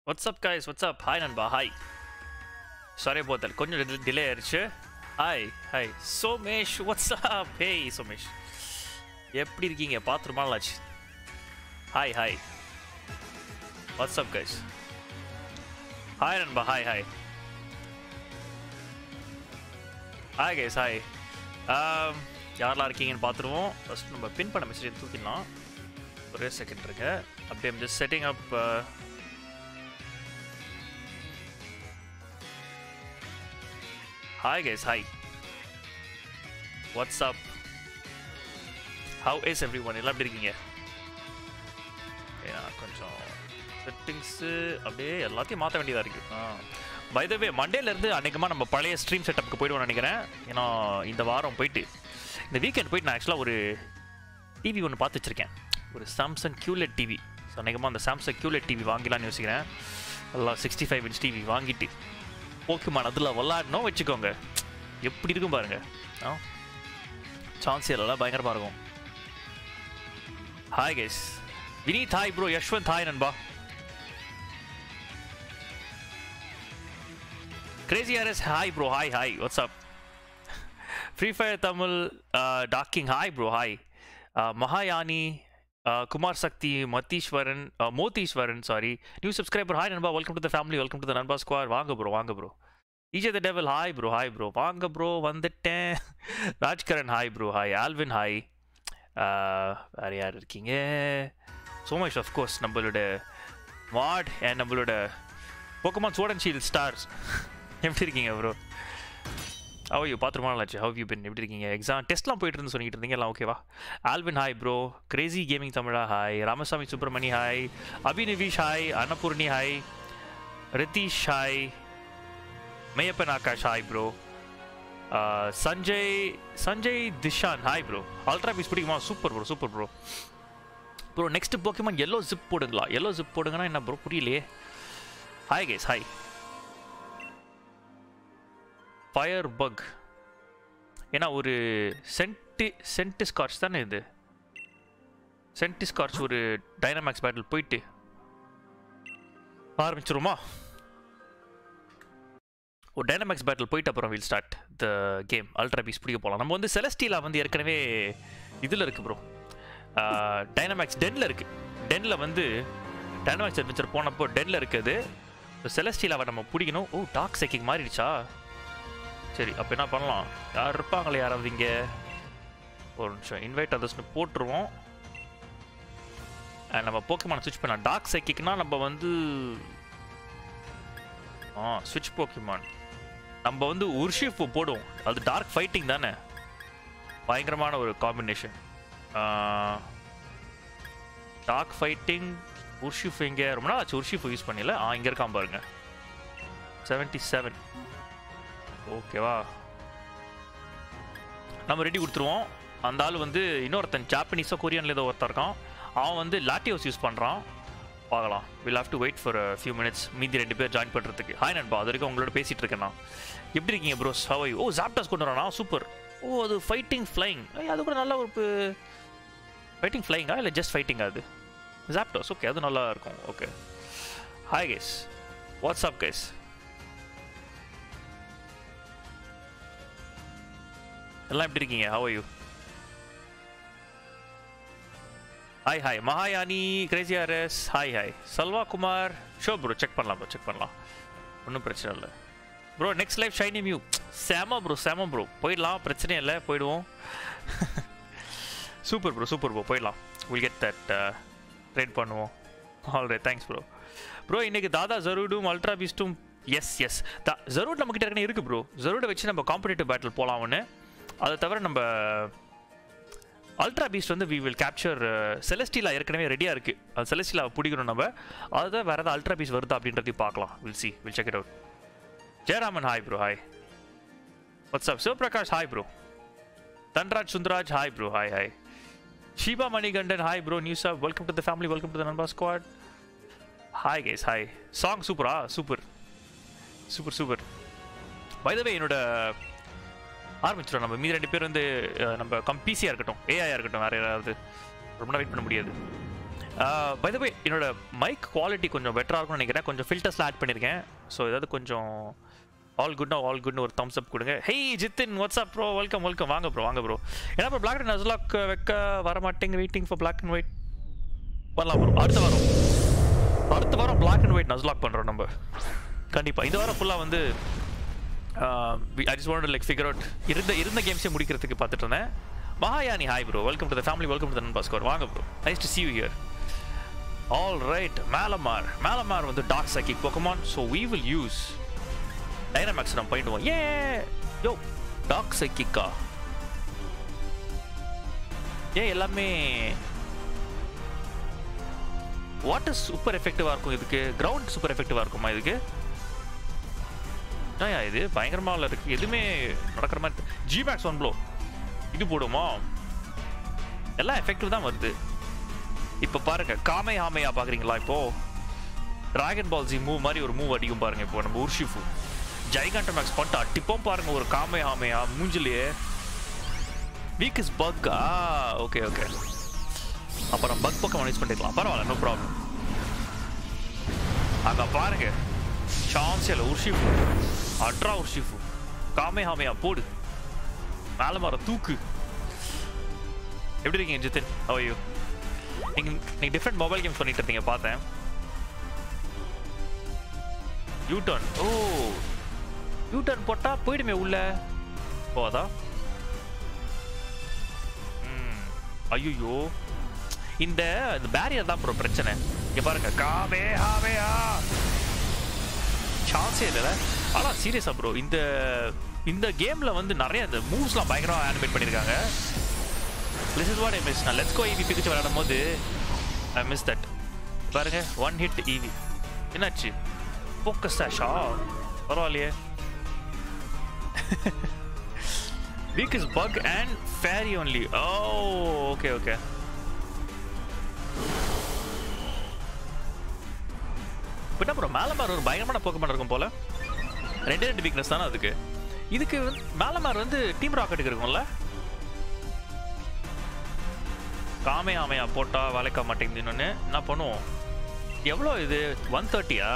WhatsApp guys what's up hi நண்பா hi sorry போத்தல் கொஞ்சம் டிலே ஆயிடுச்சு hi hi Somesh what's up hey Somesh எப்படி இருக்கீங்க பார்த்து ரொம்ப நாள் ஆச்சு hi hi what's up guys hi நண்பா hi hi hi guys hi யாரெல்லாம் இருக்கீங்கன்னு பார்த்துருவோம் ஃபஸ்ட் நம்ம பின் பண்ண மெசேஜ் தூக்கிடலாம் ஒரே செகண்ட் இருங்க அப்படியே just setting up hi guys hi what's up how is everyone எல்லாம் எப்படி இருக்கீங்க ஏன்னா கொஞ்சம் செட்டிங்ஸு அப்படியே எல்லாத்தையும் மாற்ற வேண்டியதாக இருக்குது ஆ பை த வே மண்டேலேருந்து அன்றைக்கமாக நம்ம பழைய ஸ்ட்ரீம் செட்டப்புக்கு போயிடுவோம்னு நினைக்கிறேன் ஏன்னா இந்த வாரம் போயிட்டு இந்த வீக்கெண்ட் போயிட்டு நான் ஆக்சுவலாக ஒரு டிவி ஒன்று பார்த்து வச்சுருக்கேன் ஒரு சாம்சங் கியூலெட் டிவி ஸோ அன்றைக்கமாக அந்த சாம்சங் கியூலெட் டிவி வாங்கலாம்னு யோசிக்கிறேன் எல்லாம் சிக்ஸ்டி ஃபைவ் இன்ச் டிவி வாங்கிட்டு போக்குமான் அதில் விளாடணும் வச்சுக்கோங்க எப்படி இருக்கும் பாருங்க ஆ சான்ஸ் எல்லாம் பயங்கரமாக இருக்கும் hi guys Vineeth hi bro Yashwanth hi நண்பா crazy RS hi bro hi hi what's up free fire Tamil talking hi bro hi மகாயானி Kumar Sakthi Matheeswaran Motheeswaran sorry new subscriber hi நண்பா welcome to the family welcome to the நண்பா squad வாங்க bro வாங்க bro EJ the devil hi bro hi bro வாங்க bro வந்துட்டேன் Rajkaran hi bro hi Alvin hi வேறு யார் இருக்கீங்க ஸோ மச் ஆஃப்கோர்ஸ் நம்மளோட வார்ட் அண்ட் நம்மளோட போக்கமான் சோடன் ஷீல் ஸ்டார்ஸ் எப்படி இருக்கீங்க ப்ரோ ஹவ் யூ பார்த்துருமா நல்லாச்சு ஹவ் யூ பின் எப்படி இருக்கீங்க எக்ஸாம் டெஸ்ட்லாம் போயிட்டு இருந்து சொல்லிட்டு இருந்தீங்க எல்லாம் ஓகேவா Alvin hi bro crazy gaming தமிழா hi Ramasamy Subramani hi Abhinivesh hi Annapoorni hi Ritheesh hi Meyyappan Akash hi bro Sanjay Sanjay Dishan hi bro ultra beast பிடிக்குமா super bro super bro bro next Pokémon எல்லோ ஜிப் போடுங்களா எல்லோ ஜிப் போடுங்கன்னா என்ன ப்ரோ புரியலையே hi guys hi fire bug ஏன்னா ஒரு சென்டி சென்டி ஸ்கார்ச் தானே இது சென்டி ஸ்கார்ச் ஒரு டைனமேக்ஸ் பேட்டில் போயிட்டு ஆரம்பிச்சிருமா ஒரு டைனமேக்ஸ் பேட்டில் போயிட்டு அப்புறம் will start the game ultra beast பிடிக்க போகலாம் நம்ம வந்து செலஸ்டீலா வந்து ஏற்கனவே இதில் இருக்குது ப்ரோ டைனமேக்ஸ் டென்னில் இருக்குது டென்னில் வந்து டைனமேக்ஸ் அட்வென்ச்சர் போனப்போ டென்னில் இருக்குது செலஸ்டீலாவை நம்ம பிடிக்கணும் ஓ டாக் செக்கிங் மாறிடுச்சா சரி அப்போ என்ன பண்ணலாம் யார் இருப்பாங்களே யாராவது இங்கே ஒரு நிமிஷம் இன்வைட் அதர்ஸ்னு போட்டுருவோம் நம்ம போக்கிமான ஸ்விட்ச் பண்ணலாம் டாக் சைக்கிக்னா நம்ம வந்து ஆ ஸ்விட்ச் போக்கிமான் நம்ம வந்து உர்ஷிஃப் போடுவோம் அது டார்க் ஃபைட்டிங் தானே பயங்கரமான ஒரு காம்பினேஷன் டார்க் ஃபைட்டிங் உர்ஷிஃப் இங்கே ரொம்ப நாள் ஆச்சு உர்ஷிஃப் யூஸ் பண்ணல ஆ இங்கே இருக்கான் பாருங்க செவன்ட்டி செவன் ஓகேவா நம்ம ரெடி கொடுத்துருவோம் அந்த ஆள் வந்து இன்னொருத்தன் ஜாப்பனீஸோ கொரியன்ல ஏதோ ஒருத்தர் இருக்கான் அவன் வந்து லாட்டியோஸ் யூஸ் பண்ணுறான் பார்க்கலாம் will have to wait for few minutes மீதி ரெண்டு பேர் ஜாயின் பண்ணுறதுக்கு ஹாய் நண்பா அது வரைக்கும் உங்களோட பேசிகிட்டு இருக்கேன் நான் எப்படி இருக்கீங்க ப்ரோ ஹவை ஓ ஜாப்டாஸ் கொண்டு வரானா சூப்பர் ஓ அது ஃபைட்டிங் ஃப்ளைங் அது கூட நல்ல ஒரு ஃபைட்டிங் ஃப்ளைங்கா இல்லை ஜஸ்ட் ஃபைட்டிங்கா அது ஜாப்டாஸ் ஓகே அது நல்லா இருக்கும் okay hi guys what's up guys எல்லாம் எப்படி இருக்கீங்க ஹவ் யூ ஹாய் ஹாய் மகாயானி crazy RS hi hi Salva Kumar ஷோ ப்ரோ செக் பண்ணலாம் ப்ரோ செக் பண்ணலாம் ஒன்றும் பிரச்சனை இல்லை bro next life shiny Mew சேமா ப்ரோ சேமா ப்ரோ போயிடலாம் பிரச்சனையே இல்லை போயிடுவோம் சூப்பர் ப்ரோ சூப்பர் ப்ரோ போயிடலாம் வில் கெட் தட் ட்ரேட் பண்ணுவோம் ஆல் ரே தேங்க்ஸ் ப்ரோ ப்ரோ இன்றைக்கி தாதா ஜரூடும் அல்ட்ரா பீஸ்ட்டும் எஸ் எஸ் தா ஜரூட் நம்மக்கிட்ட ஏற்கனவே இருக்குது ப்ரோ ஜரூடை வச்சு நம்ம காம்படிட்டிவ் பேட்டில் போகலாம் ஒன்று அதை தவிர நம்ம அல்ட்ரா பீஸ்ட் வந்து வி வில் கேப்சர் செலஸ்டீலா ஏற்கனவே ரெடியாக இருக்குது அது செலஸ்டீலாவை பிடிக்கணும் நம்ம அதுதான் வேறு ஏதாவது அல்ட்ரா பீஸ் வருதா அப்படின்றதையும் பார்க்கலாம் will see will check it out Jayaraman hi bro hi what's up Sivaprakash hi bro Dhanraj Sundaraj hi bro hi hi Sheeba Manikandan hi bro நியூஸ் ஆஃப் welcome to the family welcome to the நண்பா ஸ்குவாட் ஹாய் கேஸ் ஹாய் சாங் சூப்பரா super super super by the way என்னோட ஆரம்பிச்சிடும் நம்ம மீதி ரெண்டு பேர் வந்து நம்ம கம் பிசியாக இருக்கட்டும் ஏஐயாக இருக்கட்டும் வேறு யாராவது ரொம்ப வெயிட் பண்ண முடியாது பை த வே என்னோட மைக் குவாலிட்டி கொஞ்சம் பெட்டராக இருக்கும்னு நினைக்கிறேன் கொஞ்சம் ஃபில்டர்ஸ்லாம் ஆட் பண்ணியிருக்கேன் ஸோ ஏதாவது கொஞ்சம் ஆல் குட்னா ஆல் குட்னு ஒரு தம்ஸ் அப் கொடுங்க hey Jithin what's up bro welcome welcome வாங்க ப்ரோ வாங்க ப்ரோ ஏன்னா ப்ரோ பிளாக் அண்ட் நஸ்லாக் வைக்க வர மாட்டேங்க waiting for black and white வரலாம் ப்ரோ அடுத்த வாரம் அடுத்த வாரம் பிளாக் அண்ட் ஒயிட் நஸ்லாக் பண்ணுறோம் நம்ம கண்டிப்பாக இந்த வாரம் ஃபுல்லாக வந்து I just want like figure out இருந்த இருந்த கேம்ஸே முடிக்கிறதுக்கு பார்த்துட்டு இருந்தேன் மகாயானி hi bro welcome to the family welcome to the Bhaskar வாங்க bro nice to see you here all right மேலமார் மேலமார் வந்து dark psychic Pokémon so we will use Dynamax நம்ம பண்ணிடுவோம் ஏ யோ டார்க் சைக்கிக்கா ஏன் எல்லாமே வாட்டர் சூப்பர் எஃபெக்டிவாக இருக்கும் இதுக்கு கிரவுண்ட் சூப்பர் எஃபெக்டிவாக இருக்குமா இதுக்கு ஏன் இது பயங்கரமாக இருக்கு எதுவுமே நடக்கிற மாதிரி ஜி மேக்ஸ் ஒன் ப்ளோ இது போடுமா எல்லாம் எஃபெக்டிவ் தான் வருது இப்போ பாருங்க காமை ஹாமையா பார்க்குறீங்களா இப்போ டிராகன் பால் ஜி மூவ் மாதிரி ஒரு மூவ் அடிக்கும் பாருங்க இப்போ நம்ம உர்ஷிஃபு ஜைகாண்ட மேக்ஸ் பண்ணிட்டு அட்டிப்போம் பாருங்க ஒரு காமை ஹாமையா மூஞ்சிலேயே வீக் இஸ் பக் ஆ ஓகே ஓகே அப்புறம் பக் பக்கம் யூஸ் பண்ணிக்கலாம் பரவாயில்ல நோ ப்ராப்ளம் அங்க பாருங்க சான்சியல் உர்ஷிஃபு அட்ரா உர்ஷிஃபு காமே ஹாமையா போடு மேல மர தூக்கு எப்படி இருக்கீங்க ஜித்தின் ஐயோ நீங்க நீங்க டிஃப்ரெண்ட் மொபைல் கேம்ஸ் பண்ணிட்டு இருந்தீங்க பார்த்தேன் U turn oh U turn போட்டா போயிடுமே உள்ள போதா ம் ஐயோ இந்த இந்த பேரியர் தான் ப்ரோ பிரச்சனை இங்க பாருங்க காவே ஹாவே ஆ சான்ஸே இல்லைல்ல ஆனால் சீரியஸா ப்ரோ இந்த இந்த கேம்ல வந்து நிறைய இந்த மூவ்ஸ்லாம் பயங்கரமாக ஆனிமேட் பண்ணியிருக்காங்க this is what I miss நான் லெட்ஸ் கோ ஈவி பிடிச்சு விளையாடும் போது ஐ மிஸ் தட் பாருங்க ஒன் ஹிட் ஈவி என்னாச்சு ஃபோக்கஸ் ஷா பரவாயில்லையே weak is bug and fairy only oh okay okay பின்ன அப்புறம் மேலமார் ஒரு பயங்கரமான போக்கமான இருக்கும் போல ரெண்டே ரெண்டு வீக்னஸ் தானே அதுக்கு இதுக்கு வந்து மேலமார் வந்து டீம் ராக்கெட்டுக்கு இருக்கும்ல காமே ஆமையா போட்டா வேலைக்க மாட்டேங்குது இன்னொன்று என்ன பண்ணுவோம் எவ்வளோ இது ஒன் தேர்ட்டியா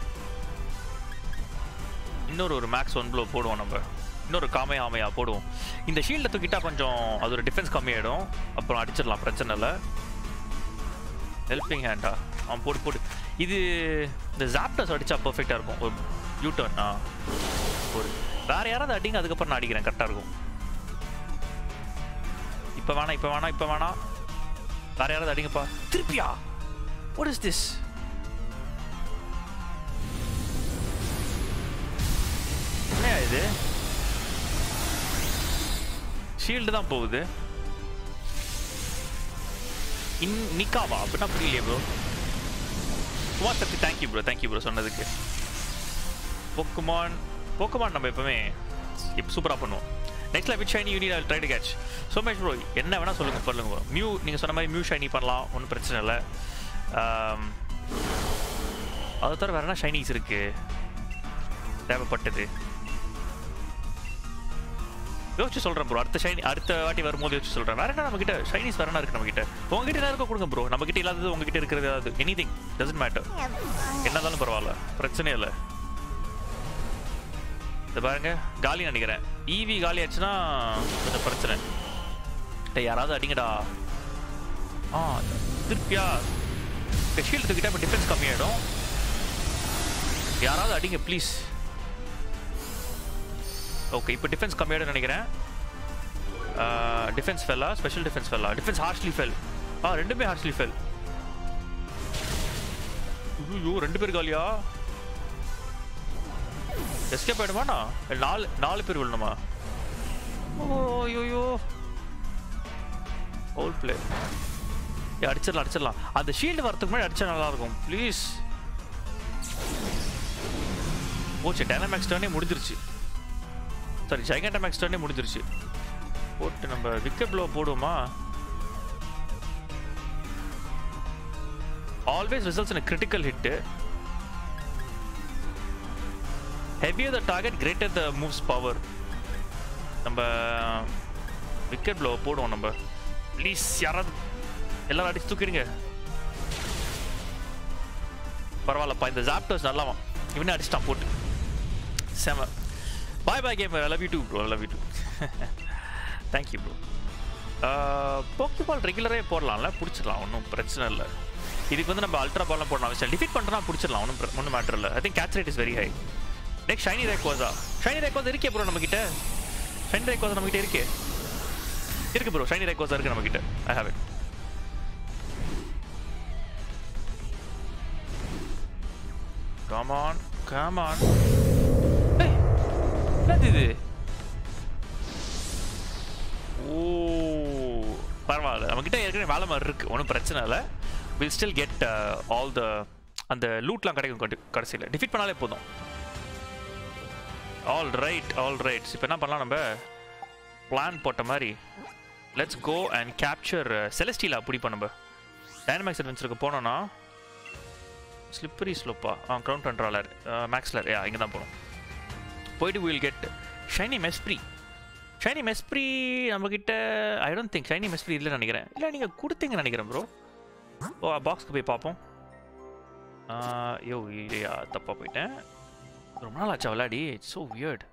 இன்னொரு ஒரு மேக்ஸ் ஒன் ப்ளோ போடுவோம் நம்ம இன்னொரு காமே ஆமையா போடுவோம் இந்த ஷீல்டை தூக்கிட்டா கொஞ்சம் அது ஒரு டிஃபென்ஸ் கம்மியாயிடும் அப்புறம் அடிச்சிடலாம் பிரச்சனை இல்லை ஹெல்பிங் ஹேண்டா அவன் போட்டு போட்டு இது இந்த ஜாப்டர்ஸ் அடிச்சா பர்ஃபெக்டாக இருக்கும் ஒரு யூ டர்ன் ஆ ஒரு வேற யாராவது அடிங்க அதுக்கப்புறம் நான் அடிக்கிறேன் கரெக்டாக இருக்கும் இப்போ வேணாம் இப்போ வேணாம் இப்போ வேணாம் வேற யாராவது அடிங்கப்பா திருப்பியா வாட் இஸ் திஸ் என்னையா இது ஷீல்டு தான் போகுது இன் நிக்காவா அப்படின்னா புரியலையே ப்ரோ Kumar Sakthi thank you bro thank you bro சொன்னதுக்கு போக்குமான் போக்குமான் நம்ம எப்பவுமே இப்போ சூப்பராக பண்ணுவோம் நெக்ஸ்ட்ல which shiny unit try to catch so much bro என்ன வேணால் சொல்லுங்க சொல்லுங்க ப்ரோ மியூ நீங்கள் சொன்ன மாதிரி மியூ ஷைனி பண்ணலாம் ஒன்றும் பிரச்சனை இல்லை அதை தவிர வேற என்ன ஷைனிஸ் இருக்கு தேவைப்பட்டது யோசிச்சு சொல்கிறேன் ப்ரோ அடுத்த ஷைனி அடுத்த வாட்டி வரும்போது யோசிச்சு சொல்கிறேன் வேற என்ன நம்மகிட்ட ஷைனிஸ் வேற என்ன இருக்கு நம்மகிட்ட உங்ககிட்ட என்ன இருக்க கொடுங்க ப்ரோ நம்மகிட்ட இல்லாதது உங்ககிட்ட இருக்கிறது ஏதாவது எனி திங் டசன்ட் மேட்டர் என்னதாலும் பரவாயில்ல பிரச்சனையே இல்லை இந்த பாருங்க காலி நினைக்கிறேன் ஈவி காலி ஆச்சுன்னா கொஞ்சம் பிரச்சனை டேய் யாராவது அடிங்கடா ஆ திருப்பியா ஷீல்டு தூக்கிட்டா இப்போ டிஃபென்ஸ் கம்மியாயிடும் யாராவது அடிங்க ப்ளீஸ் ஓகே இப்போ டிஃபென்ஸ் கம்மியாயிடும் நினைக்கிறேன் டிஃபென்ஸ் ஃபெல்லா ஸ்பெஷல் டிஃபென்ஸ் ஃபெல்லா டிஃபென்ஸ் ஹார்ஷ்லி ஃபெல் ஆ ரெண்டுமே ஹார்ஷ்லி ஃபெல் ஐயோ ரெண்டு பேர் காலியா எஸ்கேப் ஆயிடுமாண்ணா நாலு நாலு பேர் விழணுமா ஓ ஐயோ ஓல் பிளே அடிச்சிடலாம் அடிச்சிடலாம் அந்த ஷீல்டு வரதுக்கு முன்னாடி அடிச்சா நல்லா இருக்கும் ப்ளீஸ் போச்சு டைனமேக்ஸ் டர்னே முடிஞ்சிருச்சு சாரி ஜைகண்டமேக்ஸ் டர்னே முடிஞ்சிருச்சு போட்டு நம்ம விக்கெட் ப்ளோ போடுவோமா always results in critical hit heavier the target greater the moves power நம்ம விக்கெட் ப்ளோ போடுவோம் நம்ம ப்ளீஸ் யாராவது எல்லாரும் அடிச்சு தூக்கிடுங்க பரவாயில்லப்பா இந்த ஜாப்டர்ஸ் நல்லாவா இவனே அடிச்சிட்டான் போட்டு செம bye bye game love you too bro love you too thank you bro Poké Ball ரெகுலரே போடலாம்ல பிடிச்சிடலாம் ஒன்றும் பிரச்சனை இல்லை இதுக்கு வந்து நம்ம அல்ட்ரா பால்லாம் போடலாம் அவசியம் டிஃபீட் பண்ணுறா பிடிச்சிடலாம் ஒன்றும் ஒன்றும் மேட்டர் இல்லை I think catch rate is very high next shiny ரேக்வாஸா ஷைனி ரேக்வாஸ் இருக்கே ப்ரோ நம்மக்கிட்ட ஷைனி ரேக்வாஸ் நம்மக்கிட்ட இருக்கே இருக்கு ப்ரோ ஷைனி ரேக்வாஸா இருக்கு நம்மக்கிட்ட I have it Come on, come on. Hey, என்னது இது ஓ பரவாயில்ல நம்மக்கிட்ட ஏற்கனவே வேலை மாதிரி இருக்கு ஒன்றும் பிரச்சனை இல்லை will still get all the அந்த லூட்லாம் கிடைக்கும் கட்டு கடைசியில் டிஃபீட் பண்ணாலே போதும் ஆல் ரைட் ஆல் ரைட்ஸ் இப்போ என்ன பண்ணலாம் நம்ம பிளான் போட்ட மாதிரி let's go and capture Celesteela பிடிப்போம் நம்ம டைனமிக்ஸ் அட்வென்ச்சருக்கு போனோன்னா ஸ்லிப்பரி ஸ்லோப்பா ஆ க்ரௌண்ட் கண்ட்ரோலர் மேக்ஸ்லர் யா இங்கே தான் போகணும் போயிட்டு will get shiny Mesprit shiny Mesprit நம்மக்கிட்ட I don't think shiny Mesprit இல்லைன்னு நினைக்கிறேன் இல்லை நீங்கள் கொடுத்தீங்கன்னு நினைக்கிறேன் ப்ரோ ஓ பாக்ஸ்க்கு போய் பார்ப்போம் யோ இல்லையா தப்பாக போயிட்டேன் ரொம்ப நாள் ஆச்சா விளையாடி இட்ஸ் ஸோ வியர்ட்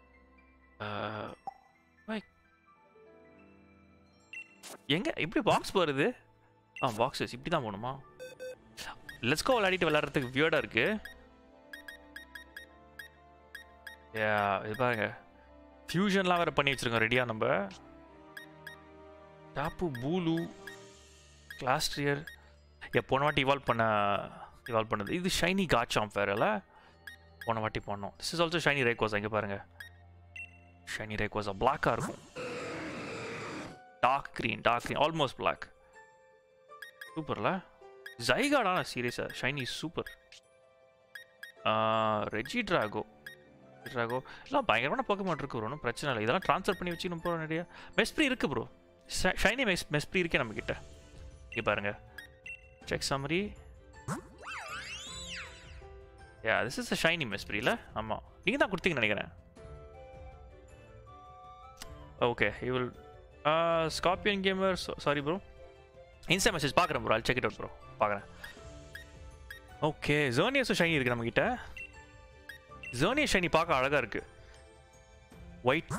எங்க இப்படி பாக்ஸ் போகிறது ஆ பாக்ஸஸ் இப்படி தான் போகணுமா லெட்ஸ்கோ விளையாடிட்டு விளையாடுறதுக்கு வியர்டாக இருக்கு யா இது பாருங்க ஃபியூஷன்லாம் வேறு பண்ணி வச்சுருக்கோம் ரெடியாக நம்ம டாப்பு பூலு கிளாஸ்ட்ரியர் ஏ போன வாட்டி இவால்வ் பண்ண இவால்வ் பண்ணது இது ஷைனி காச்சாம் வேறல போன வாட்டி பண்ணோம் this is also shiny Rayquaza இங்கே பாருங்க ஷைனி ரேக்வாஸா பிளாக்காக இருக்கும் dark green dark green almost black சூப்பர்ல ஜைகாடான சீரியஸாக shiny super Regidrago Drago எல்லாம் பயங்கரமான போக்கமாட் இருக்கு ஒன்றும் பிரச்சனை இல்லை இதெல்லாம் ட்ரான்ஸ்ஃபர் பண்ணி வச்சுக்கணும் போகிறோம் நிறையா மெஸ்ப்ரி இருக்கு ப்ரோ ஷைனி மெஸ் மெஸ்ப்ரி இருக்கே நம்மக்கிட்ட இங்கே பாருங்க check summary yeah this is a shiny மெஸ்ப்ரியில் ஆமாம் நீங்கள் தான் கொடுத்தீங்கன்னு நினைக்கிறேன் okay you will Scorpion Gamer sorry bro insta message பார்க்குறேன் bro I'll check it out bro பார்க்குறேன் ஓகே ஜோனியஸும் ஷைனி இருக்குது நம்மக்கிட்ட ஜோனிய ஷைனி பார்க்க அழகாக இருக்குது ஒயிட்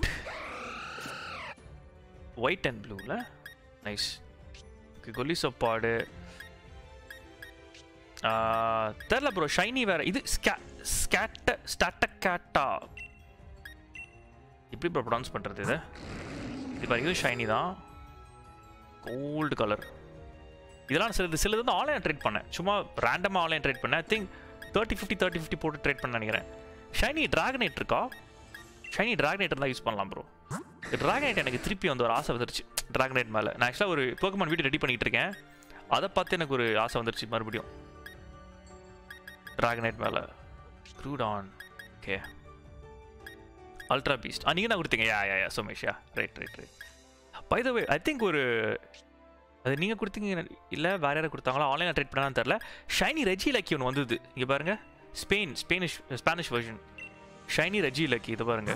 ஒயிட் அண்ட் ப்ளூவில் நைஸ் ஓகே கொல்லி சப்பாடு தெரில ப்ரோ ஷைனி வேறு இது ஸ்கே ஸ்கேட்ட ஸ்டாட்டக்கேட்டா எப்படி ப்ரோ ப்ரொனவுன்ஸ் பண்ணுறது இது இது வரைக்கும் ஷைனி தான் கோல்டு கலர் இதெல்லாம் சிலது சிலது வந்து ஆன்லைன் ட்ரேட் பண்ணேன் சும்மா ரேண்டமாக ஆன்லைன் ட்ரேட் பண்ணேன் I think thirty fifty thirty fifty போட்டு ட்ரேட் பண்ண நினைக்கிறேன் ஷைனி ட்ராகனேட் இருக்கா ஷைனி ட்ராகனேட் இருந்தால் யூஸ் பண்ணலாம் ப்ரோ ட்ராகனேட் எனக்கு திருப்பி வந்து ஒரு ஆசை வந்துருச்சு ட்ராகனேட் மேலே நான் ஆக்சுவலாக ஒரு போக்கமான் வீடியோ ரெடி பண்ணிகிட்டு இருக்கேன் அதை பார்த்து எனக்கு ஒரு ஆசை வந்துருச்சு மறுபடியும் ட்ராகனேட் மேலே க்ரூட் ஆன் ஓகே அல்ட்ரா பீஸ்ட் ஆ நீங்கள் தான் கொடுத்தீங்க yeah yeah yeah Sumesh yeah right right right by the way I think ஒரு அது நீங்கள் கொடுத்தீங்க இல்லை வேறு யாரும் கொடுத்தாங்களா ஆன்லைனில் ட்ரேட் பண்ணான்னு தெரில ஷைனி ரெஜி லக்கி ஒன்று வந்தது இங்கே பாருங்க Spain Spanish Spanish version shiny Reji lucky இது பாருங்க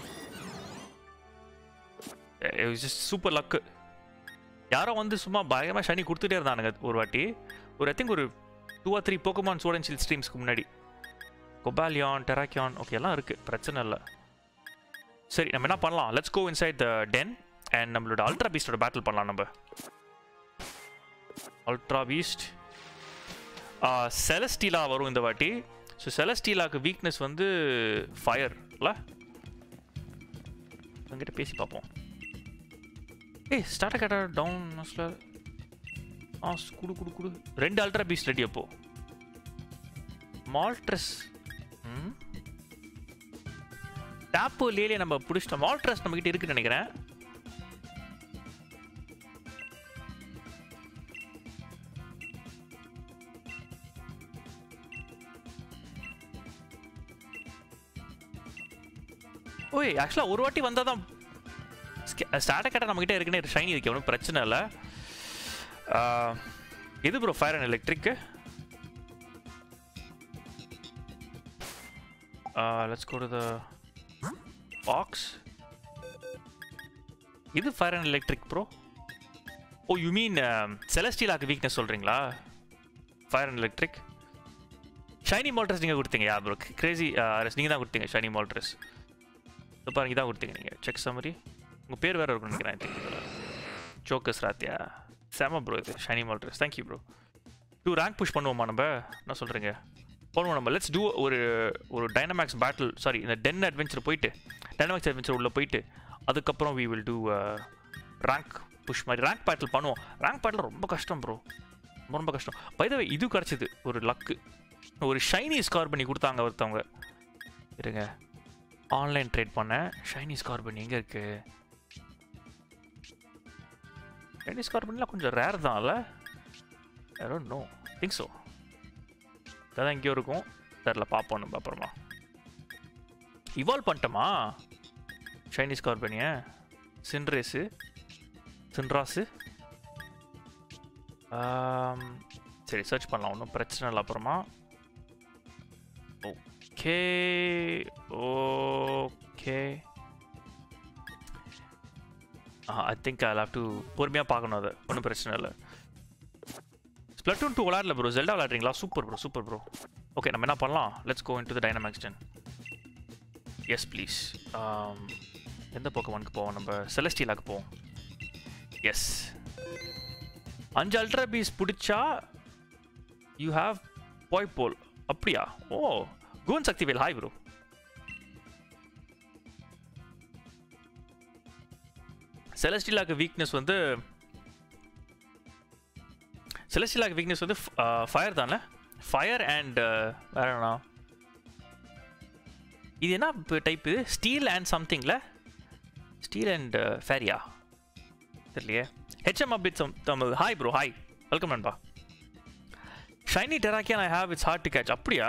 ஜஸ்ட் சூப்பர் லக்கு யாரோ வந்து சும்மா பயங்கரமாக ஷைனி கொடுத்துட்டே இருந்தானுங்க ஒரு வாட்டி ஒரு ஐ திங்க் ஒரு two or three Pokémon sword and shield ஸ்ட்ரீம்ஸ்க்கு முன்னாடி கொபாலியான் டெராக்கியான் ஓகே எல்லாம் இருக்குது பிரச்சனை இல்லை சரி நம்ம என்ன பண்ணலாம் let's go inside the den and நம்மளோட அல்ட்ரா பீஸ்டோட பேட்டில் பண்ணலாம் நம்ம அல்ட்ரா பீஸ்ட் செலஸ்டீலா வரும் இந்த வாட்டி ஸோ செலஸ்டீலாக்கு வீக்னஸ் வந்து ஃபயர் இல்லை என்கிட்ட பேசி பார்ப்போம் ஏய் ஸ்டார்ட் கேட்டா டவுன் ஆ குடு குடு குடு ரெண்டு அல்ட்ரா பீஸ் ரெடி அப்போ மால்ட்ரஸ் ம் டாப்பு லேலே நம்ம பிடிச்சிட்டோம் மால்ட்ரஸ் நம்ம கிட்ட இருக்குன்னு நினைக்கிறேன் ஓய் ஆக்சுவலாக ஒரு வாட்டி வந்தால் தான் ஸ்டார்டை கேட்டால் நம்மக்கிட்ட இருக்குன்னு ஷைனி இருக்கு ஒன்றும் பிரச்சனை இல்லை எது bro fire and electric let's go to the box இது fire and electric bro oh you mean செலஸ்டீலாக்கு வீக்னஸ் சொல்கிறீங்களா fire and electric shiny Moltres நீங்கள் கொடுத்தீங்க யா ப்ரோ கிரேசி நீங்கள் தான் கொடுத்தீங்க ஷைனி மால்ட்ரஸ் இப்போ பாருங்க தான் கொடுத்தீங்க நீங்கள் செக் சம்மரி உங்கள் பேர் வேறு இருக்கும்னு நினைக்கிறேன் ஜோக்கஸ் ராத்தியா செம ப்ரோ இது shiny Moltres thank you bro do rank push பண்ணுவோமா நம்ம என்ன சொல்கிறீங்க பண்ணுவோம் நம்ம லெட்ஸ் டூ ஒரு ஒரு டைனமேக்ஸ் பேட்டில் சாரி இந்த டென் அட்வென்ச்சர் போயிட்டு டைனமேக்ஸ் அட்வென்ச்சர் உள்ளே போயிட்டு அதுக்கப்புறம் we will do rank push மாதிரி ரேங்க் பேட்டில் பண்ணுவோம் ரேங்க் பேட்டில் ரொம்ப கஷ்டம் ப்ரோ ரொம்ப ரொம்ப கஷ்டம் பைதவே இது கிடச்சிது ஒரு லக்கு ஒரு ஷைனி ஸ்கார் பண்ணி கொடுத்தாங்க ஒருத்தவங்க இருங்க ஆன்லைன் ட்ரேட் பண்ணேன் ஷைனி ஸ்கார் பண்ணி எங்கே இருக்கு ஷைனி ஸ்கார் பண்ணிலாம் கொஞ்சம் ரேர் தான் இல்லை நோ திங்க் ஸோ அதான் எங்கேயோ இருக்கும் தெரில பார்ப்போம் நம்ம அப்புறமா இவால்வ் பண்ணிட்டோமா ஷைனீஸ் கார்பனிய சின்ரேஸு சின்ராஸு சரி சர்ச் பண்ணலாம் ஒன்றும் பிரச்சனை இல்லை அப்புறமா okay okay I think I have to பொறுமையாக பார்க்கணும் அதை ஒன்றும் பிரச்சனை இல்லை ஸ்ப்ளட்டூன் டூ விளாட்ல ப்ரோ ஜெல்டா விளாட்றீங்களா super bro super bro okay நம்ம என்ன பண்ணலாம் let's go into the Dynamax den yes please எந்த போக்கமானுக்கு போவோம் நம்ம செலஸ்டியலாக்கு போவோம் எஸ் அஞ்சு அல்ட்ரா பீஸ் பிடிச்சா யூ ஹாவ் பாய் போல் அப்படியா ஓ குவன் சக்திவேல் ஹாய் ப்ரோ செலஸ்டிலாக்கு வீக்னஸ் வந்து செலஸ்டிலாக்கு வீக்னஸ் வந்து ஃபயர் தானே ஃபயர் அண்ட் வேற என்ன இது என்ன டைப் இது ஸ்டீல் அண்ட் சம்திங்கில் ஸ்டீல் அண்ட் ஃபேரியா தெரியலையே hmm update Tamil hi bro hi welcome நண்பா shiny Terrakion I have it's hard to catch அப்படியா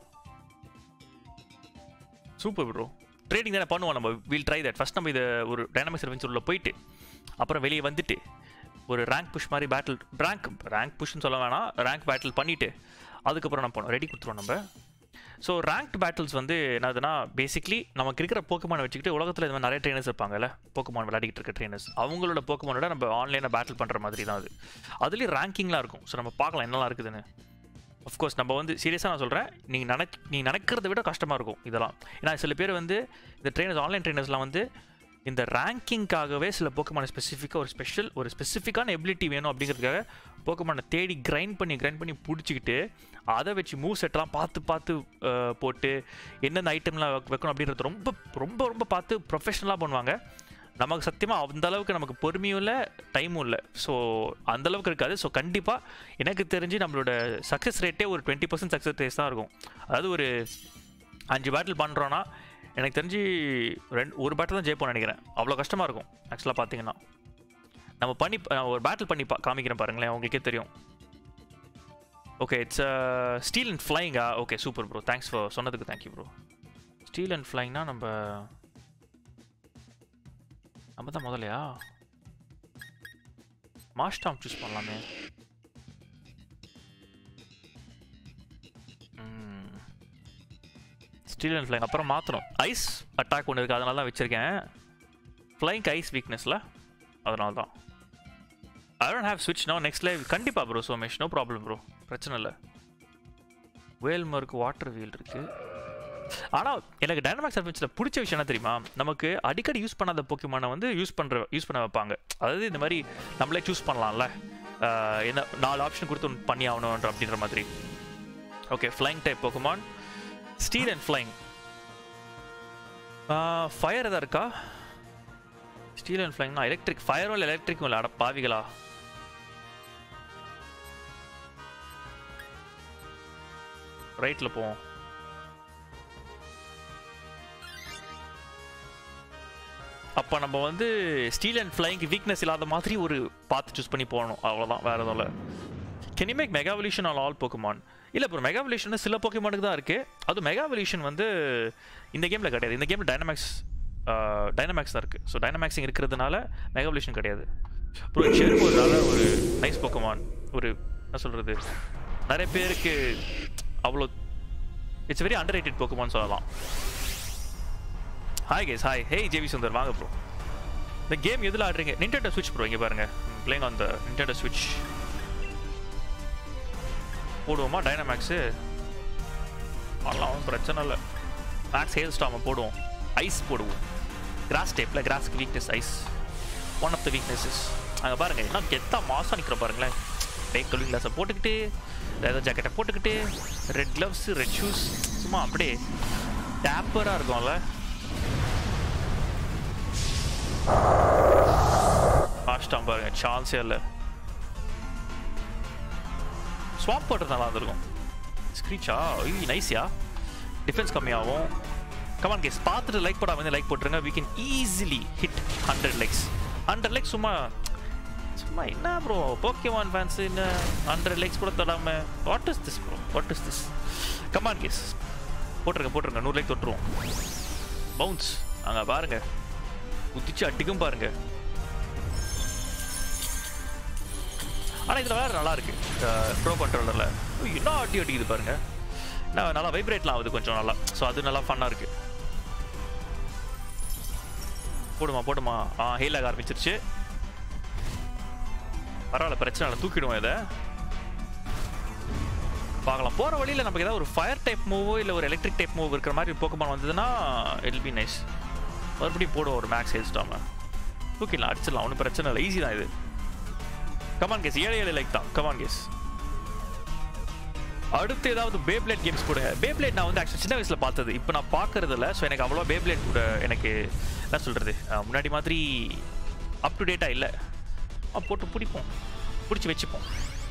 சூப்பர் ப்ரோ ட்ரேடிங் தானே பண்ணுவோம் நம்ம வில் ட்ரை தட் ஃபஸ்ட் நம்ம இதை ஒரு டைனாமிக்ஸ் ரெவென்ச்சர் உள்ள போயிட்டு அப்புறம் வெளியே வந்துட்டு ஒரு ரேங்க் புஷ் மாதிரி பேட்டில் ரேங்க் ரேங்க் புஷ்னு சொல்ல வேணாம் ரேங்க் பேட்டில் பண்ணிவிட்டு அதுக்கப்புறம் நம்ம போனோம் ரெடி கொடுத்துருவோம் நம்ம ஸோ ரேங்க்ட் பேட்டில்ஸ் வந்து என்னதுன்னா பேசிக்லி நமக்கு இருக்கிற போக்கமான வச்சுக்கிட்டு உலகத்தில் இது மாதிரி நிறைய ட்ரைனர்ஸ் இருப்பாங்கல்ல போக்கமான் விளையாடிக்கிட்டு இருக்க ட்ரைனர்ஸ் அவங்களோட போக்கமானோட நம்ம ஆன்லைனில் பேட்டில் பண்ணுற மாதிரி தான் அது அதுலேயும் ரேங்கிங்லாம் இருக்கும் ஸோ நம்ம பார்க்கலாம் என்னெல்லாம் இருக்குதுன்னு அஃப்கோர்ஸ் நம்ம வந்து சீரியஸாக நான் சொல்கிறேன் நீங்கள் நினை நீங்கள் நினைக்கிறத விட கஷ்டமாக இருக்கும் இதெல்லாம் ஏன்னா சில பேர் வந்து இந்த ட்ரைனர்ஸ் ஆன்லைன் ட்ரைனர்ஸ்லாம் வந்து இந்த ரேங்கிங்காகவே சில போக்கமான ஸ்பெசிஃபிக்காக ஒரு ஸ்பெஷல் ஒரு ஸ்பெசிஃபிக்கான எபிலிட்டி வேணும் அப்படிங்கிறதுக்காக போக்கமான தேடி கிரைண்ட் பண்ணி கிரைண்ட் பண்ணி பிடிச்சிக்கிட்டு அதை வச்சு மூவ் செட்லாம் பார்த்து பார்த்து போட்டு எந்தெந்த ஐட்டம்லாம் வைக்கணும் அப்படின்றது ரொம்ப ரொம்ப ரொம்ப பார்த்து ப்ரொஃபஷனலாக பண்ணுவாங்க நமக்கு சத்தியமாக அந்த அளவுக்கு நமக்கு பொறுமையும் இல்லை டைமும் இல்லை ஸோ அந்த அளவுக்கு இருக்காது ஸோ கண்டிப்பாக எனக்கு தெரிஞ்சு நம்மளோட சக்ஸஸ் ரேட்டே ஒரு டுவெண்ட்டி பர்சன்ட் சக்ஸஸ் ரேட் தான் இருக்கும் அதாவது ஒரு அஞ்சு பேட்டில் பண்ணுறோன்னா எனக்கு தெரிஞ்சு ரெண்டு ஒரு பேட்டில் தான் ஜெயிப்போம்னு நினைக்கிறேன் அவ்வளோ கஷ்டமாக இருக்கும் ஆக்சுவலாக பார்த்தீங்கன்னா நம்ம பண்ணி ஒரு பேட்டில் பண்ணி பா காமிக்கிறேன் பாருங்களேன் உங்களுக்கே தெரியும் ஓகே இட்ஸ் ஸ்டீல் அண்ட் ஃப்ளைங்கா okay super bro thanks for சொன்னதுக்கு தேங்க்யூ ப்ரோ ஸ்டீல் அண்ட் ஃப்ளைங்னா நம்ம நம்ம தான் முதலையா மாஸ்டாம் சூஸ் பண்ணலாமே ஸ்டீல் அண்ட் ஃப்ளைங் அப்புறம் மாற்றணும் ஐஸ் அட்டாக் ஒன்று இருக்குது அதனால தான் வச்சுருக்கேன் ஃப்ளைங்க் ஐஸ் வீக்னஸில் அதனால தான் ஐ டோன்ட் ஹேவ் ஸ்விட்ச் நோ நெக்ஸ்ட் லைவ் கண்டிப்பாக bro Somesh no problem bro பிரச்சனை இல்லை வேல்மருக்கு வாட்டர் வீல் இருக்குது ஆனால் எனக்கு டைனமிக்ஸ் அட்வென்ச்சரில் பிடிச்ச விஷயம் என்ன தெரியுமா நமக்கு அடிக்கடி யூஸ் பண்ணாத போக்கியமான வந்து யூஸ் பண்ணுற யூஸ் பண்ண வைப்பாங்க அதாவது இந்த மாதிரி நம்மளே சூஸ் பண்ணலாம்ல என்ன நாலு ஆப்ஷன் கொடுத்து ஒன்று பண்ணி ஆகணுன்ற அப்படின்ற மாதிரி okay flying type Pokémon steel and flying fire எதாவது இருக்கா ஸ்டீல் அண்ட் ஃப்ளைங்னா எலக்ட்ரிக் ஃபயரும் இல்லை எலக்ட்ரிக்கும் இல்லை அட பாவிகளா ரைட்டில் போவோம் அப்போ நம்ம வந்து ஸ்டீல் அண்ட் ஃப்ளைங்க்கு வீக்னஸ் இல்லாத மாதிரி ஒரு பார்த்து சூஸ் பண்ணி போகணும் அவ்வளோதான் வேறு எதுவும் இல்லை can you make mega evolution all all Pokémon இல்லை இப்போ மெகாவல்யூஷன் சில போக்குமானுக்கு தான் இருக்குது அது மெகாவல்யூஷன் வந்து இந்த கேமில் கிடையாது இந்த கேமில் டைனமேக்ஸ் டைனமேக்ஸ் தான் இருக்குது ஸோ டைனமேக்ஸிங் இருக்கிறதுனால மெகாவல்யூஷன் கிடையாது ப்ரோ ஷெர்ப் ஒரு நல்ல ஒரு நைஸ் போக்குமான் ஒரு என்ன சொல்கிறது நிறைய பேருக்கு அவ்வளோ இட்ஸ் வெரி அண்டர் ரேட்டட் போக்குமான்னு சொல்லலாம் hi guys hi hey JV Sundar வாங்க ப்ரோ இந்த கேம் எதில் ஆடுறீங்க நிண்டெண்டோ ஸ்விட்ச் ப்ரோ இங்கே பாருங்க பிளேங் ஆன் த நிண்டெண்டோ ஸ்விட்ச் போடுவோமா டைனமேக்ஸு பண்ணலாம் ஒன்றும் பிரச்சனை இல்லை மேக்ஸ் ஹேல் ஸ்டாமை போடுவோம் ஐஸ் போடுவோம் கிராஸ் டேப்பில் கிராஸ்க்கு weakness ice one of the weaknesses அங்கே பாருங்கள் என்ன கெத்தா மாதம் நிற்கிற பாருங்களேன் லைக் கூலிங் கிளாஸை போட்டுக்கிட்டு லெதர் ஜாக்கெட்டை போட்டுக்கிட்டு ரெட் க்ளவ்ஸ் ரெட் ஷூஸ் சும்மா அப்படியே டேப்பராக இருக்கும்ல ஃபாஸ்ட்டாக பாருங்க சான்ஸே இல்லை ஸ்வாப் போட்டு நல்லா இருந்திருக்கும் ஸ்க்ரீச்சா ஐயோ நைஸ்யா டிஃபென்ஸ் கம்மியாகும் கமான் கேஸ் பார்த்துட்டு லைக் போடாம வந்து லைக் போட்டுருங்க we can easily hit hundred likes hundred likes சும்மா சும்மா என்ன ப்ரோ போக்கேமான் ஃபேன்ஸ் என்ன ஹண்ட்ரட் லைக்ஸ் கூட தொடாம what is this bro what is this come on guys போட்டுருங்க போட்டுருங்க நூறு லைக் தொட்டுருவோம் பவுன்ஸ் அங்கே பாருங்க குதிச்சு அடிக்கும் பாருங்க ஆனால் இதில் வேறு நல்லா இருக்கு ப்ரோ கண்ட்ரோலரில் என்ன அடி அடிக்குது பாருங்க என்ன நல்லா வைப்ரேட்லாம் ஆகுது கொஞ்சம் நல்லா ஸோ அது நல்லா ஃபன்னாக இருக்கு போடுமா போடுமா ஆ ஹெயிலாக ஆரம்பிச்சிருச்சு பரவாயில்ல பிரச்சனை இல்லை தூக்கிடுவோம் இதை பார்க்கலாம் போகிற வழியில் நமக்கு ஏதாவது ஒரு ஃபயர் டைப் மூவோ இல்லை ஒரு எலக்ட்ரிக் டைப் மூவ் இருக்கிற மாதிரி போக்கமான் வந்ததுன்னா இல் பி நைஸ் மறுபடியும் போடுவோம் ஒரு மேக்ஸ் ஹெல்ஸ்டாம தூக்கிடலாம் அடிச்சிடலாம் ஒன்றும் பிரச்சனை இல்லை ஈஸி தான் இது கமான் கேஸ் ஏழு ஏழு லைக் தான் கமான் கேஸ் அடுத்து ஏதாவது பேப்ளேட் கேம்ஸ் கூட பேப்ளேட் நான் வந்து ஆக்சுவலி சின்ன வயசில் பார்த்தது இப்போ நான் பார்க்கறது இல்லை ஸோ எனக்கு அவ்வளோ பேப்ளேட் கூட எனக்கு என்ன சொல்கிறது முன்னாடி மாதிரி அப் டு டேட்டாக இல்லை போட்டு பிடிப்போம் பிடிச்சி வச்சுப்போம்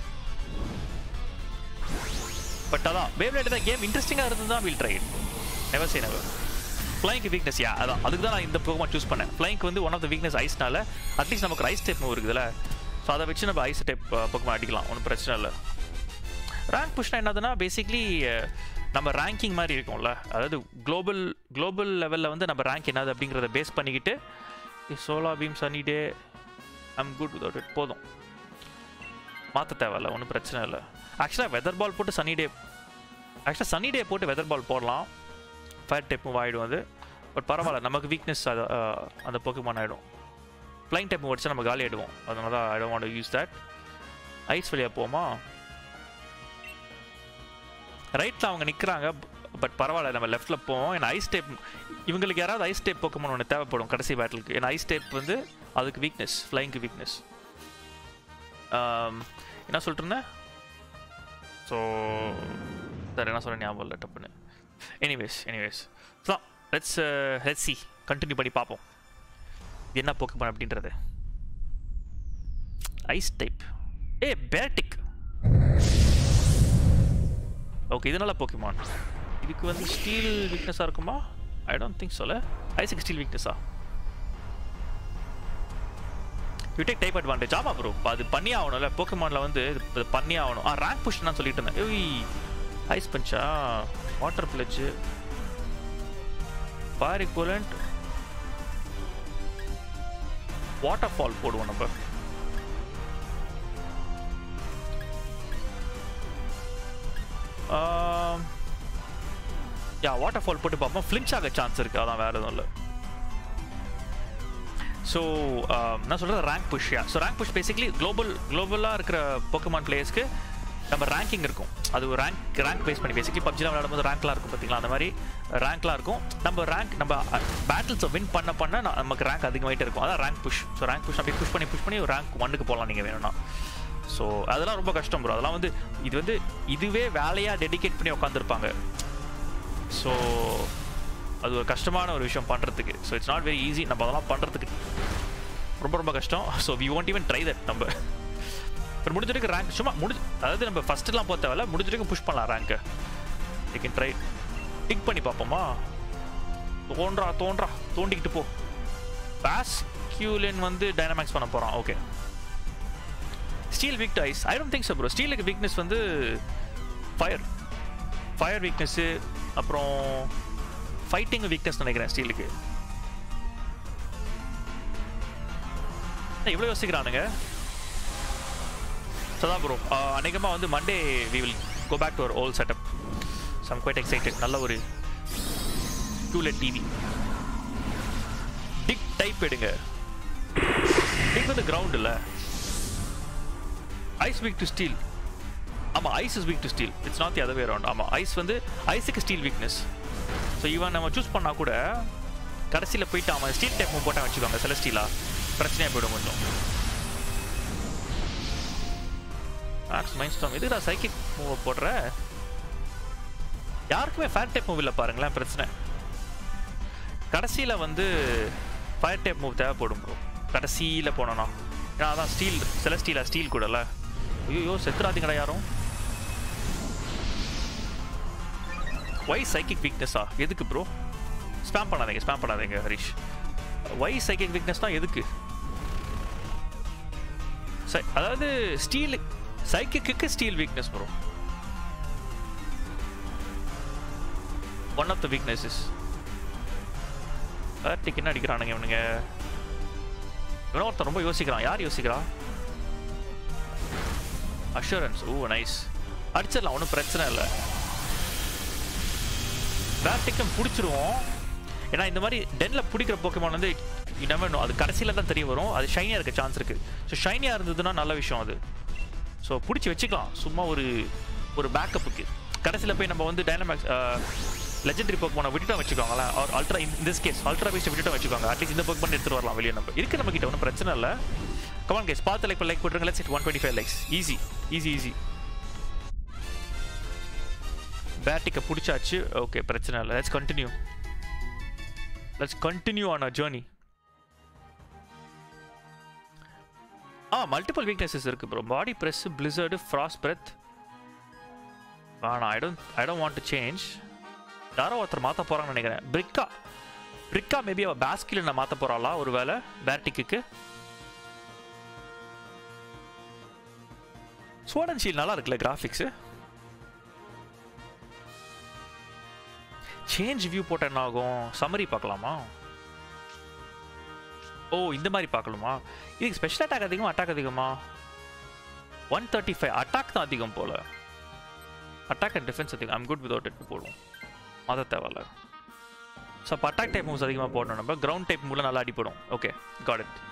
பட் அதான் பேப்ளேட் தான் கேம் இன்ட்ரெஸ்டிங்காக இருந்து தான் will try never say never ஃப்ளைங்க்கு வீக்னஸ் யா அதான் அதுக்கு தான் நான் இந்த ப்ரோக்ராம் சூஸ் பண்ணேன் ஃப்ளைங்க்கு வந்து ஒன் ஆஃப் த வீக்னஸ் ஐஸ்னால அட்லீஸ்ட் நமக்கு ஐஸ் டைப் இருக்குதுல்ல ஸோ அதை வச்சு நம்ம ஐஸ் டைப் பக்கம் அடிக்கலாம் ஒன்றும் பிரச்சனை இல்லை ரேங்க் புஷ்னா என்னதுன்னா பேசிக்லி நம்ம ரேங்கிங் மாதிரி இருக்கும்ல அதாவது குளோபல் குளோபல் லெவலில் வந்து நம்ம ரேங்க் என்னது அப்படிங்கிறத பேஸ் பண்ணிக்கிட்டு solar beam sunny day I'm good without it போதும் மாற்ற தேவையில்ல ஒன்றும் பிரச்சனை இல்லை ஆக்சுவலாக வெதர் பால் போட்டு சனி டே ஆக்சுவலாக சனி டே போட்டு வெதர் பால் போடலாம் ஃபயர் டைப் மூவ் ஆகிடும் அது பட் பரவாயில்ல நமக்கு வீக்னஸ் அது அந்த போக்குமான் ஆகிடும் ஃப்ளைங் டைப் மூவ் அடிச்சா நம்ம காலி ஆகிடுவோம் அதனால தான் I don't want use that ice வழியாக போமா ரைட்டில் அவங்க நிற்கிறாங்க பட் பரவாயில்ல நம்ம லெஃப்ட்டில் போவோம் ஏன்னா ஐஸ் டேப் இவங்களுக்கு யாராவது ஐஸ் டேப் போக்கமான் ஒன்று தேவைப்படும் கடைசி பேட்டிலுக்கு ஏன்னா ஐஸ் டேப் வந்து அதுக்கு வீக்னஸ் ஃப்ளைங்க்கு வீக்னஸ் என்ன சொல்லிட்டுருந்தேன் ஸோ சார் என்ன சொல்ல ஞாபகம் இல்லை டப்புன்னு anyways anyways so let's let's see continue பண்ணி பார்ப்போம் என்ன போக்கமான் அப்படின்றது ஐஸ் டைப் ஏ பேட்டிக் ஓகே இதனால போக்கிமான் இதுக்கு வந்து ஸ்டீல் வீக்னஸாக இருக்குமா ஐ டோன்ட் திங்க் சொல்ல ஐஸுக்கு ஸ்டீல் வீக்னஸா யூ டேக் டைப் அட்வான்டேஜ் ஆமாம் ப்ரோ அது பண்ணி ஆகணும்ல போக்கமானில் வந்து இது பண்ணி ஆகணும் ஆ ரேங்க் புஷ் நான் சொல்லிட்டு இருந்தேன் ஏய் ஐஸ் பஞ்சா water pledge fire equivalent waterfall போடுவோம் நம்ம யா வாட்டர் ஃபால் போட்டு பார்ப்போம் ஃப்ளின்ச் ஆக சான்ஸ் இருக்குது அதான் வேறு எதுவும் இல்லை ஸோ நான் சொல்கிறது rank push yeah so rank push basically global குளோபலாக இருக்கிற போக்கமான் பிளேயர்ஸ்க்கு நம்ம ரேங்கிங் இருக்கும் அது ஒரு ரேங்க் ரேங்க் பேஸ் பண்ணி பேசிக்லி பப்ஜிலாம் விளையாடும்போது ரேங்க்லாம் இருக்கும் பார்த்தீங்களா அந்த மாதிரி ரேங்க்லாம் இருக்கும் நம்ம ரேங்க் நம்ம பேட்டில்ஸை வின் பண்ண பண்ண நமக்கு ரேங்க் அதிகமாகிட்டே இருக்கும் அதான் rank push so rank push அப்படி புஷ் பண்ணி புஷ் பண்ணி ரேங்க் ஒன்னுக்கு போகலாம் நீங்கள் வேணும்னா ஸோ அதெல்லாம் ரொம்ப கஷ்டம் ப்ரோ அதெல்லாம் வந்து இது வந்து இதுவே வேலையாக டெடிகேட் பண்ணி உட்காந்துருப்பாங்க ஸோ அது ஒரு கஷ்டமான ஒரு விஷயம் பண்ணுறதுக்கு so it's not very easy நம்ம அதெல்லாம் பண்ணுறதுக்கு ரொம்ப ரொம்ப கஷ்டம் so we won't even try that நம்ம இப்போ முடிஞ்சிருக்கு ரேங்க் சும்மா முடிஞ்சு அதாவது நம்ம ஃபஸ்ட்டுலாம் போக தேவையில்ல முடிஞ்சிருக்கு புஷ் பண்ணலாம் ரேங்க்கை யூ கேன் ட்ரை டிக் பண்ணி பார்ப்போமா தோன்றா தோன்றா தோண்டிக்கிட்டு போ பாஸ்கியூலின் வந்து டைனமிக்ஸ் பண்ண போகிறான் okay steel weak to ice I don't think so bro ஸ்டீலுக்கு வீக்னஸ் வந்து ஃபயர் ஃபயர் வீக்னஸ்ஸு அப்புறம் ஃபைட்டிங் வீக்னஸ் நினைக்கிறேன் ஸ்டீலுக்கு இவ்வளோ யோசிக்கிறானுங்க சதான் ப்ரோ அநேகமாக வந்து Monday we will go back to our old setup some quite excited நல்ல ஒரு டூலெட் டிவி டிக் டைப் எடுங்க டிக் வந்து கிரவுண்ட் இல்லை ஐஸ் வீக் டு ஸ்டீல் ஆமாம் ice is weak to steel it's not the other way around ஆமாம் ice வந்து ஐஸுக்கு ஸ்டீல் வீக்னஸ் ஸோ இவன் நம்ம சூஸ் பண்ணால் கூட கடைசியில் போயிட்டு அவன் ஸ்டீல் டைப் மூவ் போட்டால் வச்சுக்கோங்க செலஸ்டீலா பிரச்சனையாக போயிடும் கொஞ்சம் மேக்ஸ் மைண்ட் ஸ்டாம் எதுக்குடா சைக்கிக் மூவ் போடுற யாருக்குமே ஃபேர் டைப் மூவ் இல்லை பாருங்களேன் பிரச்சனை கடைசியில் வந்து ஃபயர் டைப் மூவ் தேவைப்படும் ப்ரோ கடைசியில் போனோன்னா ஏன்னா அதான் ஸ்டீல் செலஸ்டீலா ஸ்டீல் கூடல ஐயோ செத்துறாதீங்கடா யாரும் ஒய் சைக்கிக் வீக்னஸா எதுக்கு ப்ரோ ஸ்பேம் பண்ணாதீங்க ஸ்பேம் பண்ணாதீங்க ஹரிஷ் ஒய் சைக்கிக் வீக்னஸ்னா எதுக்கு சை- அதாவது ஸ்டீல் சைக்கிக்கு steel weakness bro one of the weaknesses பேட்டிக் என்ன அடிக்கிறானுங்க இவனுங்க இவன ஒருத்தன் ரொம்ப யோசிக்கிறான் யார் யோசிக்கிறா அஷூரன்ஸ் ஓ நைஸ் அடிச்சிடலாம் ஒன்றும் பிரச்சனை இல்லை பேட்டிக்கம் பிடிச்சிருவோம் ஏன்னா இந்த மாதிரி டென்னில் பிடிக்கிற போக்கமான் வந்து இன்னமே அது கடைசியில் தான் தெரிய வரும் அது ஷைனியாக இருக்க சான்ஸ் இருக்குது ஸோ ஷைனியாக இருந்ததுன்னா நல்ல விஷயம் அது ஸோ பிடிச்சி வச்சுக்கலாம் சும்மா ஒரு ஒரு பேக்கப்புக்கு கடைசியில் போய் நம்ம வந்து டைனமேக்ஸ் லெஜெண்டரி போக்கமான விட்டுட்டோம் வச்சுக்கோங்களேன் ஆர் அல்ட்ரா இந்த கேஸ் அல்ட்ரா பேஸ்ட் விட்டுட்டோம் வச்சுக்கோங்க அட்லீஸ்ட் இந்த போக்கமான எடுத்துட்டு வரலாம் வெளியே நம்ம இருக்கு நம்ம கிட்ட ஒன்றும் பிரச்சனை இல்லை கமான் கேஸ் பார்த்து லைக் லைக் போட்டுருங்க let's one twenty five likes easy easy easy பேட்டிக்கை பிடிச்சாச்சு ஓகே பிரச்சனை இல்லை let's continue let's continue on a journey ah multiple weaknesses இருக்கு bro body press blizzard frost breath வேணாம் I don't I don't want to change யாரோ ஒருத்தர் மாற்ற போகிறாங்கன்னு நினைக்கிறேன் பிரிக்கா பிரிக்கா மேபி அவள் பேஸ்கில் நான் மாற்ற போகிறாளா ஒரு வேளை பேட்டிக்கு சோடன் ஷீல் நல்லா இருக்குல்ல கிராஃபிக்ஸு சேஞ்ச் வியூ போட்ட என்ன ஆகும் சம்மரி பார்க்கலாமா ஓ இந்த மாதிரி பார்க்கலாமா இதுக்கு ஸ்பெஷல் அட்டாக் அதிகமா அட்டாக் அதிகமா ஒன் தேர்ட்டி ஃபைவ் அட்டாக் தான் அதிகம் போல அட்டாக் அண்ட் டிஃபென்ஸ் அதிகம் ஐம் குட் விதவுட் இட் போடுவோம் மத தேவையில்ல ஸோ அப்போ அட்டாக் டைப் மூவ்ஸ் அதிகமாக போடணும் நம்ம கிரவுண்ட் டைப் மூலம் நல்லா அடிப்படும் ஓகே காட் இட்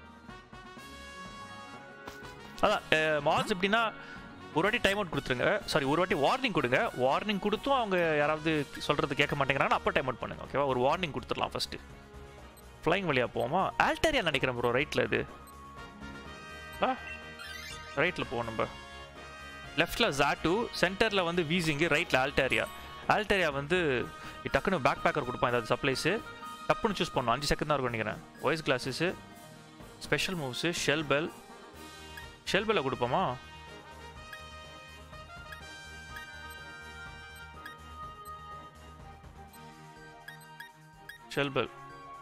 அதான் மாஸ் எப்படின்னா ஒரு வாட்டி டைம் அவுட் கொடுத்துருங்க சாரி ஒரு வாட்டி வார்னிங் கொடுங்க வார்னிங் கொடுத்தும் அவங்க யாராவது சொல்கிறது கேட்க மாட்டேங்கிறாங்கன்னா அப்போ டைம் அவுட் பண்ணுங்க ஓகேவா ஒரு வார்னிங் கொடுத்துடலாம் ஃபஸ்ட்டு ஃப்ளைங் வழியாக போவோமா ஆல்டேரியா நினைக்கிறேன் ப்ரோ ரைட்டில் இது ஆ ரைட்டில் போவோம் நம்ம லெஃப்டில் ஜாட்டு சென்டரில் வந்து வீசிங்கு ரைட்டில் ஆல்டேரியா ஆல்டேரியா வந்து டக்குன்னு பேக் பேக்கர் கொடுப்பான் ஏதாவது சப்ளைஸு டப்புன்னு சூஸ் பண்ணணும் அஞ்சு செகண்ட் தான் இருக்கும் நினைக்கிறேன் voice glasses special moves shell bell shell பெல்லை கொடுப்போமா ஷெல் பெல்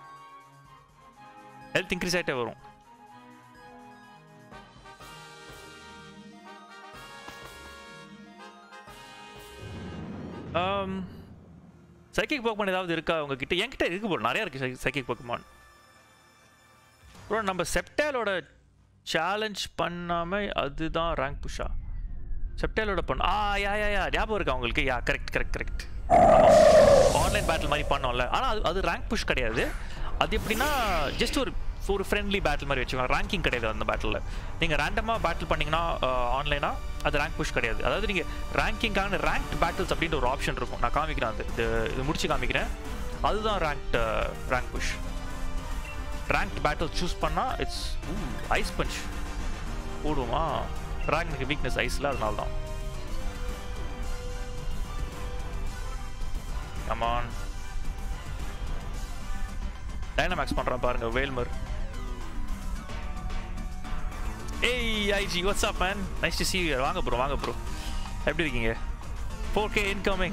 ஹெல்த் இன்க்ரீஸ் ஆகிட்டே வரும் சைக்கிக் போக்மான் ஏதாவது இருக்கா உங்ககிட்ட என்கிட்ட இருக்கு ப்ரோ நிறையா இருக்குது சைக்கிக் போக்மான் ப்ரோ நம்ம செப்டேலோட சேலஞ்ச் பண்ணாமல் அதுதான் ரேங்க் புஷா செப்டேலோட பண்ண ஆ யா யா யா ஞாபகம் இருக்கா உங்களுக்கு yeah correct correct correct online battle மாதிரி பண்ணோம்ல ஆனால் அது அது ரேங்க் புஷ் கிடையாது அது எப்படின்னா ஜஸ்ட் ஒரு ஒரு ஃப்ரெண்ட்லி பேட்டில் மாதிரி வச்சுக்கோங்க ரேங்கிங் கிடையாது அந்த பேட்டில் நீங்கள் ரேண்டமாக பேட்டில் பண்ணிங்கன்னா ஆன்லைனாக அது ரேங்க் புஷ் கிடையாது அதாவது நீங்கள் ரேங்கிங்கான ரேங்க் பேட்டில்ஸ் அப்படின்ற ஒரு ஆப்ஷன் இருக்கும் நான் காமிக்கிறேன் அது இது இது முடிச்சு காமிக்கிறேன் அதுதான் rank rank push rank battle choose பண்ணால் இட்ஸ் ஐஸ் பஞ்ச் போடுவோமா ரேங்க் வீக்னஸ் ஐஸில் அதனால தான் கமான் டைனமேக்ஸ் பண்ணுறான் பாருங்க வேல்மர் ஏய் IG what's up man nice to see you வாங்க ப்ரோ வாங்க ப்ரோ எப்படி இருக்கீங்க four K incoming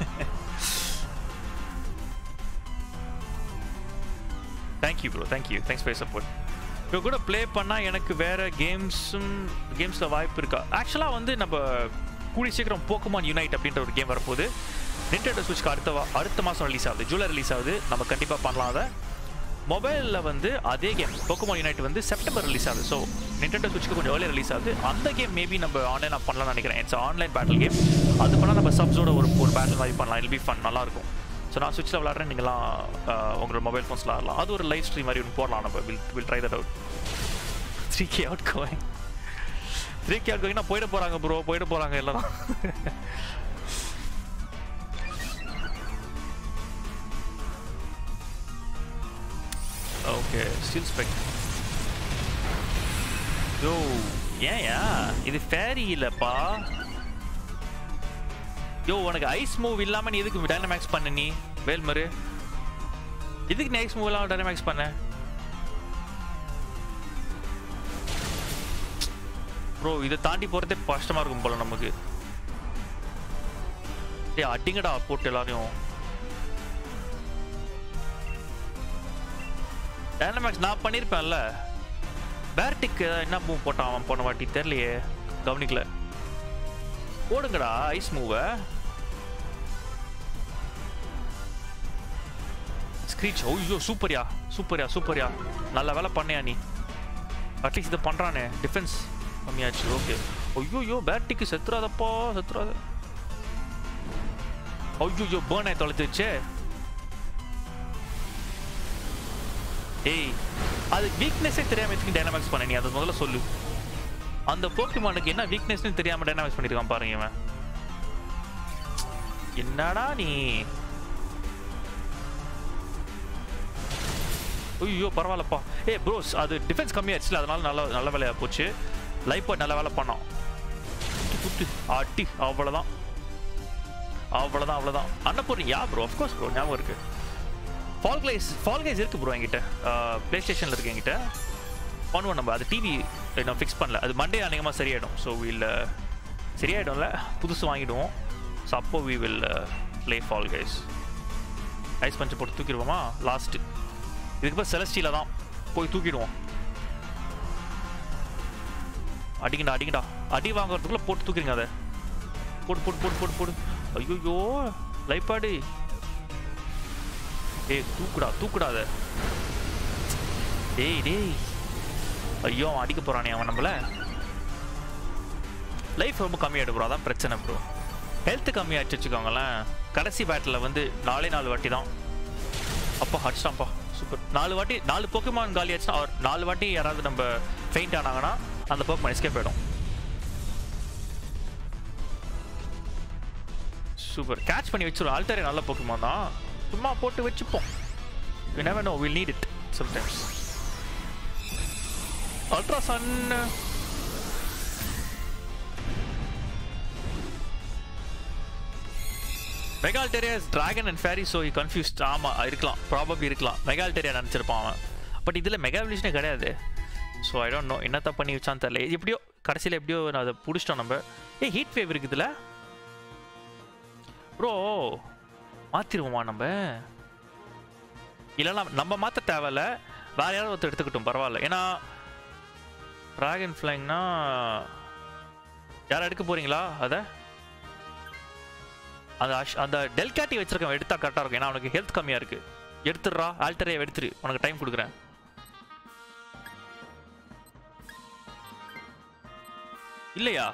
thank you bro thank you thanks for support இப்போ கூட ப்ளே பண்ணால் எனக்கு வேறு கேம்ஸும் கேம்ஸில் வாய்ப்பு இருக்கா ஆக்சுவலாக வந்து நம்ம கூடி சீக்கிரம் போக்குமான் யுனைட் அப்படின்ற ஒரு கேம் வரப்போகுது நிண்டெண்டோ ஸ்விட்ச்க்கு அடுத்த வா- அடுத்த மாதம் ரிலீஸ் ஆகுது ஜூலை ரிலீஸ் ஆகுது நம்ம கண்டிப்பாக பண்ணலாம் அதை மொபைலில் வந்து அதே கேம் போக்குமான் யுனைட் வந்து செப்டம்பர் ரிலீஸ் ஆகுது ஸோ நிண்டெண்டோ ஸ்விட்ச்க்கு கொஞ்சம் ஏர்லி ரிலீஸ் ஆகுது அந்த கேம் மேபி நம்ம ஆன்லைனாக பண்ணலாம்னு நினைக்கிறேன் இட்ஸ் ஆன்லைன் பேட்டில் கேம் அது பண்ணால் நம்ம சப்ஸோட ஒரு ஒரு பேட்டில் மாதிரி பண்ணலாம் இல் பி ஃபன் நல்லாயிருக்கும் ஸோ நான் சுவிட்சில் விளாட்றேன் நீங்களாம் அஹ், உங்களோட மொபைல் ஃபோன்ஸில் ஆடலாம் அது ஒரு லைவ் ஸ்ட்ரீம் மாதிரி ஒன்று போடலாம் நம்ம will will try that out three K out going three K கோயிங்னா போயிட போறாங்க ப்ரோ போயிட போறாங்க எல்லாரும் ஓகே ஸ்டில் ஸ்பெக் யோ ஏன்யா இது ஃபேரி இல்லப்பா யோ உனக்கு ஐஸ் மூவ் இல்லாம நீ எதுக்கு டைனமேக்ஸ் பண்ண நீ வேல்மரு எதுக்கு நீ ஐஸ் மூவ் இல்லாம டைனமேக்ஸ் பண்ண ப்ரோ இதை தாண்டி போறதே கஷ்டமா இருக்கும் போல நமக்கு டேய் அடிங்கடா போட்டு எல்லாரையும் டைனமேக்ஸ் நான் பண்ணியிருப்பேன்ல பேர்டிக் என்ன மூவ் போட்டான் அவன் போன வாட்டி தெரியலையே கவனிக்கல போடுங்கடா ஐஸ் மூவை ஸ்க்ரீச் ஐயோ சூப்பர்யா சூப்பர்யா சூப்பர்யா நல்ல வேலை பண்ணியா நீ அட்லீஸ்ட் இதை பண்ணுறானே டிஃபென்ஸ் கம்மியாச்சு ஓகே ஐயோ பேட்டிக்கு செத்துறாதப்பா செத்துறாத ஐயோ பேர்ன் ஆகி தொலைச்சிருச்சே ஏய் அது வீக்னஸே தெரியாம எதுக்கு டைனாமிக்ஸ் பண்ண நீ அதை முதல்ல சொல்லு அந்த போக்கிமானுக்கு என்ன வீக்னஸ்னு தெரியாம டைனாமிக்ஸ் பண்ணிருக்கான் பாருங்க இவன் என்னடா நீ ஐயோ பரவாயில்லப்பா ஏ ப்ரோஸ் அது டிஃபென்ஸ் கம்மியாச்சுல அதனால நல்ல நல்ல வேலையா போச்சு லைஃப் நல்ல வேலை பண்ணோம் குத்து, குத்து அட்டி அவ்வளோதான் அவ்வளோதான் அவ்வளோதான் Annapoorni yeah bro of course bro ஞாபகம் இருக்கு ஃபால் கைஸ் ஃபால் கைஸ் இருக்கு ப்ரோ என்கிட்ட ப்ளே ஸ்டேஷனில் இருக்கு என்கிட்ட பண்ணுவோம் நம்ம அது டிவி நான் ஃபிக்ஸ் பண்ணல அது மண்டே அநேகமாக சரியாயிடும் ஸோ வில் சரியாயிடும்ல புதுசு வாங்கிடுவோம் ஸோ அப்போ we will play fall guys ice பஞ்சை போட்டு தூக்கிடுவோமா லாஸ்ட்டு இதுக்கு பேர் செலஸ்டியில் தான் போய் தூக்கிடுவோம் அடிங்கடா அடிங்கடா அடி வாங்குறதுக்குள்ள போட்டு தூக்கிடுங்க அதை போடு போடு போடு போடு போடு ஐயோ லைப்பாடி ஏய் தூக்குடா தூக்குடா அதை டேய் டேய் ஐயோ அவன் அடிக்க போறானே அவன் நம்மள லைஃப் ரொம்ப கம்மியாயிடு ப்ரோ அதான் பிரச்சனை ப்ரோ ஹெல்த் கம்மியாச்சு வச்சுக்கோங்களேன் கடைசி பேட்டில் வந்து நாலே நாலு வாட்டி தான் அப்பா அடிச்சிட்டான்ப்பா சூப்பர் நாலு வாட்டி நாலு போக்குமான் காலி ஆச்சுன்னா அவர் நாலு வாட்டி யாராவது நம்ம ஃபெயிண்ட் ஆனாங்கன்னா அந்த போக்குமான் எஸ்கேப் ஆயிடும் சூப்பர் கேட்ச் பண்ணி வச்சிரும் ஆல்டரே நல்ல போக்குமான் தான் சும்மா போட்டு வச்சுப்போம் you never know will need it sometimes ultra sun மெகால்டேரியாஸ் dragon and fairy so confused ஆமாம் இருக்கலாம் ப்ராபப்ளி இருக்கலாம் மெகால்டேரியா நினச்சிருப்பான் அவன் பட் இதில் மெகாவிலிஷனே கிடையாது ஸோ ஐ டோன்ட் நோ என்னத்த பண்ணி வச்சான்னு தெரியல இது எப்படியோ கடைசியில் எப்படியோ நான் அதை பிடிச்சிட்டோம் நம்ம ஏ ஹீட் வேவ் இருக்குதுல ப்ரோ மாற்றிடுவோமா நம்ம இல்லைன்னா நம்ம மாற்ற தேவையில்ல வேற யாராவது ஒருத்தர் எடுத்துக்கிட்டோம் பரவாயில்ல ஏன்னா ட்ராகன் ஃப்ளைங்னா யாரும் எடுக்க போறீங்களா அதை அந்த அஷ் அந்த டெல்காட்டி வச்சிருக்கவன் எடுத்தா கரெக்டாக இருக்கும் ஏன்னா அவனுக்கு ஹெல்த் கம்மியாக இருக்கு எடுத்துடுறா ஆல்டரே எடுத்துரு உனக்கு டைம் கொடுக்குறேன் இல்லையா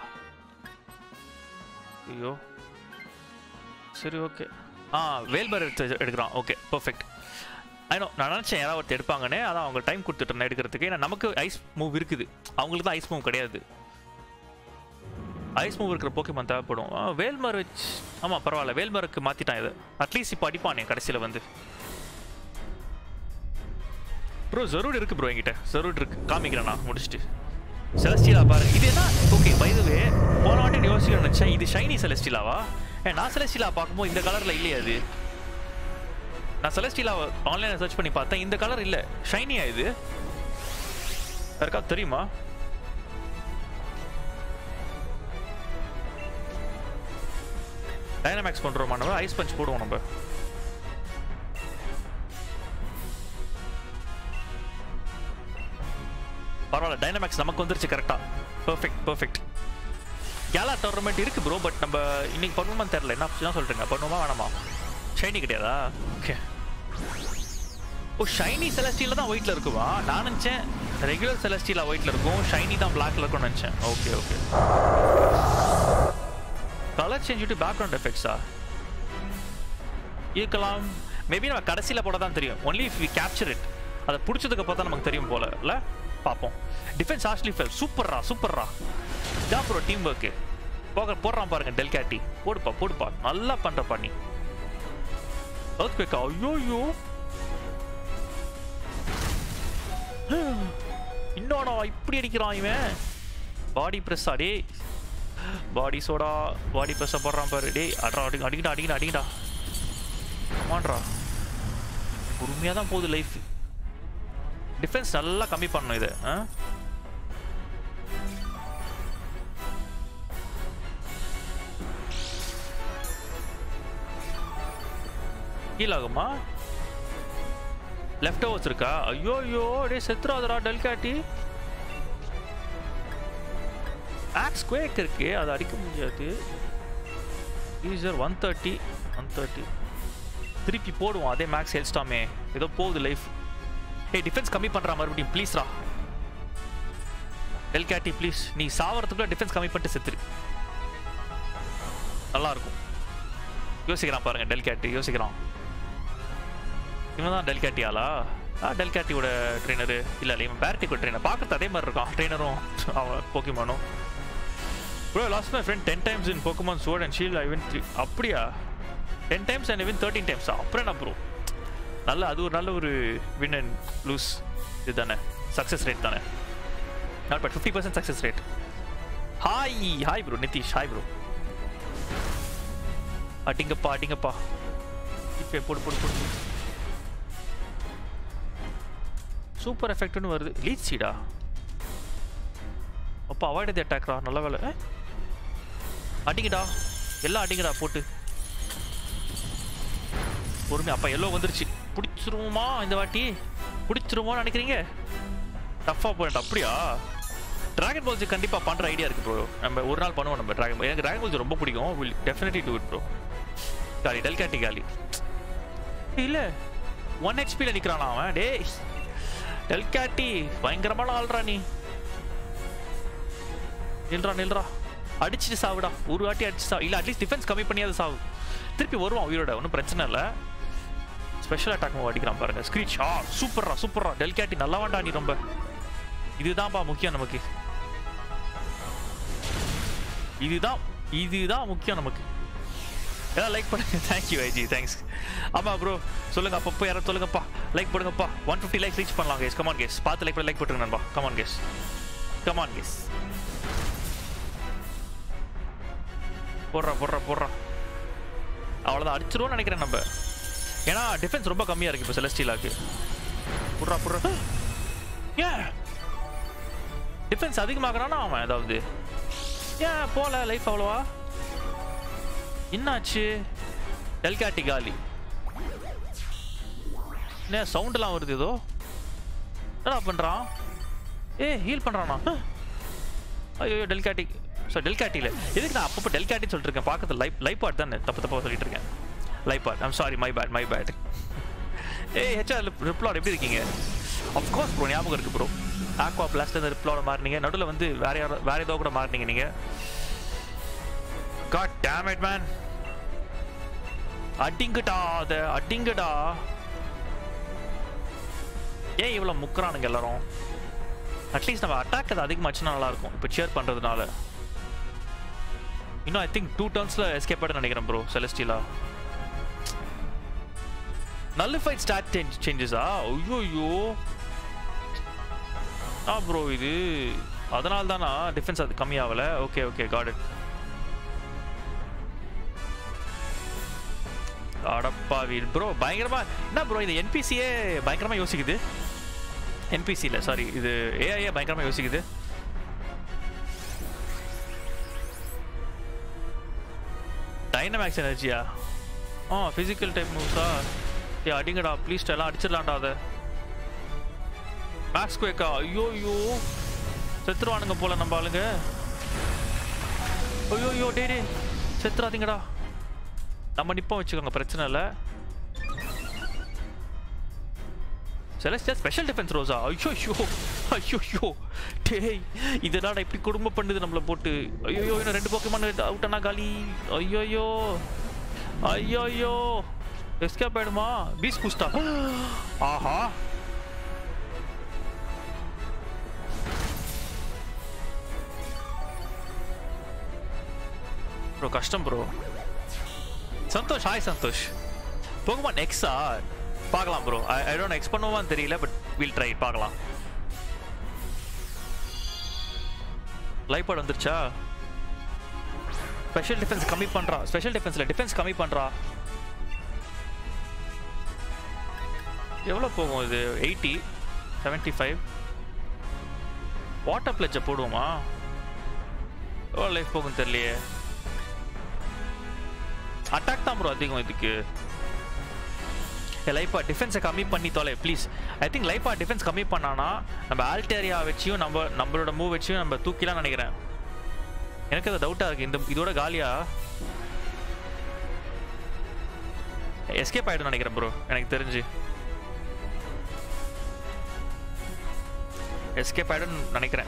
ஐயோ சரி ஓகே ஆ வேல்பர் எடுத்து எடுக்கிறான் ஓகே பர்ஃபெக்ட் ஐநோ நான் நினச்சேன் யாராவது ஒருத்தர் எடுப்பாங்கன்னு அதான் அவங்க டைம் கொடுத்துட்டேன் எடுக்கிறதுக்கு ஏன்னா நமக்கு ஐஸ் மூவ் இருக்குது அவங்களுக்கு தான் ஐஸ் மூவ் கிடையாது ஐஸ் மூவ் இருக்கிற போக்கிமான் தேவைப்படும் ஆ, வேல்மர் வச்சு ஆமாம் பரவாயில்ல வேல்மருக்கு மாற்றிட்டான் இது அட்லீஸ்ட் இப்போ அடிப்பானே கடைசியில் வந்து ப்ரோ ஜரூர் இருக்கு ப்ரோ என்கிட்ட ஜரூர் இருக்கு காமிக்கிறேன் நான் முடிச்சுட்டு செலஸ்டிலா பாருங்க இது என்ன ஓகே பைதவே போன வாட்டி யோசிக்க நினைச்சேன் இது ஷைனி செலஸ்டிலாவா ஏன் நான் செலஸ்டிலா பார்க்கும்போது இந்த கலர்ல இல்லையா இது நான் செலஸ்டிலா ஆன்லைன்ல சர்ச் பண்ணி பார்த்தேன் இந்த கலர் இல்ல ஷைனியா இது யாருக்காவது தெரியுமா டைனமேக்ஸ் பண்றோமா நம்ம ஐஸ் பஞ்ச் போடுவோம் நம்ம பரவாயில்ல டைனமேக்ஸ் நமக்கு வந்துருச்சு கரெக்டா பெர்ஃபெக்ட் பெர்ஃபெக்ட் கேலா டோர்னமெண்ட் இருக்கு ப்ரோ பட் நம்ம இன்னைக்கு பண்ணுவோமா தெரியல என்ன என்ன சொல்றீங்க பண்ணுவோமா வேணாமா ஷைனி கிடையாதா ஓகே ஓ ஷைனி செலஸ்டியில் தான் ஒயிட்ல இருக்குமா நான் நினச்சேன் ரெகுலர் செலஸ்டியில் ஒயிட்ல இருக்கும் ஷைனி தான் பிளாக்ல இருக்கும்னு நினச்சேன் okay okay colour change to background எஃபெக்ட்ஸா இருக்கலாம் மேபி நம்ம கடைசியில் போட தான் தெரியும் only if we capture it அதை பிடிச்சதுக்கு அப்புறம் தான் நமக்கு தெரியும் போல இல்லை பார்ப்போம் டிஃபென்ஸ் ஆஷ்லி ஃபெல் சூப்பர்ரா சூப்பர்ரா இதான் ப்ரோ டீம் ஒர்க்கு போக போடுறான் பாருங்க டெல்காட்டி போடுப்பா போடுப்பா நல்லா பண்றப்பா நீ அவுத் குவேக்கா ஐயோ இன்னொன்னா இப்படி அடிக்கிறான் இவன் பாடி ப்ரெஸ்ஸா டே பாடி சோடா பாடி ப்ரெஸ்ஸை போடுறான் பாரு டேய் அட்ரா அடி அடிக்கடா அடிக்கடா அடிக்கடா கமான்ட்ரா பொறுமையாக தான் போகுது லைஃப் டிஃபென்ஸ் நல்லா கம்மி பண்ணணும் இதை ஆ கீழாகுமா லெஃப்ட் ஓவர்ஸ் இருக்கா ஐயோ ஐயோ டே செத்துறாதரா டெல்காட்டி ஆக்ஸ் குவேக் இருக்கு அதை அடிக்க முடியாது ஈஸர் ஒன் தேர்ட்டி ஒன் தேர்ட்டி திருப்பி போடுவோம் அதே மேக்ஸ் ஹெல்ஸ்டாமே ஏதோ போகுது லைஃப் ஏய் டிஃபென்ஸ் கம்மி பண்ணுறா மறுபடியும் ப்ளீஸ்ரா டெல்காட்டி ப்ளீஸ் நீ சாவறதுக்குள்ள டிஃபென்ஸ் கம்மி பண்ணிட்டு செத்துரு நல்லா இருக்கும் யோசிக்கிறான் பாருங்க டெல்காட்டி யோசிக்கிறான் இவன் தான் டெல்காட்டி ஆளா ஆ டெல்காட்டியோட ட்ரெயினரு இல்லை இல்லை இவன் பேரட்டிக்கோட ட்ரெயினர் பார்க்கறது அதே மாதிரி இருக்கான் ட்ரெயினரும் அவன் போக்கிமானும் bro lost my friend ten times in Pokemon sword and shield I win three அப்படியா ten times and win thirteen times அப்புறம் என்ன ப்ரோ நல்ல அது ஒரு நல்ல ஒரு வின் அண்ட் லூஸ் இது தானே சக்ஸஸ் ரேட் தானே not but fifty percent success rate hi hi bro Nitish hi bro அடிங்கப்பா அடிங்கப்பா இப்போ போடு போடு போடு போடு. சூப்பர் எஃபெக்ட்னு வருது லீட் சீடா அப்போ அவாய்ட் தி அட்டாக்ரா நல்ல வேலை ஏ? அடிங்கடா எல்லாம் அடிங்கடா போட்டு பொறுமை அப்பா எல்லோ வந்துருச்சு பிடிச்சிருவோமா இந்த வாட்டி பிடிச்சிருவோம்னு நினைக்கிறீங்க டஃப்பாக போயிட்டு அப்படியா டிராகன் பால்ஸ் கண்டிப்பாக பண்ணுற ஐடியா இருக்கு ப்ரோ நம்ம ஒரு நாள் பண்ணுவோம் நம்ம டிராகன் எனக்கு டிராகன் பால்ஸ் ரொம்ப பிடிக்கும் will definitely do it bro காலி டெல்காட்டி காலி இல்லை ஒன் ஹெச்பியில் நிற்கிறானா அவன் டேய் டெல்காட்டி பயங்கரமான ஆள்றா நீ நில்றா நில்றா அடிச்சுட்டு சாவுடா ஒரு வாட்டி அடிச்சு சாவு இல்லை அட்லீஸ்ட் டிஃபென்ஸ் கம்மி பண்ணியாவது சாவு திருப்பி வருவான் உயிரோட ஒன்றும் பிரச்சனை இல்லை ஸ்பெஷல் அட்டாக் மூவ் அடிக்கிறான் பாருங்க ஸ்க்ரீச் ஆ சூப்பர்ரா சூப்பர்ரா டெல்காட்டி நல்லா வேண்டா நீ ரொம்ப இதுதான்ப்பா முக்கியம் நமக்கு இதுதான் இதுதான் முக்கியம் நமக்கு ஏதாவது லைக் பண்ணுங்க தேங்க்யூ ஐஜி தேங்க்ஸ் ஆமாம் ப்ரோ சொல்லுங்க அப்பப்போ யாரும் சொல்லுங்கப்பா லைக் பண்ணுங்கப்பா ஒன் ஃபிஃப்டி லைக் ரீச் பண்ணலாம் கேஸ் கமான் கேஸ் பார்த்து லைக் பண்ணி லைக் போட்டுருங்க நண்பா கமான் கேஸ் கமான் கேஸ் போடுறா போடுறா போடுறா அவ்வளோதான் அடிச்சிருவோம்னு நினைக்கிறேன் நம்ம ஏன்னா டிஃபென்ஸ் ரொம்ப கம்மியாக இருக்கு இப்போ செலஸ்டீலாக்கு புட்றா புட்றா ஏன் டிஃபென்ஸ் அதிகமாகறானா அவன் ஏதாவது ஏன் போல லைஃப் அவ்வளோவா என்னாச்சு டெல்காட்டி காலி என்ன சவுண்டெல்லாம் வருது ஏதோ என்னடா பண்ணுறான் ஏ ஹீல் பண்ணுறானா ஐயோ டெல்காட்டி ஸோ டெல்காட்டியில் எதுக்கு நான் அப்பப்போ டெல்காட்டின்னு சொல்லிட்டு இருக்கேன் பார்க்கறது லைப் லைப் ஆட் தானே தப்பு தப்பாக சொல்லிட்டு இருக்கேன் லைப் ஆட் I'm sorry my bad my bad ஏய் ஹெச்ஆர் ரிப்ளாட் எப்படி இருக்கீங்க அஃப்கோர்ஸ் ப்ரோ ஞாபகம் இருக்கு ப்ரோ ஆக்வா பிளாஸ்ட் இந்த ரிப்ளோட மாறினீங்க நடுவில் வந்து வேற யாரோ வேற ஏதோ கூட மாறினீங்க நீங்க காட் டேம் இட் மேன் அடிங்கடா அத அடிங்கடா ஏன் இவ்வளோ முக்குறானுங்க எல்லாரும் அட்லீஸ்ட் நம்ம அட்டாக் அது அதிகமாச்சுன்னா நல்லா இருக்கும் இப்போ சேர் பண்ணுறதுனால இன்னும் ஐ திங்க் டூ டர்ன்ஸில் எஸ்கேப் ஆகிட்டு நினைக்கிறேன் ப்ரோ செலஸ்டிலா நல்லிஃபைட் ஸ்டாட் சேஞ்ச் சேஞ்சஸா ஐயோ ஆ ப்ரோ இது அதனால தானா டிஃபென்ஸ் அது கம்மியாகல ஓகே ஓகே காட் இட் அடப்பாவி ப்ரோ பயங்கரமா என்ன ப்ரோ இது என்பிசியே பயங்கரமா யோசிக்குது என்பிசி இல்லை சாரி இது ஏஐஏ பயங்கரமா யோசிக்குது டைனமேக்ஸ் எனர்ஜியா ஆ ஃபிசிக்கல் டைப் மூவ்ஸா ஏ அடிங்கடா ப்ளீஸ் எல்லாம் அடிச்சிடலாம்டா அதை மேக்ஸ் குவேக்கா ஐயோ ஐயோ செத்துருவானுங்க போல நம்ம ஆளுங்க ஐயோ ஐயோ டே டே செத்துறாதீங்கடா நம்ம நிப்போம் வச்சுக்கோங்க பிரச்சனை இல்லை செலஸ்டியா ஸ்பெஷல் டிஃபென்ஸ் ரோஸா ஐயோ ஐயோ ஐயோ ஐயோ டேய் இதெல்லாம் இப்படி குடும்பம் பண்ணுது நம்மளை போட்டு ஐயோ இன்னும் ரெண்டு போக்கமான அவுட்டானா காலி ஐயோ ஐயோ ஐயோ ஐயோ எஸ்கேப் ஆயிடுமா பீஸ் குஸ்டா ஆஹா ப்ரோ கஷ்டம் ப்ரோ சந்தோஷ் ஹாய் சந்தோஷ் போகுமா நெக்ஸா பார்க்கலாம் ப்ரோ ஐ ஐ டோன்ட் எக்ஸ் பண்ணுவான்னு தெரியல பட் வில் ட்ரை பார்க்கலாம் லைஃப் பாட் வந்துருச்சா ஸ்பெஷல் டிஃபென்ஸ் கம்மி பண்றா ஸ்பெஷல் டிஃபென்ஸ்ல டிஃபென்ஸ் கம்மி பண்றா எவ்வளோ போகும் இது எயிட்டி செவன்ட்டி ஃபைவ் வாட்டர் பிளட்ஜை போடுவோமா எவ்வளோ லைஃப் போகும் தெரியலையே அட்டாக் தான் ப்ரோ அதிகம் இதுக்கு லைஃபா டிஃபென்ஸை கம்மி பண்ணி தொலை ப்ளீஸ் ஐ திங்க் லைஃபா டிஃபென்ஸ் கம்மி பண்ணானா நம்ம ஆல்டேரியா வச்சியும் நம்ம நம்மளோட மூவ் வச்சியும் நம்ம தூக்கிலாம் நினைக்கிறேன் எனக்கு அது டவுட்டாக இருக்கு இந்த இதோட காலியா எஸ்கேப் ஆயிடும் நினைக்கிறேன் ப்ரோ எனக்கு தெரிஞ்சு எஸ்கேப் ஆயிடும் நினைக்கிறேன்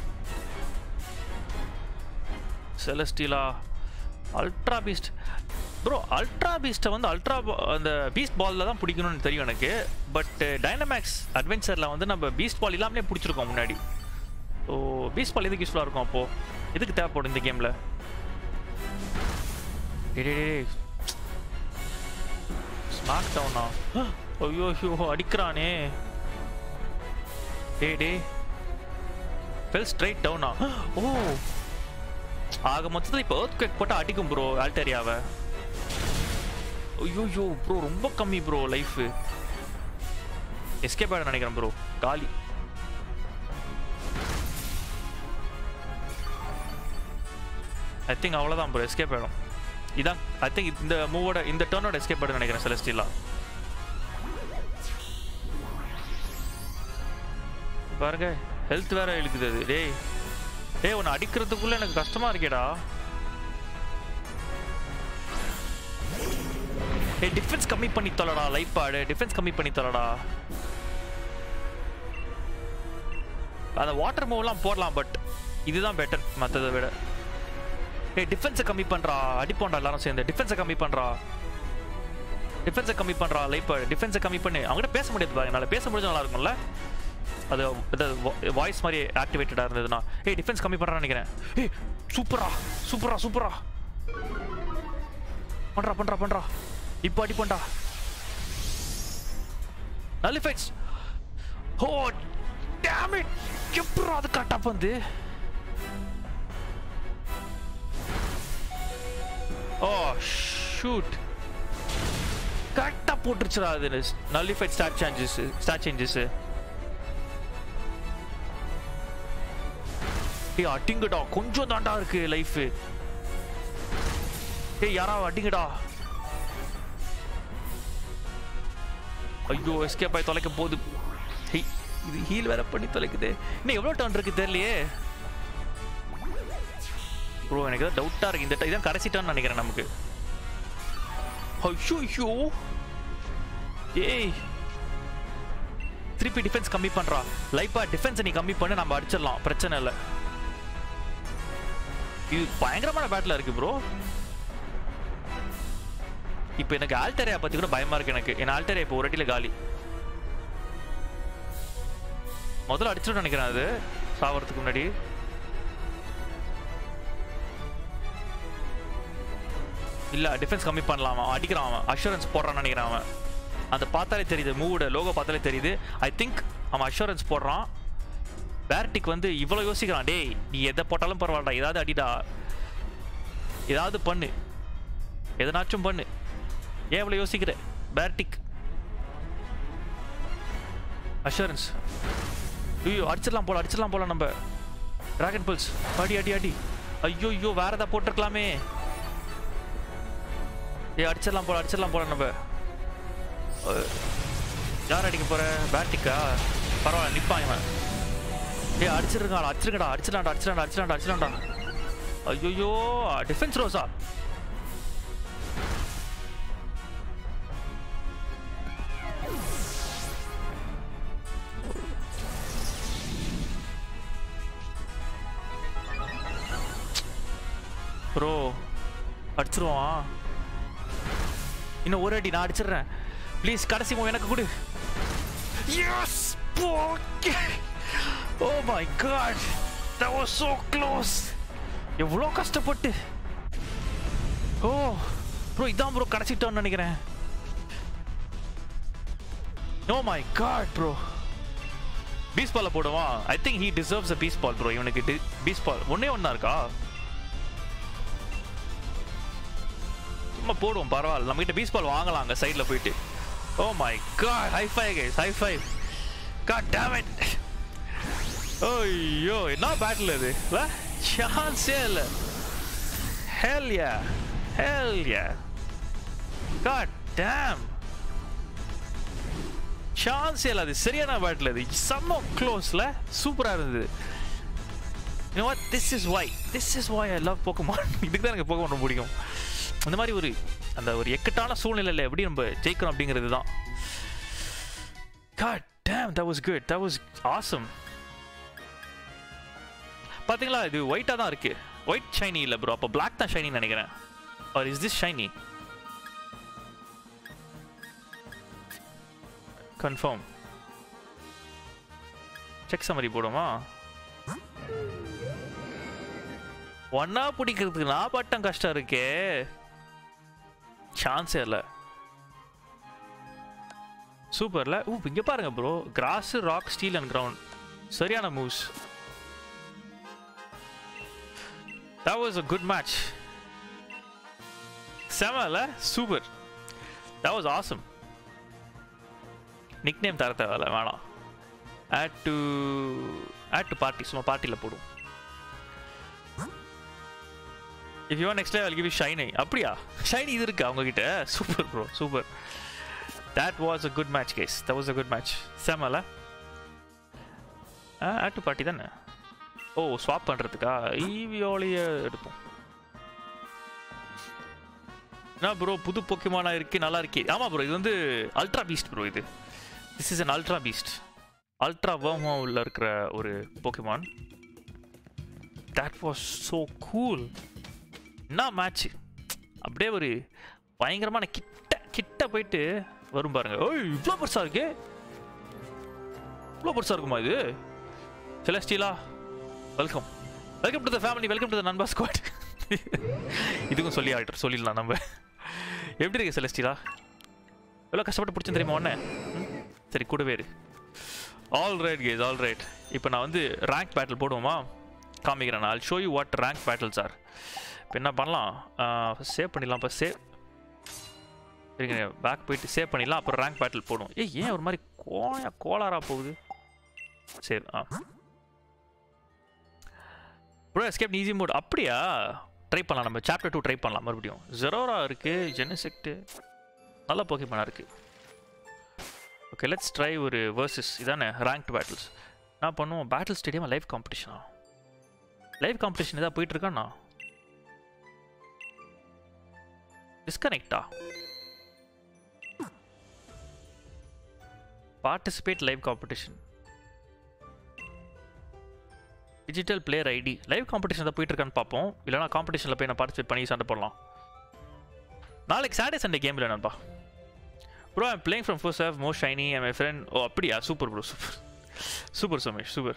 செலஸ்டீலா அல்ட்ரா பீஸ்ட் ப்ரோ அல்ட்ரா பீஸ்ட்டை வந்து அல்ட்ரா அந்த பீஸ்ட் பாலில் தான் பிடிக்கணும்னு தெரியும் எனக்கு பட் டைனமேக்ஸ் அட்வென்ச்சரில் வந்து நம்ம பீஸ்ட் பால் இல்லாமலே பிடிச்சிருக்கோம் முன்னாடி ஸோ பீஸ்ட் பால் எதுக்கு யூஸ்ஃபுல்லாக இருக்கும் அப்போது எதுக்கு தேவைப்படும் இந்த கேமில் ஸ்மாக் டவுனா ஐயோ ஐயோ அடிக்கிறானே டே டே ஃபெல் ஸ்ட்ரைட் டவுனா ஓ ஆக மொத்தத்தில் இப்போ earthquake போட்டு அடிக்கும் ப்ரோ ஆல்டேரியாவை ஐயோ ப்ரோ ரொம்ப கம்மி ப்ரோ லைஃப் எஸ்கேப் ஆகிட நினைக்கிறேன் ப்ரோ காலி ஐ திங்க் அவ்வளோதான் ப்ரோ எஸ்கேப் ஆகிடும் இதான் ஐ திங்க் இந்த மூவோட இந்த டர்னோட எஸ்கேப் ஆகிடும் நினைக்கிறேன் செலஸ்டிலா பாருங்க ஹெல்த் வேற இழுக்குது அது டேய் டேய் உன்னை அடிக்கிறதுக்குள்ள எனக்கு கஷ்டமா இருக்கேடா ஏய் டிஃபென்ஸ் கம்மி பண்ணி தொலைடா லைஃப் பாடு டிஃபென்ஸ் கம்மி பண்ணி தொலைடா அந்த வாட்டர் மூவ்லாம் போடலாம் பட் இதுதான் பெட்டர் மற்றதை விட ஏய் டிஃபென்ஸை கம்மி பண்றா அடிப்போண்டா எல்லாரும் சேர்ந்து டிஃபென்ஸை கம்மி பண்றா டிஃபென்ஸை கம்மி பண்றா லைஃப் டிஃபென்ஸை கம்மி பண்ணு அவங்ககிட்ட பேச முடியாது பாருங்க என்னால் பேச முடிஞ்சா நல்லா இருக்கும்ல அது வாய்ஸ் மாதிரி ஆக்டிவேட்டடாக இருந்ததுன்னா ஏய் டிஃபென்ஸ் கம்மி பண்ணுறான்னு நினைக்கிறேன் ஏய் சூப்பரா சூப்பரா சூப்பரா பண்றா பண்றா பண்றா இப்போ அடி பண்ணா நலிஃபைட்ஸ் ஓ டேம் இட் எப்பறம் அது கட்டா வந்து ஓ ஷூட் கரெக்டாக போட்டுருச்சுடா அது நலிஃபைட் ஸ்டார்ட் சேஞ்சஸ் ஸ்டார்ட் சேஞ்சஸ் ஏய் அடிங்கடா கொஞ்சம் தாண்டா இருக்கு லைஃப் ஏய் யாராவது அடிங்கடா ஐயோ எஸ்கேப் ஆகி தொலைக்க போகுது ஹேய் இது ஹீல் வேற பண்ணி தொலைக்குது இன்னும் எவ்வளோ டர்ன் இருக்கு தெரியலையே ப்ரோ எனக்கு ஏதாவது டவுட்டாக இருக்கு இந்த இதான் கடைசி டர்ன் நினைக்கிறேன் நமக்கு ஐயோ ஐயோ ஏய் திருப்பி டிஃபென்ஸ் கம்மி பண்றா லைஃபா டிஃபென்ஸ் நீ கம்மி பண்ணி நம்ம அடிச்சிடலாம் பிரச்சனை இல்லை இது பயங்கரமான பேட்டில் இருக்கு ப்ரோ இப்போ எனக்கு ஆல்டரியா பத்தி கூட பயமா இருக்கு எனக்கு என் ஆல்டரியா இப்போ ஒரு அடியில காலி முதல்ல அடிச்சிடும் நினைக்கிறேன் அது சாவறதுக்கு முன்னாடி இல்ல டிஃபென்ஸ் கம்மி பண்ணலாம் அவன் அடிக்கிறான் அவன் அஷூரன்ஸ் போடுறான்னு நினைக்கிறான் அவன் அந்த பார்த்தாலே தெரியுது மூவோட லோகோ பார்த்தாலே தெரியுது ஐ திங்க் அவன் அஷூரன்ஸ் போடுறான் பேர்டிக் வந்து இவ்வளோ யோசிக்கிறான் டேய் நீ எதை போட்டாலும் பரவாயில்லடா ஏதாவது அடிடா ஏதாவது பண்ணு எதனாச்சும் பண்ணு ஏன் இவ்வளோ யோசிக்கிற பேர்டிக் அஷூரன்ஸ் ஐயோ அடிச்சிடலாம் போல அடிச்சிடலாம் போல நம்ம டிராகன் பல்ஸ் அடி அடி அடி ஐயோ ஐயோ வேற ஏதாவது போட்டிருக்கலாமே ஏ அடிச்சிடலாம் போல அடிச்சிடலாம் போல நம்ம அஹ், யார் அடிக்க போற பேட்டிக்கா பரவாயில்ல நிப்பான் இவன் ஏ அடிச்சிருக்கா அடிச்சிருக்கடா அடிச்சிடலாம்டா அடிச்சிடலாம்டா அடிச்சிடலாம்டா அடிச்சிடலாம்டா ஐயோ டிஃபென்ஸ் ரோஸா ப்ரோ அடிச்சிருவான் இன்னும் ஒரு அடி நான் அடிச்சிடுறேன் ப்ளீஸ் கடைசி மூவ் எனக்கு கொடு yes oh my god that was so close எவ்வளோ கஷ்டப்பட்டு ஓ ப்ரோ இதான் ப்ரோ கடைசி டர்ன் நினைக்கிறேன் oh my god bro beast பால போடுவான் I think he deserves a beast ball bro இவனுக்கு பீஸ் பால் ஒன்னே ஒன்றா இருக்கா சும்மா போடுவோம் பரவாயில்ல நம்ம கிட்ட பீஸ் பால் வாங்கலாம் அங்கே சைடில் போயிட்டு oh my god high five guys high five god damn it ஐயோ என்ன பேட்டில் இது சான்ஸே இல்லை ஹெல் யா ஹெல் யா காட் டேம் சான்ஸே இல்லை அது சரியான பேட்டில் இது செம்ம க்ளோஸில் சூப்பராக இருந்தது You know what? This is why. This is why I love Pokemon. இதுக்கு தான் எனக்கு Pokemon ரொம்ப பிடிக்கும் அந்த மாதிரி ஒரு அந்த ஒரு எக்கட்டான சூழ்நிலையில் எப்படி நம்ம ஜெயிக்கிறோம் அப்படிங்கிறது தான் God damn, that was good. That was awesome. பாத்தீங்களா இது ஒயிட்டாக தான் இருக்கு ஒயிட் ஷைனி இல்லை ப்ரோ அப்போ Black தான் ஷைனின்னு நினைக்கிறேன் or is this shiny confirm check summary போடுமா ஒன்னா பிடிக்கிறதுக்கு நான் பட்டம் கஷ்டம் இருக்கே சான்ஸே இல்லை சூப்பர்ல ஊ இங்க பாருங்க bro grass rock steel and ground சரியான moves that was a good match செமல super that was awesome nickname தர தேவையில்ல வேணாம் add to add to party சும்மா பார்ட்டியில் போடும் if you next I give you shiny அப்படியா ஷைனி இது இருக்கு அவங்க கிட்ட super bro super that was a good match guys that was a good match செமல ஆட் டு பார்ட்டி தானே ஓ ஸ்வாப் பண்ணுறதுக்கா ஈவியோலைய எடுப்போம் என்ன ப்ரோ புது பொக்கிமானா இருக்கு நல்லா இருக்கே ஆமா ப்ரோ இது வந்து அல்ட்ரா பீஸ்ட் ப்ரோ இது this is an ultra beast ultra வேர்மாவில் இருக்கிற ஒரு Pokemon that was so cool என்ன மேட்ச் அப்படியே ஒரு பயங்கரமான கிட்ட கிட்ட போயிட்டு வரும் பாருங்க ஓய் இவ்வளோ பெருசா இருக்கு இவ்வளோ பெருசா இருக்குமா இது Celesteela welcome welcome to the family welcome to the நண்பா ஸ்குவாட் இதுக்கும் சொல்லி ஆகிட்டு சொல்லிடலாம் நம்ம எப்படி இருக்கு செலஸ்டீலா எவ்வளோ கஷ்டப்பட்டு பிடிச்சேன் தெரியுமா உடனே சரி கூடவே இரு all right guys all right இப்போ நான் வந்து ரேங்க் பேட்டில் போடுவோமா காமிக்கிறேன் நான் show you what rank battle sir இப்போ என்ன பண்ணலாம் சேவ் பண்ணிடலாம் இப்போ சேவ் சரிங்க பேக் போயிட்டு சேவ் பண்ணிடலாம் அப்புறம் ரேங்க் பேட்டில் போடுவோம் ஏய் ஏன் ஒரு மாதிரி கோயா கோளாரா போகுது சரி ஆ ப்ரோ எஸ்கேப் ஈஸி மோட் அப்படியா ட்ரை பண்ணலாம் நம்ம சாப்டர் டூ ட்ரை பண்ணலாம் மறுபடியும் ஜெரோரா இருக்குது ஜெனசெக்ட்டு நல்ல போக்கிமானா இருக்குது ஓகே லெட்ஸ் ட்ரை ஒரு வேர்சஸ் இதானே ரேங்க்டு பேட்டில்ஸ் நான் பண்ணுவோம் பேட்டில் ஸ்டேடியம் லைவ் காம்படிஷனா லைவ் காம்படிஷன் ஏதாவது போயிட்டு இருக்காண்ணா டிஸ்கனெக்டா participate live competition digital player ID live competition தான் போயிட்டு இருக்கான்னு பார்ப்போம் இல்லைனா காம்படிஷனில் போய் நான் பார்ட்டிசிபேட் பண்ணி சண்டை போடலாம் நாளைக்கு சாட்டர்டே சண்டே கேம் இல்லை நண்பா bro I'm playing from first have most shiny I my friend oh அப்படியா super bro super super Sumesh super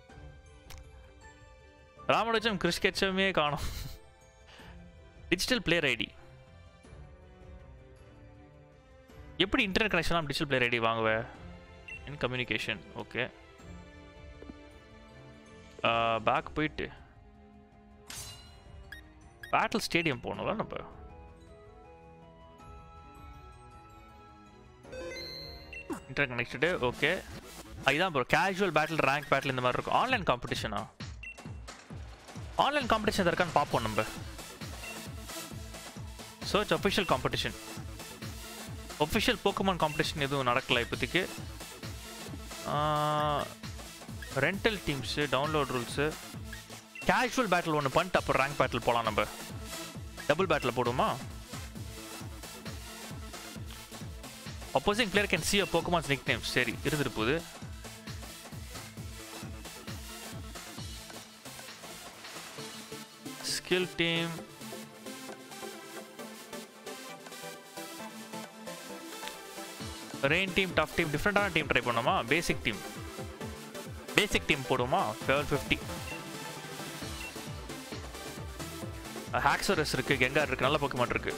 Ramanujam கிறிஸ்கெச்சமே காணும் டிஜிட்டல் பிளேயர் ஐடி எப்படி internet connection digital player ID வாங்குவேன் இன் கம்யூனிகேஷன் ஓகே பேக் போயிட்டு battle stadium போகணும்ல நம்ம interconnected okay அதுதான் bro casual battle rank battle இந்த மாதிரி இருக்கும் ஆன்லைன் காம்படிஷனா ஆன்லைன் காம்படிஷன் இருக்கான்னு பார்ப்போம் நம்ம search official competition official Pokemon competition எதுவும் நடக்கல இப்போதைக்கு rental teams download rules casual battle ஒன்று பண்ணிட்டு அப்புறம் ரேங்க் பேட்டில் போகலாம் நம்ம டபுள் பேட்டில் போடுவோமா opposing player can see a Pokemon's nickname சரி இருந்துட்டு போகுது skill team rain team tough team டிஃப்ரெண்டான டீம் ட்ரை பண்ணோமா பேசிக் டீம் பேசிக் டீம் போடுவோமா லெவல் ஃபிஃப்டி ஹாக்ஸரஸ் இருக்கு கெங்கார் இருக்கு நல்ல போக்கமான் இருக்கு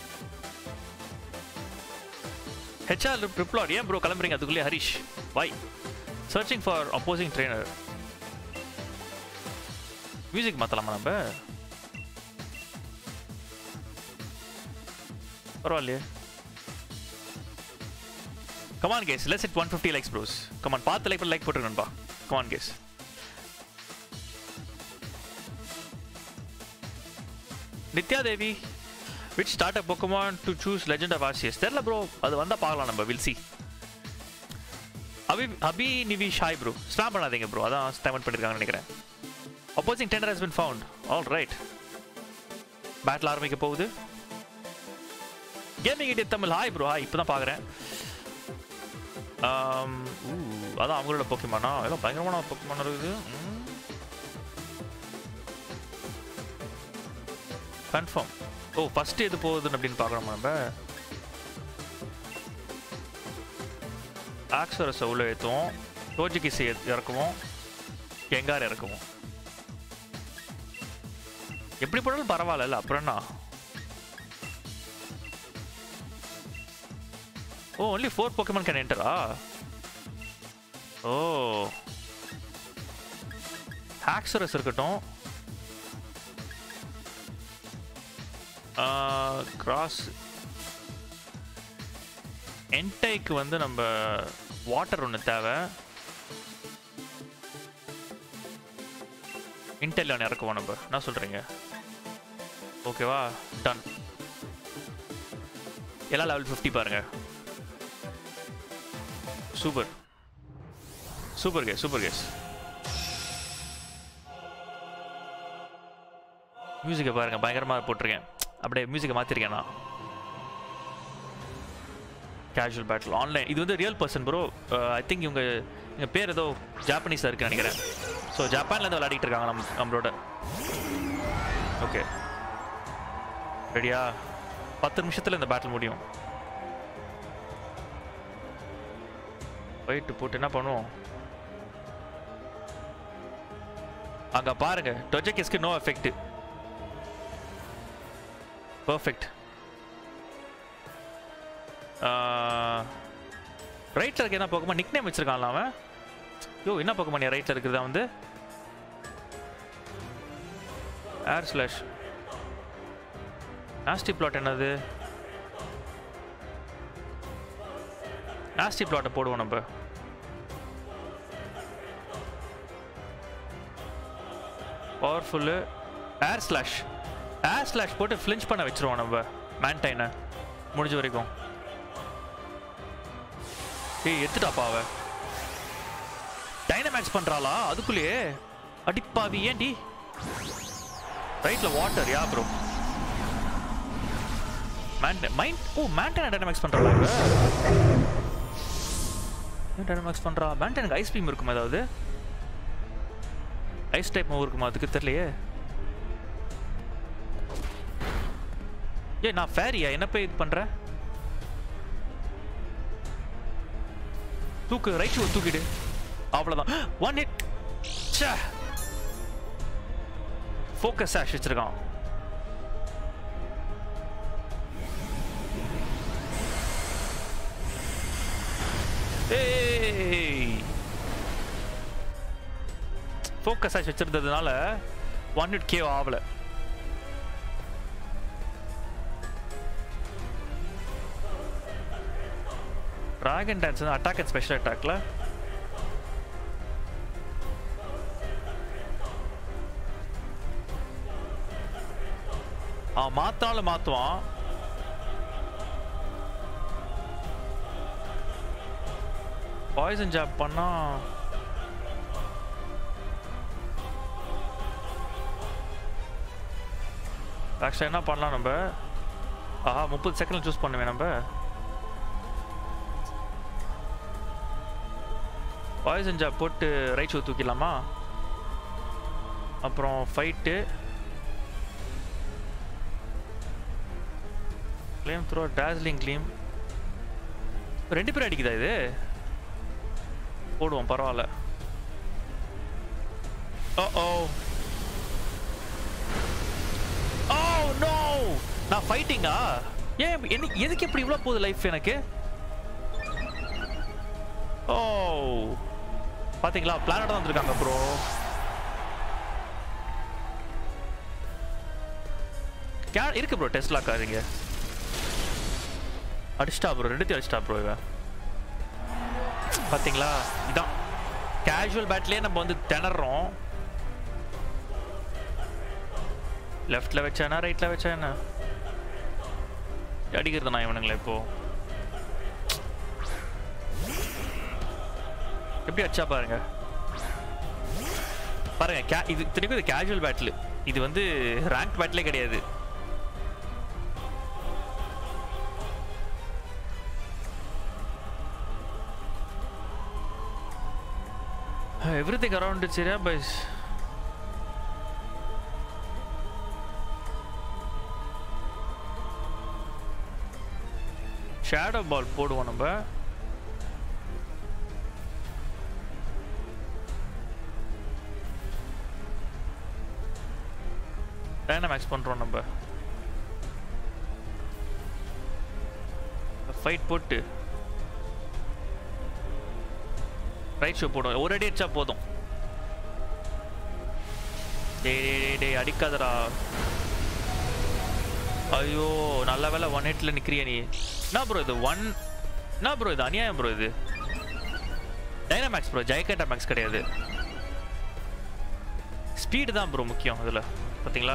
ஹெச்ஆர் ரிப்ளாட் ஏன் ப்ரோ கிளம்புறீங்க அதுக்குள்ளே Harish bye searching for opposing trainer music மாற்றலாமா நம்ம பரவாயில்லையே come on guys let's it one fifty likes bros come on பார்த்து லைக் லைக் போட்டுருங்கப்பா come on guys Nithya Devi which start a Pokemon to choose legend of Arceus தெரில ப்ரோ அது வந்தால் பார்க்கலாம் நம்ம வில் சி அபி அபி நிவி ஷாய் ப்ரோ ஸ்லாம் பண்ணாதீங்க ப்ரோ அதான் ஸ்டாமெண்ட் பண்ணியிருக்காங்கன்னு நினைக்கிறேன் opposing trainer has been found all right battle ஆரம்பிக்க போகுது gaming it Tamil hi bro hi இப்போ தான் பார்க்குறேன் அதான் அவங்களோட பொக்கிமானா எல்லாம் பயங்கரமான பொக்கிமான இருக்குது கன்ஃபார்ம் ஓ ஃபஸ்ட்டு எது போகுதுன்னு அப்படின்னு பார்க்கணுமா நம்ம ஆக்ஸரஸை உள்ள ஏற்றுவோம் டோஜிகிஸை இறக்குவோம் கெங்கார் இறக்குவோம் எப்படி போனாலும் பரவாயில்ல அப்புறம் என்ன oh only four Pokemon can என்டரா ஓ ஹாக்ஸரஸ் இருக்கட்டும் கிராஸ் என்டைக்கு வந்து நம்ம வாட்டர் ஒன்று தேவை இன்டெல் ஒன்று இறக்குவோம் நம்ம என்ன சொல்கிறீங்க ஓகேவா டன் எல்லாம் லெவல் ஃபிஃப்டி பாருங்க super super guys super guys மியூசிக்கை பாருங்க பயங்கரமாக போட்டிருக்கேன் அப்படியே மியூசிக்கை மாற்றிருக்கேன் நான் கேஷுவல் பேட்டில் ஆன்லைன் இது வந்து real person bro I think இவங்க எங்கள் பேர் ஏதோ ஜாப்பனீஸாக இருக்குன்னு நினைக்கிறேன் ஸோ ஜப்பான்லேருந்து விளையாடிட்டு இருக்காங்க நம்ம நம்மளோட ஓகே ரெடியா பத்து நிமிஷத்தில் இந்த பேட்டில் முடியும் போயிட்டு போட்டு என்ன பண்ணுவோம் அங்கே பாருங்க டொஜக்கிஸ்க்கு நோ எஃபெக்ட் பர்ஃபெக்ட் ரைட்டில் இருக்க என்ன போக்கமா நிக் நேம் வச்சிருக்கான்ல அவன் யோ என்ன போக்கமா நீ ரைட்டில் இருக்கிறதா வந்து ஏர் ஸ்லாஷ் நாஸ்டி பிளாட் என்னது நாஸ்டி பிளாட்டை போடுவோம் நம்ம powerful air slash air slash போட்டு ஃப்ளிஞ்ச் பண்ண வச்சிருவோம் நம்ம மேன்டைனை முடிஞ்ச வரைக்கும் ஏய் எடுத்துட்டாப்பா அவ டைனமேக்ஸ் பண்றாளா அதுக்குள்ளேயே அடிப்பாவி ஏன்டி ரைட்ல வாட்டர் யா ப்ரோ மேண்ட மைண்ட் ஓ மேண்டன் டைனமேக்ஸ் பண்றாளா இவ டைனமேக்ஸ் பண்றா மேண்டனுக்கு ஐஸ் பீம் இருக்குமா ஏதாவது ஐஸ் டைப் மூவ் இருக்குமா அதுக்கு தெரியலையே ஏ நான் ஃபேரியா என்ன போய் இது பண்றேன் தூக்கு ரைட் ஷூ தூக்கிடு அவ்வளோதான் ஒன் ஹிட் ச்சே ஃபோக்கஸ் ஆஷ் வச்சிருக்கான் ஏய் ஃபோக்கஸ் ஆஷ் வச்சிருந்ததுனால ஒன் ஹிட் கேவ் ஆகல டிராகன் டான்ஸ் வந்து அட்டாக் அண்ட் ஸ்பெஷல் அட்டாக்ல அவன் மாத்தாலும் மாத்துவான் பாய்சன் ஜாப் பண்ணா ஆக்சுவலாக என்ன பண்ணலாம் நம்ம ஆஹா முப்பது செகண்ட் சூஸ் பண்ணுவேன் நம்ம பாய்சன் ஜாப் போட்டு ரைட் ஷூ தூக்கிடலாமா அப்புறம் ஃபைட்டு கிளேம் த்ரோ டார்ஜிலிங் கிளீம் ரெண்டு பேரும் அடிக்குதா இது போடுவோம் பரவாயில்ல ஓ ஓ ஓ நான் ஃபைட்டிங்கா ஏன் இப்ப- என்ன எதுக்கு இப்படி இவ்வளோ போகுது லைஃப் எனக்கு ஓ பாத்தீங்களா பிளானட் தான் வந்திருக்காங்க ப்ரோ கே இருக்கு ப்ரோ டெஸ்ட்லா கார் இங்க அடிச்சிட்டா ப்ரோ ரெண்டுத்தையும் அடிச்சிட்டா ப்ரோ இவன் பாத்தீங்களா இதான் கேஷுவல் பேட்லயே நம்ம வந்து திணறோம் லெஃப்ட்ல வச்சானா ரைட்ல வச்சானா அடிக்கிறது நான் இவனுங்களே இப்போ எப்படி அடிச்சா பாருங்க பாருங்க கே இது திருப்பி இது கேஷுவல் பேட்டில் இது வந்து ரேங்க் பேட்டிலே கிடையாது everything around this area but shadow ball போடுவோம் நம்ம டைனமேக்ஸ் பண்றோம் நம்ம ஃபைட் போட்டு ரைட் ஷோ போடுவோம் ஒரு அடி அடிச்சா போதும் டேய் டேய் டேய் டேய் அடிக்காதடா ஐயோ நல்ல வேலை ஒன் ஹிட்ல நிக்கிறிய நீ என்ன ப்ரோ இது ஒன் என்ன ப்ரோ இது அநியாயம் ப்ரோ இது டைனமேக்ஸ் ப்ரோ ஜெயகேட்டா மேக்ஸ் கிடையாது ஸ்பீடு தான் ப்ரோ முக்கியம் அதில் பார்த்தீங்களா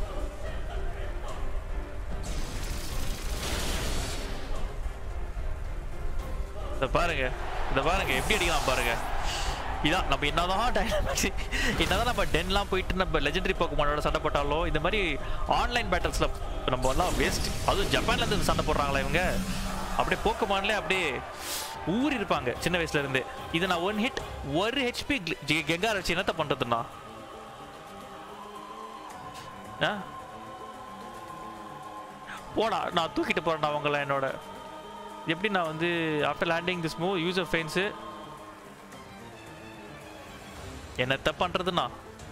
இதை பாருங்க இதை பாருங்க எப்படி அடிக்கலாம் பாருங்க இதான் நம்ம என்னதான் டைனமிக்ஸ் என்னதான் நம்ம டென்லாம் போயிட்டு நம்ம லெஜெண்டரி போக்குமானோட சண்டை போட்டாலும் இந்த மாதிரி ஆன்லைன் பேட்டல்ஸ்ல நம்ம எல்லாம் வேஸ்ட் அதுவும் ஜப்பான்ல இருந்து சண்டை போடுறாங்களா இவங்க அப்படியே போக்குமான்ல அப்படியே ஊறி இருப்பாங்க சின்ன வயசுல இருந்து இது நான் ஒன் ஹிட் ஒரு ஹெச்பி கெங்கார வச்சு என்னத்த பண்றதுன்னா ஆ? போடா நான் தூக்கிட்டு போறேன்டா அவங்கள என்னோட எப்படி நான் வந்து after landing this move user ஃபெயின்ஸு என்னத்த பண்றதுண்ணா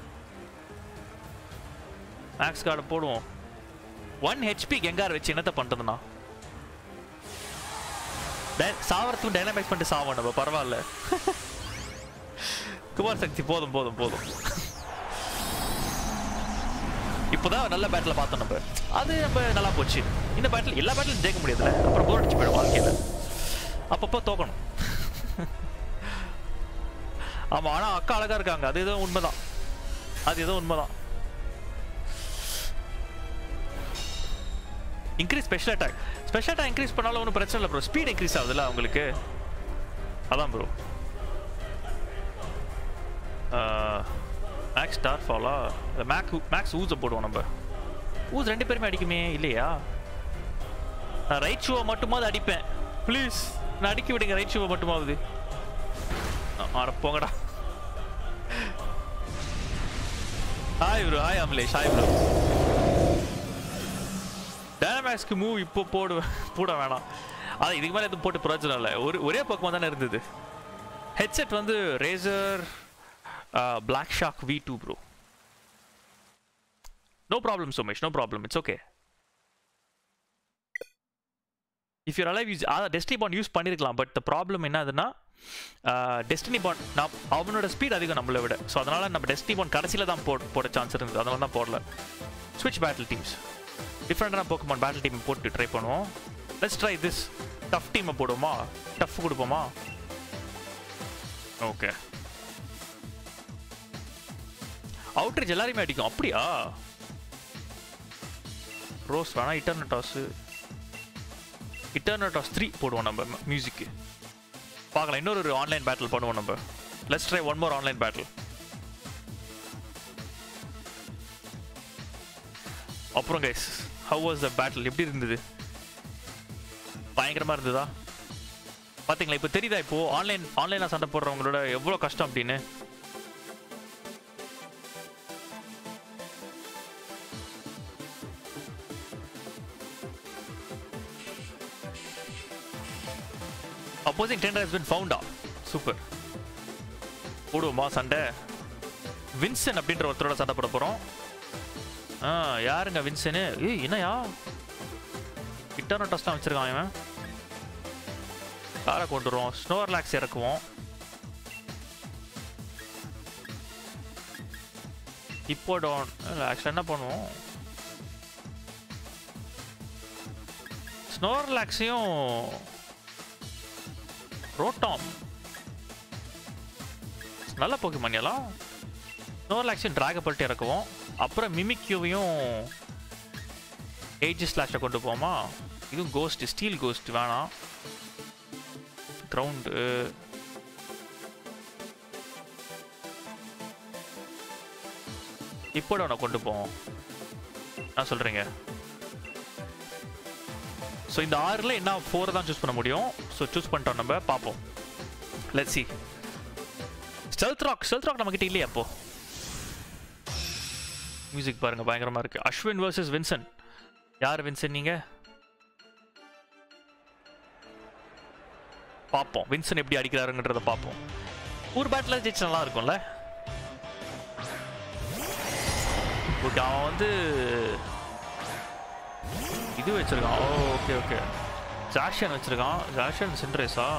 மேக்ஸ் கார்டை போடுவோம் ஒன் ஹெச்பி கெங்கார் வச்சு என்னத்த பண்றதுண்ணா டை- சாவறதுக்கும் டைனமைஸ் பண்ணிட்டு சாவோம் நம்ம பரவாயில்ல குமார் சக்தி போதும் போதும் போதும் இப்போதான் நல்ல பேட்டில் பார்த்தோம் நம்ம அது நம்ம நல்லா போச்சு இந்த பேட்டில் எல்லா பேட்டிலும் ஜெயிக்க முடியாதுல்ல அப்புறம் போர் அடிச்சு போயிடும் வாழ்க்கையில அப்பப்போ தோக்கணும் ஆமா ஆனா அக்கா அழகா இருக்காங்க அது ஏதோ உண்மைதான் அது ஏதோ உண்மைதான் increase special attack special attack increase பண்ணாலும் ஒன்றும் பிரச்சனை இல்லை ப்ரோ ஸ்பீட் இன்க்ரீஸ் ஆகுதுல்ல அவங்களுக்கு அதான் ப்ரோ மேக்ஸ் ஸ்டார் ஃபாலா மேக் மேக்ஸ் ஊஸை போடுவோம் நம்ம ஊஸ் ரெண்டு பேருமே அடிக்குமே இல்லையா நான் ரைட் ஷூவை மட்டுமாவது அடிப்பேன் ப்ளீஸ் நான் அடிக்க விடுங்க ரைட் ஷூவை மட்டுமாவது ஆட போங்கடா hi bro hi Amalesh hi bro டைனமேக்ஸ்க்கு மூவ் இப்போ போடு போட வேணாம் அதான் இதுக்கு மேலே எதுவும் போட்டு பிரயோஜனம் இல்லை ஒரு ஒரே பக்கமாக தானே இருந்தது ஹெட்செட் வந்து ரேசர் பிளாக் ஷாக் வி டூ bro no problem Somesh no problem it's okay if you're alive use அதான் டெஸ்டினி பாண்ட் யூஸ் பண்ணியிருக்கலாம் பட் த ப்ராப்ளம் என்னதுன்னா டெஸ்டினி பாண்ட் நான் அவனோட ஸ்பீட் அதிகம் நம்மளை விட ஸோ அதனால் நம்ம டெஸ்டினி பாண்ட் கடைசியில் தான் போட போட சான்ஸ் இருந்தது அதனால தான் போடல ஸ்விட்ச் பேட்டில் டீம்ஸ் டிஃப்ரெண்டான போக்குமான் பேட்டில் டீம் போட்டு ட்ரை பண்ணுவோம் லெட்ஸ் ட்ரை திஸ் டஃப் டீமை போடுவோமா டஃப் கொடுப்போமா ஓகே அவுட்ரேஜ் எல்லாரையுமே அடிக்கும் அப்படியா ரோஸ் வேணா Eternatus Eternatus three போடுவோம் நம்ம மியூசிக்கு பார்க்கலாம் இன்னொரு ஒரு ஆன்லைன் பேட்டில் பண்ணுவோம் நம்ம let's try one more online battle அப்புறம் guys how was the battle எப்படி இருந்தது பயங்கரமா இருந்ததா பாத்தீங்களா இப்போ தெரியுதா இப்போ ஆன்லைன் ஆன்லைனா சண்டை போடுறவங்களோட எவ்வளோ கஷ்டம் அப்படின்னு opposing tender has been found out super போடுவோமா சண்டை வின்சன் அப்படின்ற ஒருத்தரோட சண்டை போட போறோம் ஆ யாருங்க வின்சனு ஏய் என்னையா கிட்டான டஸ்ட்டாக வச்சிருக்கான் இவன் காரை கொண்டு வருவோம் ஸ்னோர்லாக்ஸ் இறக்குவோம் இப்போ டவுன் ஆக்சுவலாக என்ன பண்ணுவோம் ஸ்னோர்லாக்ஸையும் ரோட்டாம் நல்ல போக்கி எல்லாம் ஸ்னோர்லாக்ஸையும் ட்ராகப்பல்ட்டு இறக்குவோம் அப்புறம் மிமிக்யூவையும் ஏஜ் ஸ்லாஷை கொண்டு போமா இதுவும் கோஸ்ட் ஸ்டீல் கோஸ்ட் வேணாம் கிரவுண்டு இப்போ அவனை கொண்டு போவோம் நான் சொல்கிறீங்க ஸோ இந்த ஆறில் என்ன ஃபோரை தான் சூஸ் பண்ண முடியும் ஸோ சூஸ் பண்ணிட்டோம் நம்ம பார்ப்போம் let see stealth rock stealth rock நம்மக்கிட்ட இல்லையா அப்போ மியூசிக் பாருங்க பயங்கரமா இருக்கு அஸ்வின் வர்சஸ் வின்சன் யார் வின்சன் நீங்க பார்ப்போம் வின்சன் எப்படி அடிக்கிறாருன்றத பார்ப்போம் ஒரு பேட்டில் ஜெயிச்சு நல்லா இருக்கும்ல ஓகே அவன் வந்து இது வச்சிருக்கான் ஓ ஓகே ஓகே ஜாஷியன் வச்சிருக்கான் ஜாஷியன் சின்ரேஸா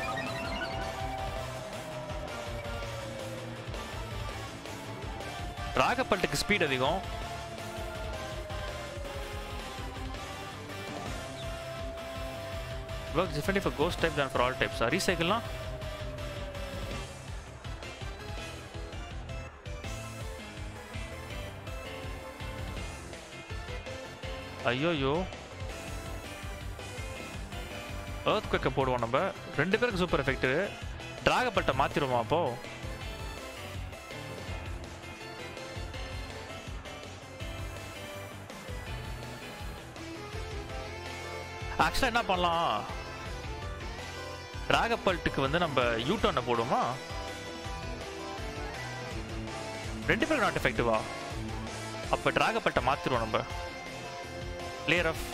ராகப்பல்ட்டுக்கு ஸ்பீட் அதிகம் works differently for ghost type than for all types. ரீசைக்கிள்லாம் ஐயோயோ ஏர்த் குவேக்கை போடுவோம் நம்ம ரெண்டு பேருக்கு சூப்பர் எஃபெக்ட் டிராகப்பல்ட்டை மாற்றிடுவோமா அப்போ ஆக்சுவலாக என்ன பண்ணலாம் ராகப்பல்ட்டுக்கு வந்து நம்ம யூட்டர்னை போடுவோமா ரெண்டு பேரும் நாட் எஃபெக்டிவா அப்போ டிராகப்பல்ட்டை மாற்றிடுவோம் நம்ம லேயர் ஆஃப்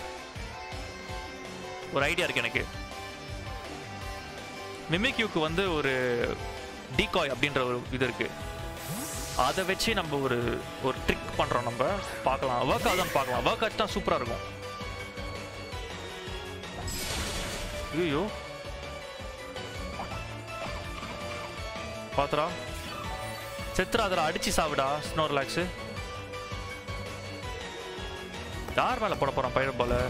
ஒரு ஐடியா இருக்கு எனக்கு மிமிக்யூக்கு வந்து ஒரு டீகாய் அப்படின்ற ஒரு இது இருக்கு அதை வச்சு நம்ம ஒரு ஒரு ட்ரிக் பண்ணுறோம் நம்ம பார்க்கலாம் ஒர்க் ஆகுதான்னு பார்க்கலாம் ஒர்க் ஆச்சுன்னா சூப்பராக இருக்கும் ஐயோ பாத்துரா செத்துரா அதில் அடிச்சு சாவிடா ஸ்னோர்லாக்ஸு யார் மேல போட போறான் பயிர் போல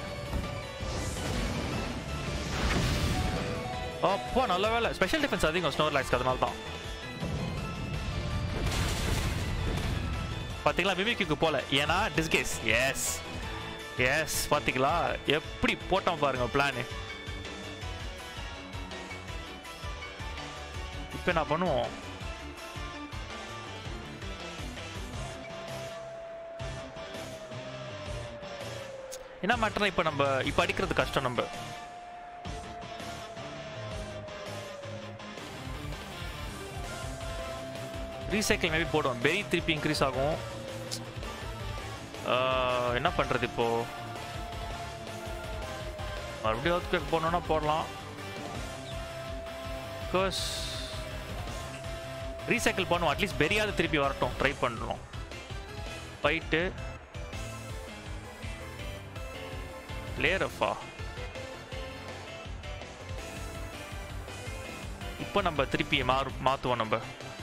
அப்பா நல்ல வேலை ஸ்பெஷல் டிஃபென்ஸ் அதிகம் ஸ்னோர்லாக்ஸ்க்கு அதனால தான் பாத்தீங்களா மிமிக்கு போல ஏன்னா டிஸ்கேஸ் எஸ் எஸ் பாத்தீங்களா எப்படி போட்டோம் பாருங்க பிளானு இப்போ என்ன பண்ணுவோம் என்ன மேட்டர்னா இப்போ நம்ம இப்போ அடிக்கிறது கஷ்டம் நம்ம ரீசைக்கிள் மேபி போடுவோம் பெரி திருப்பி இன்க்ரீஸ் ஆகும் ஆஹ், என்ன பண்ணுறது இப்போ மறுபடியும் ஒர்க் போடணும்னா போடலாம் பிகாஸ் ரீசைக்கிள் பண்ணுவோம் அட்லீஸ்ட் பெரியாவது திருப்பி வரட்டும் ட்ரை பண்ணுறோம் ஃபைட்டு லேயர் ஆஃபா இப்போ நம்ம திருப்பி மாறு மாற்றுவோம் நம்ம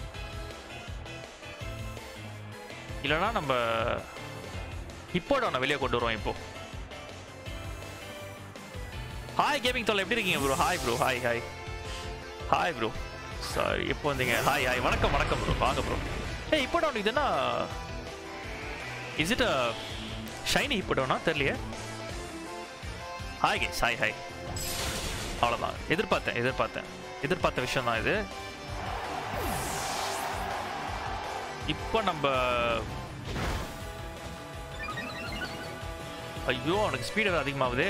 இல்லைன்னா நம்ம இப்போட ஒன்று வெளியே கொண்டு வருவோம் இப்போ ஹாய் கேமிங் தொல்லை எப்படி இருக்கீங்க bro hi bro hi hi hi bro sorry இப்போ வந்தீங்க ஹாய் ஹாய் வணக்கம் வணக்கம் ப்ரோ வாங்க ப்ரோ ஏய் இப்போ டவுன் இது என்ன இஸ் இட் அ ஷைனி இப்போ டவுனா தெரியலையே ஹாய் கேஸ் ஹாய் ஹாய் அவ்வளோதான் எதிர்பார்த்தேன் எதிர்பார்த்தேன் எதிர்பார்த்த விஷயம் தான் இது இப்போ நம்ம ஐயோ அவனுக்கு ஸ்பீடு அதிகமாகுதே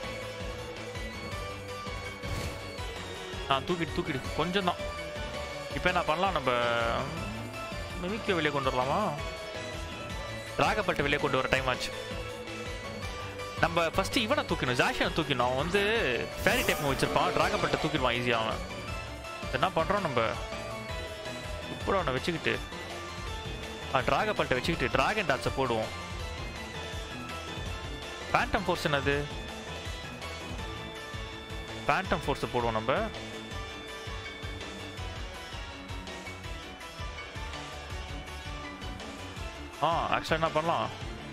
ஆ தூக்கிட்டு தூக்கிட்டு கொஞ்சம் தான் இப்போ என்ன பண்ணலாம் நம்ம மிமிக்க வெளியே கொண்டு வரலாமா ராகப்பட்டு வெளியே கொண்டு வர டைம் ஆச்சு நம்ம ஃபர்ஸ்ட் இவனை தூக்கணும் ஜாஷியனை தூக்கணும் அவன் வந்து ஃபேரி டைப் வச்சிருப்பான் டிராகப்பட்டை தூக்கிடுவான் ஈஸியாக அவன் என்ன பண்ணுறோம் நம்ம இப்போ அவனை வச்சுக்கிட்டு டிராகப்பல்ட்டை வச்சுக்கிட்டு டிராகன் டாட்ஸை போடுவோம் பேண்டம் ஃபோர்ஸ் என்னது பேண்டம் ஃபோர்ஸ் போடுவோம் நம்ம ஆ ஆக்சுவலாக என்ன பண்ணலாம்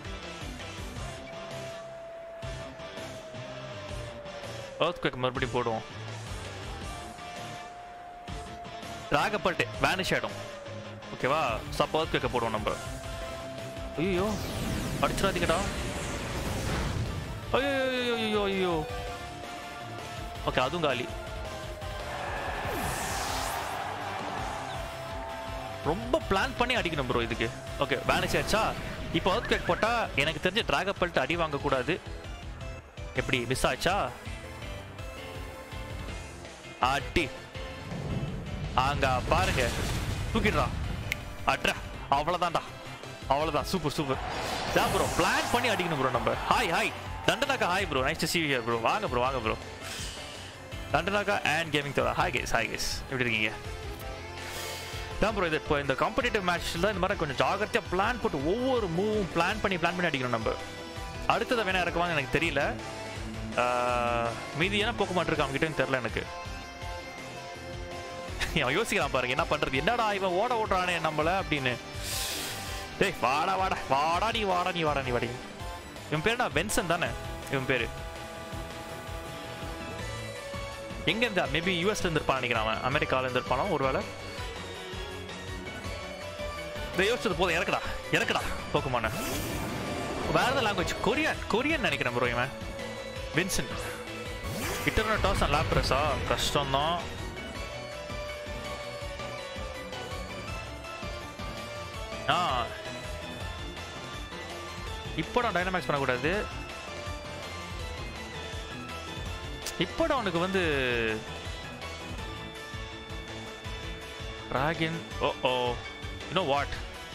எர்த் குவேக் மறுபடியும் போடுவோம் ராகப்பட்டு வேனிஷ் ஆகிடும் ஓகேவா சப் எர்த் குவேக்கை போடுவோம் நம்ம ஐயோ அடிச்சிடாதீங்கடா ஐயோ ஐயோ ஐயோ ஐயோ ஓகே அதுவும் காலி ரொம்ப பிளான் பண்ணி அடிக்கணும் ப்ரோ இதுக்கு ஓகே வேனிஷ் ஆச்சா இப்போ எர்த் குவேக் போட்டால் எனக்கு தெரிஞ்ச டிராகப்பல்ட்டு அடி வாங்கக்கூடாது எப்படி மிஸ் ஆச்சா அடி அங்க பாருங்க தூக்கிடுறா அட்ரா அவ்வளோதான்டா அவ்வளோதான் சூப்பர் சூப்பர் தான் ப்ரோ பிளான் பண்ணி அடிக்கணும் ப்ரோ நம்ம ஹாய் ஹாய் தண்டனாக்கா hi bro nice to see here bro வாங்க ப்ரோ வாங்க ப்ரோ தண்டனாக்கா அண்ட் கேமிங் தவிர ஹாய் கேஸ் ஹாய் கேஸ் எப்படி இருக்கீங்க தான் ப்ரோ இது இப்போ இந்த காம்படிட்டிவ் மேட்ச்சில் தான் இந்த மாதிரி கொஞ்சம் ஜாகிரதையாக பிளான் போட்டு ஒவ்வொரு மூவும் பிளான் பண்ணி பிளான் பண்ணி அடிக்கணும் நம்ம அடுத்ததை வேணா இறக்குவாங்க எனக்கு தெரியல ஆஹ், மீதி என்ன போக்க மாட்டிருக்கா அவங்ககிட்ட தெரில எனக்கு அவன் யோசிக்கிறான் பாருங்க என்ன பண்றது என்னடா இவன் ஓட ஓடுறானே நம்மள அப்படின்னு டேய் வாடா வாடா வாடா நீ வாடா நீ வாடா நீ வாடி இவன் பேருடா பென்சன் தானே இவன் பேரு எங்க இருந்தா மேபி யூஎஸ்ல இருந்து இருப்பான் நினைக்கிறான் அவன் அமெரிக்கால இருந்து இருப்பானோ ஒருவேளை இதை யோசிச்சது போதும் இறக்குடா இறக்குடா போக்குமான வேற ஏதாவது லாங்குவேஜ் கொரியன் கொரியன் நினைக்கிறேன் ப்ரோ இவன் வின்சென்ட் இட்டர்னல் டாஸ் அண்ட் லேப்ரஸா கஷ்டம் தான் ஆ இப்போடா டைனமேக்ஸ் பண்ணக்கூடாது இப்போடா அவனுக்கு வந்து dragon oh oh you know what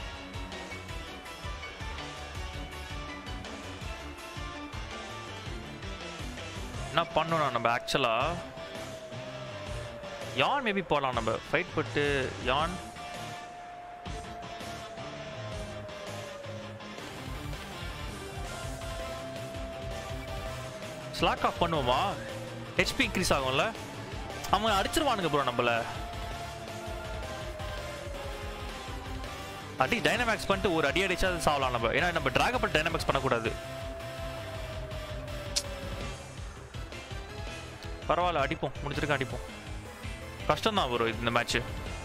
என்ன பண்ணணும் நம்ம ஆக்சுவலா யான் மேபி போடலாம் நம்ம ஃபைட் போட்டு யான் ஸ்லாக் ஆஃப் பண்ணுவோமா ஹெச்பி இன்க்ரீஸ் ஆகும்ல அவங்க அடிச்சிருவானுங்க ப்ரோ நம்மள அடி டைனமேக்ஸ் பண்ணிட்டு ஒரு அடி அடிச்சா அது சாவலாம் நம்ம ஏன்னா நம்ம டிராகப்பட் டைனமேக்ஸ் பண்ணக்கூடாது பரவாயில்ல அடிப்போம் முடிச்சிருக்க அடிப்போம் கஷ்டம் தான் ப்ரோ இந்த மேட்ச்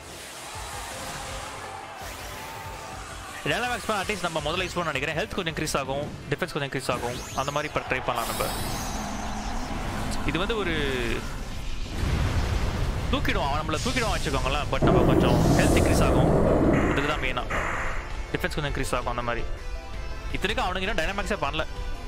டைனமேக்ஸ் பண்ண அட்லீஸ்ட் நம்ம முதல்ல யூஸ் பண்ண நினைக்கிறேன் ஹெல்த் கொஞ்சம் இன்க்ரீஸ் ஆகும் டிஃபென்ஸ் கொஞ்சம் இன்க்ரீஸ் ஆகும் அந்த மாதிரி இப்போ ட்ரை பண்ணலாம் நம்ம இது வந்து ஒரு தூக்கிடுவோம் அவன் நம்மளை தூக்கிடுவான் வச்சுக்கோங்களேன் பட் நம்ம கொஞ்சம் ஹெல்த் இன்க்ரீஸ் ஆகும் அதுக்கு தான் மெயினாக டிஃபென்ஸ் கொஞ்சம் இன்க்ரீஸ் ஆகும் அந்த மாதிரி இத்தனைக்கும் அவனுக்கு இன்னும் டைனாமிக்ஸே பண்ணல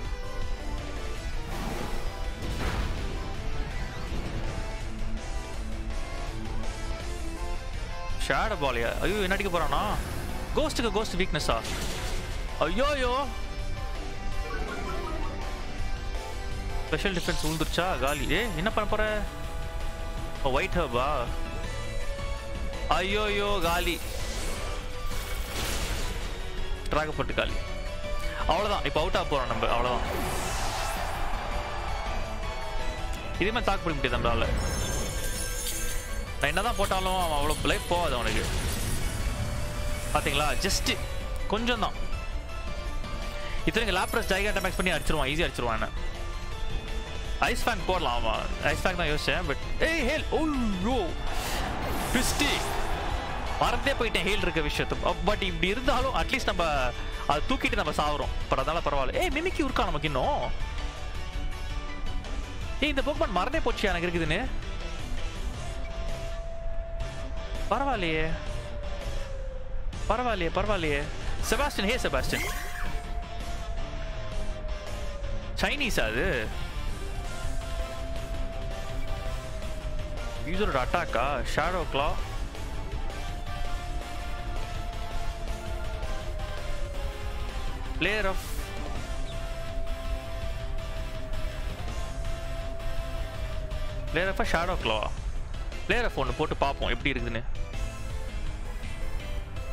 ஷேட பாலியா ஐயோ என்ன அடிக்க போறானா கோஸ்ட்டுக்கு கோஸ்ட் வீக்னஸா ஐயோயோ ஸ்பெஷல் டிஃபென்ஸ் விழுந்துருச்சா காலி ஏ என்ன பண்ண போற ஒயிட் ஹர்பா ஐயோயோ காலி ட்ராகப்பட்டு காலி அவ்வளோதான் இப்போ அவுட் ஆக போகிறோம் நம்ம அவ்வளோதான் இதே மாதிரி தாக்கு பிடிக்க முடியாது நம்மளால நான் என்னதான் போட்டாலும் அவன் அவ்வளோ லைஃப் போகாது அவனுக்கு பாத்தீங்களா ஜஸ்ட் கொஞ்சம் தான் இத்தனைக்கு லேப்ரஸ் ஜைகாண்ட மேக்ஸ் பண்ணி அடிச்சிருவான் ஈஸியாக அடிச்சிருவான் என்ன ஐஸ் ஃபேங் போடலாம் ஆமாம் ஐஸ் ஃபேங் தான் யோசிச்சேன் பட் ஏய் ஹேல் ஓ ட்விஸ்டி மறந்தே போயிட்டேன் ஹேல் இருக்க விஷயத்து பட் இப்படி இருந்தாலும் அட்லீஸ்ட் நம்ம அதை தூக்கிட்டு நம்ம சாவுறோம் பட் அதனால பரவாயில்ல ஏய் மிமிக்கி இருக்கா நமக்கு இன்னும் ஏய் இந்த போக்மான் மறந்தே போச்சு எனக்கு இருக்குதுன்னு பரவாயில்லையே பரவாயில்லையே பரவாயில்லையே செபாஸ்டின் ஹே செபாஸ்டின் சைனீஸ் அது யூசரோட அட்டாக்கா ஷேடோ கிளா பிளேயர் ஆஃப் பிளேயர் ஆஃப் ஷேடோ கிளா பிளேயர் ஆஃப் ஒன்று போட்டு பார்ப்போம் எப்படி இருக்குதுன்னு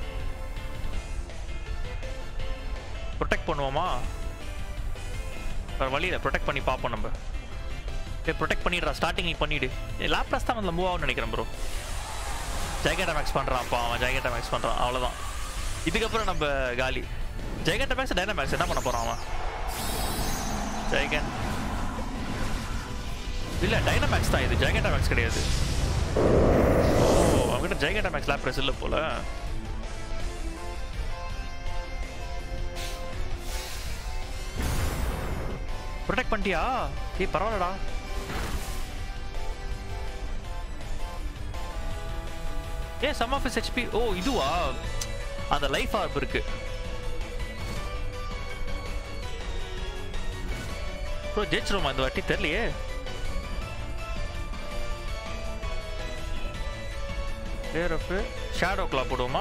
ப்ரொடெக்ட் பண்ணுவோமா வேறு வழியில் ப்ரொடெக்ட் பண்ணி பார்ப்போம் நம்ம ஏய் ப்ரொடெக்ட் பண்ணிடுறா ஸ்டார்டிங் நீ பண்ணிவிடு லேப்டாஸ் தான் வந்து மூவ் ஆகும்னு நினைக்கிறேன் ப்ரோ ஜெயகேட்டா மேக்ஸ் பண்ணுறான்ப்பா அவன் ஜெயகேட்டா மேக்ஸ் பண்ணுறான் அவ்வளோதான் இதுக்கப்புறம் நம்ம காலி ஜெயகேட்டா மேக்ஸ் டைனா என்ன பண்ண போகிறான் அவன் ஜெயகன் இல்லை டைனமேக்ஸ் தான் இது ஜெயகேட்டா மேக்ஸ் கிடையாது ஓ அவங்ககிட்ட ஜெயகேட்டா மேக்ஸ் லேப்டாப்ஸ் இல்லை போல ப்ரொடெக்ட் பண்ணிட்டியா ஏய் பரவாயில்லடா ஏ சம் ஆஃப் இஸ் ஹெச்பி ஓ இதுவா அந்த லைஃப் ஆர்ப் இருக்கு ப்ரோ ஜெயிச்சிருமா இந்த வாட்டி தெரியலையே பேர் ஆஃப் ஷேடோ கிளாப் போடுவோமா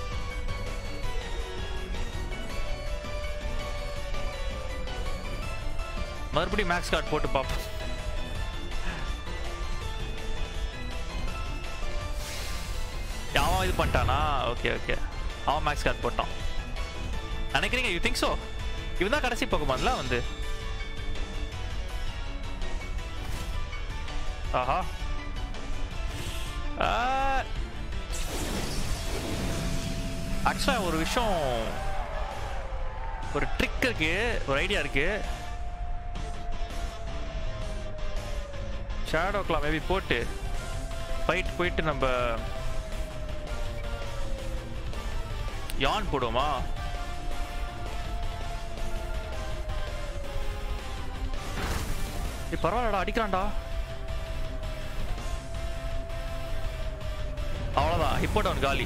மறுபடியும் மேக்ஸ் கார்டு போட்டு பார்ப்போம் அவன் இது பண்ணிட்டானா ஓகே ஓகே அவன் மேக்ஸ் கார்டு போட்டான் நினைக்கிறீங்க யூ திங்க் ஸோ இவன் தான் கடைசி போக்குமான்ல வந்து ஆஹா ஆக்சுவலாக ஒரு விஷயம் ஒரு ட்ரிக் இருக்கு ஒரு ஐடியா இருக்கு ஷேடோக்கெலாம் மேபி போட்டு ஃபைட் போயிட்டு நம்ம யான் போடுவோமா ஏய் பரவாயில்லடா அடிக்கிறான்டா அவ்வளோதான் ஹிப்போ டவுன் காலி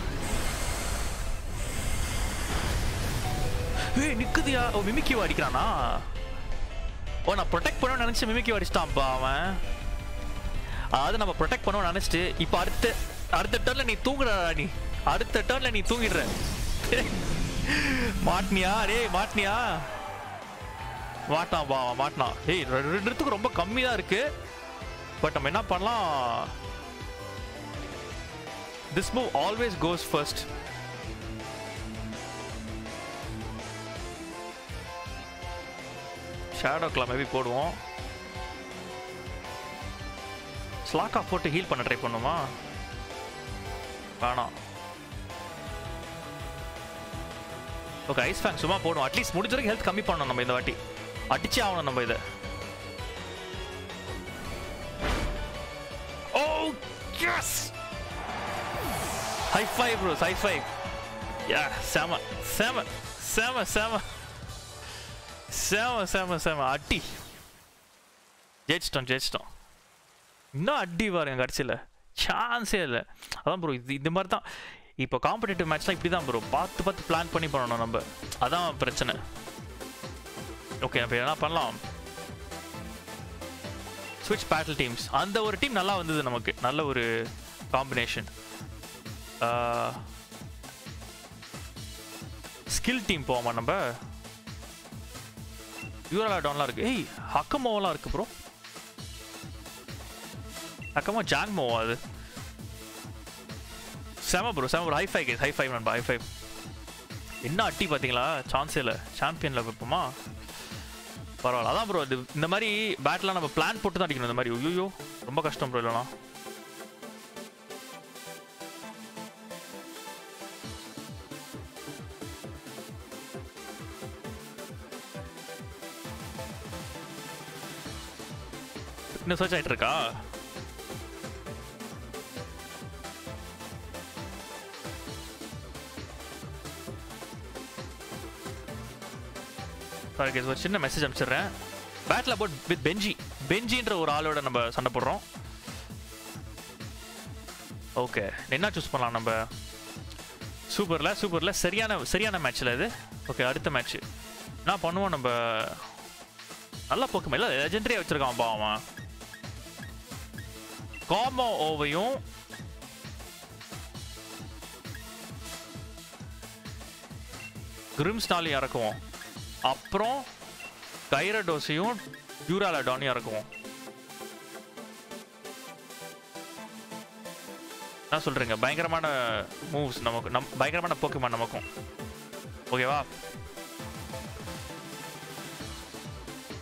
ஏய் நிக்குதியா ஓ மிமிக்கிவா அடிக்கிறானா ஓ நான் ப்ரொடெக்ட் பண்ணணும்னு நினச்சி மிமிக்கிவா அடிச்சிட்டான்ப்பா அவன் அதாவது நம்ம ப்ரொடெக்ட் பண்ணணும்னு நினச்சிட்டு இப்போ அடுத்த அடுத்த டர்னில் நீ தூங்குறா நீ அடுத்த டர்னில் நீ தூங்கிடுற மாட்டினியா டேய் மாட்டினியா மாட்டான் பா அவன் மாட்டினான் ஏய் ரெண்டு இடத்துக்கு ரொம்ப கம்மி தான் இருக்கு பட் நம்ம என்ன பண்ணலாம் this move always goes first ஷேடோக்கெலாம் மேபி போடுவோம் ஸ்லாக்கா போட்டு ஹீல் பண்ண ட்ரை பண்ணுமா வேணாம் ஓகே ஐஸ் ஃபேங் சும்மா போடுவோம் அட்லீஸ்ட் முடிஞ்ச வரைக்கும் ஹெல்த் கம்மி பண்ணணும் நம்ம இந்த வாட்டி அடிச்சே ஆகணும் நம்ம இதை oh yes high five bros high five yeah செம செம செம செம செம செம செம அடி ஜெயிச்சிட்டோம் ஜெயிச்சிட்டோம் இன்னும் அடி பாருங்க கடைசியில் சான்ஸே இல்லை அதான் ப்ரோ இது இந்த மாதிரி தான் இப்போ காம்படிட்டிவ் மேட்ச்லாம் இப்படி தான் ப்ரோ பார்த்து பார்த்து பிளான் பண்ணி பண்ணணும் நம்ம அதான் பிரச்சனை ஓகே இப்போ என்ன பண்ணலாம் ஸ்விட்ச் பேட்டில் டீம்ஸ் அந்த ஒரு டீம் நல்லா வந்தது நமக்கு நல்ல ஒரு காம்பினேஷன் ஸ்கில் டீம் போவோமா நம்ம யூரலா டவுன்லாம் இருக்கு ஏய் ஹக்கமோவெல்லாம் இருக்கு ப்ரோ ஹக்கமோ ஜாங்மோவா அது செம ப்ரோ செம bro high five guys high five நண்பா ஹை ஃபைவ் என்ன அட்டி பார்த்தீங்களா சான்ஸே இல்லை சாம்பியனில் வைப்போமா பரவாயில்ல அதான் ப்ரோ இது இந்த மாதிரி பேட்லாம் நம்ம பிளான் போட்டு தான் அடிக்கணும் இந்த மாதிரி ஐயோ ரொம்ப கஷ்டம் ப்ரோ இல்லைனா இன்னும் சர்ச் ஆகிட்டு இருக்கா சாரி கேஸ் ஒரு சின்ன மெசேஜ் அனுப்பிச்சிடுறேன் பேட்டில் அபவுட் வித் பெஞ்சி பெஞ்சின்ற ஒரு ஆளோட நம்ம சண்டை போடுறோம் ஓகே என்ன சூஸ் பண்ணலாம் நம்ம சூப்பரில் சூப்பரில் சரியான சரியான மேட்ச்சில் இது ஓகே அடுத்த மேட்ச் என்ன பண்ணுவோம் நம்ம நல்லா போக்குமே இல்லை லெஜெண்டரியாக வச்சுருக்கான் பா அவன் காமோ ஓவையும் கிரிம்ஸ்டாலையும் இறக்குவோம் அப்புறம் கைரடோஸையும் டியூராலடானையும் இறக்குவோம் என்ன சொல்றீங்க பயங்கரமான மூவ்ஸ் நமக்கு நம் பயங்கரமான போக்குமான் நமக்கும் ஓகேவா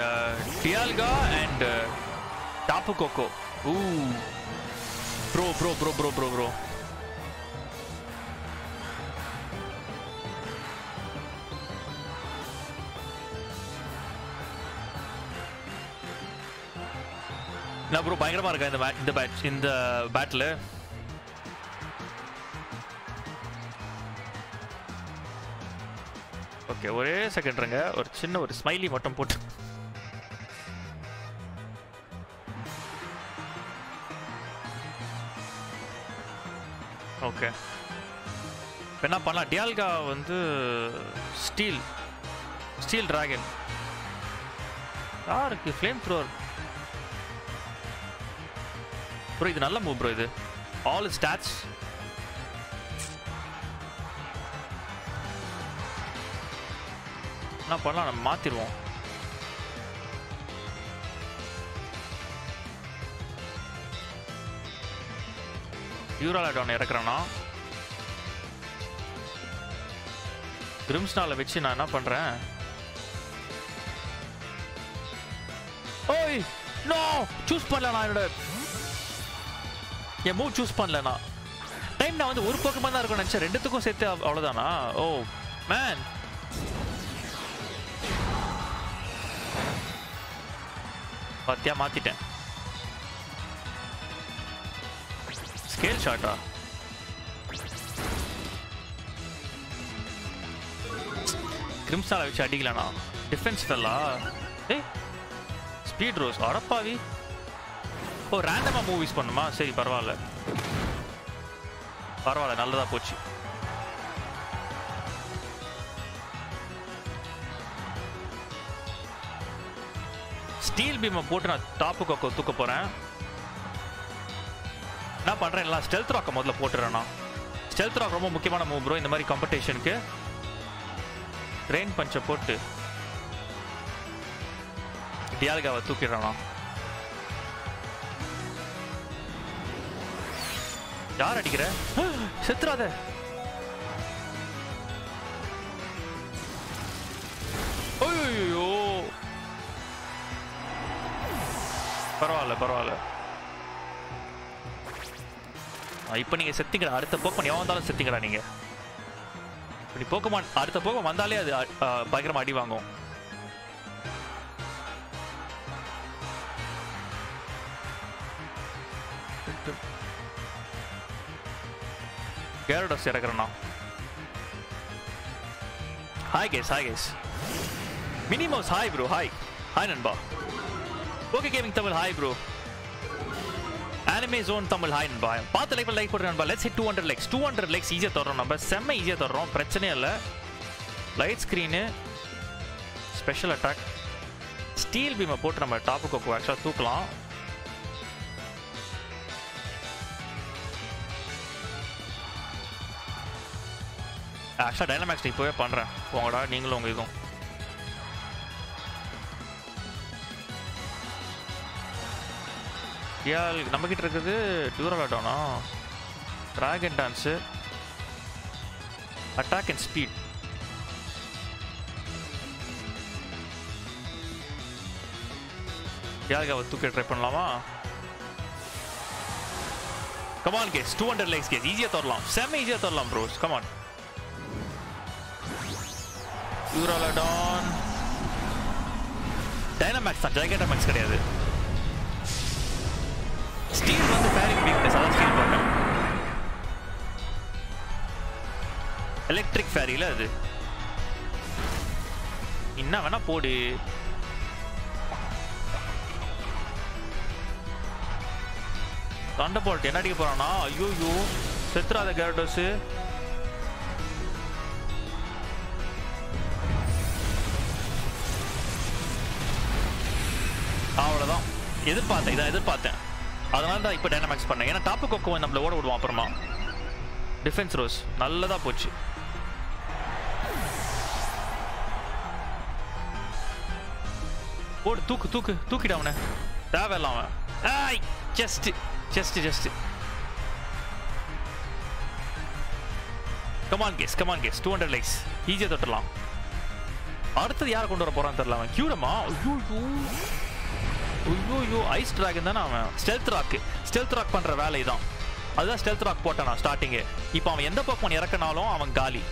டியால்கா அண்ட் டாப்பு கோகோ ஊ bro bro bro bro bro bro நான் ப்ரோ பயங்கரமா இருக்கா இந்த mat- இந்த பேட்ச் இந்த பேட்டில் ஓகே ஒரே செகண்ட்ருங்க ஒரு சின்ன ஒரு ஸ்மைலி மட்டும் போட்டு ஓகே இப்போ என்ன பண்ணலாம் டியால்கா வந்து ஸ்டீல் ஸ்டீல் டிராகன் யாருக்கு ஃப்ளேம் த்ரோர் ப்ரோ இது நல்ல மூவ் ப்ரோ இது ஆல் ஸ்டாட்ஸ் என்ன பண்ணலாம் நம்ம மாத்திருவோம் யூராலாடான் இறக்குறேன்னா கிரிம்ஸ்னால வச்சு நான் என்ன பண்றேன் ஓய் நோ சூஸ் பண்ணல நான் என்னோட என் மூவ் சூஸ் பண்ணல நான் டைம் நான் வந்து ஒரு பக்கமாக தான் இருக்கும் நினச்சேன் ரெண்டுத்துக்கும் சேர்த்து அவ்- அவ்வளவுதானா ஓ மேன் பாத்தியா மாத்திட்டேன் ஸ்கேல் ஷாட்டா கிரிம்ஸால வச்சு அடிக்கலனா டிஃபென்ஸ் ஃபெல்லா ஏய் ஸ்பீட் ரோஸ் அடப்பாவி ஓ ரேண்டமாக மூவிஸ் பண்ணுமா சரி பரவாயில்ல பரவாயில்ல நல்லதா போச்சு ஸ்டீல் பீமை போட்டு நான் டாப்பு கொக்கோ தூக்க போறேன் என்ன பண்றேன் எல்லாம் ஸ்டெல்த் ராக்கை முதல்ல போட்டுறேன் நான் ஸ்டெல்த் ராக் ரொம்ப முக்கியமான மூவ் ப்ரோ இந்த மாதிரி காம்படிஷனுக்கு ரெயின் பஞ்சை போட்டு டியால்காவை தூக்கிடுறேன் நான் யார் அடிக்கிற செத்துறாத ஐயோ பரவாயில்ல பரவாயில்ல ஆ, இப்ப நீங்க செத்தீங்கடா அடுத்த போக்கமன் எவன் வந்தாலும் செத்தீங்கடா நீங்க இப்ப நீ போக்கமான் அடுத்த போக்கம் வந்தாலே அது அ- ஆ, பயங்கரமா அடி வாங்கும் கேரடஸ் இறக்குறேண்ணா ஹாய் கேஸ் ஹாய் கேஸ் மினிமோஸ் ஹாய் ப்ரோ ஹாய் ஹாய் நண்பா okay gaming Tamil hi bro anime zone Tamil hi நண்பா பார்த்து லைக் லைக் போட்டு நண்பா let's hit two hundred likes two hundred likes ஈஸியாக தர்றோம் நம்ம செம்ம ஈஸியாக தர்றோம் பிரச்சனையே இல்லை light screen special attack steel பீமை போட்டு நம்ம டாப்பு கோக்கோ ஆக்சுவலாக தூக்கலாம் ஆக்சுவலாக டைனமேக்ஸ் இப்போவே பண்ணுறேன் உங்களோட நீங்களும் உங்கள் இதுவும் யால் நம்மக்கிட்ட இருக்குது டியூரலாட்டோனா dragon dance attack and speed யாருக்காக தூக்க ட்ரை பண்ணலாமா come on guys two hundred likes guys ஈஸியாக தரலாம் செம்ம ஈஸியாக தரலாம் ப்ரோஸ் கமான் யூரோலடான் டைனமேக்ஸ் தான் ஜெயகேட்டமேக்ஸ் கிடையாது ஸ்டீல் வந்து ஃபேரிங் வீக்னஸ் அதான் ஸ்டீல் பண்ணேன் எலக்ட்ரிக் ஃபேரியில் அது என்ன வேணா போடு தண்டபோல்ட் என்ன அடிக்க போறானா ஐயோ செத்துறாத கேரட்டோஸ் அவ்வளோதான் எதிர்பார்த்தேன் இதான் எதிர்பார்த்தேன் அதனால தான் இப்போ டைனமேக்ஸ் பண்ணேன் ஏன்னா டாப்பு கொக்கோ நம்மள ஓட விடுவான் அப்புறமா டிஃபென்ஸ் ரோஸ் நல்லதா போச்சு போடு தூக்கு தூக்கு தூக்கிட அவனை தேவையில்ல அவன் ஆய் just just just come on guys come on guys two hundred likes ஈஸியாக தொட்டலாம் அடுத்தது யாரை கொண்டு வர போறான்னு தெரியல அவன் கியூரமா ஐயோ ஐயோ ஐயோ ஐஸ் டிராகன் தானே அவன் ஸ்டெல்த் ராக் ஸ்டெல்த் ராக் பண்ற வேலை தான் அதுதான் ஸ்டெல்த் ராக் போட்டான் நான் ஸ்டார்டிங்கே இப்போ அவன் எந்த பக்கம் இறக்கினாலும் அவன் காலி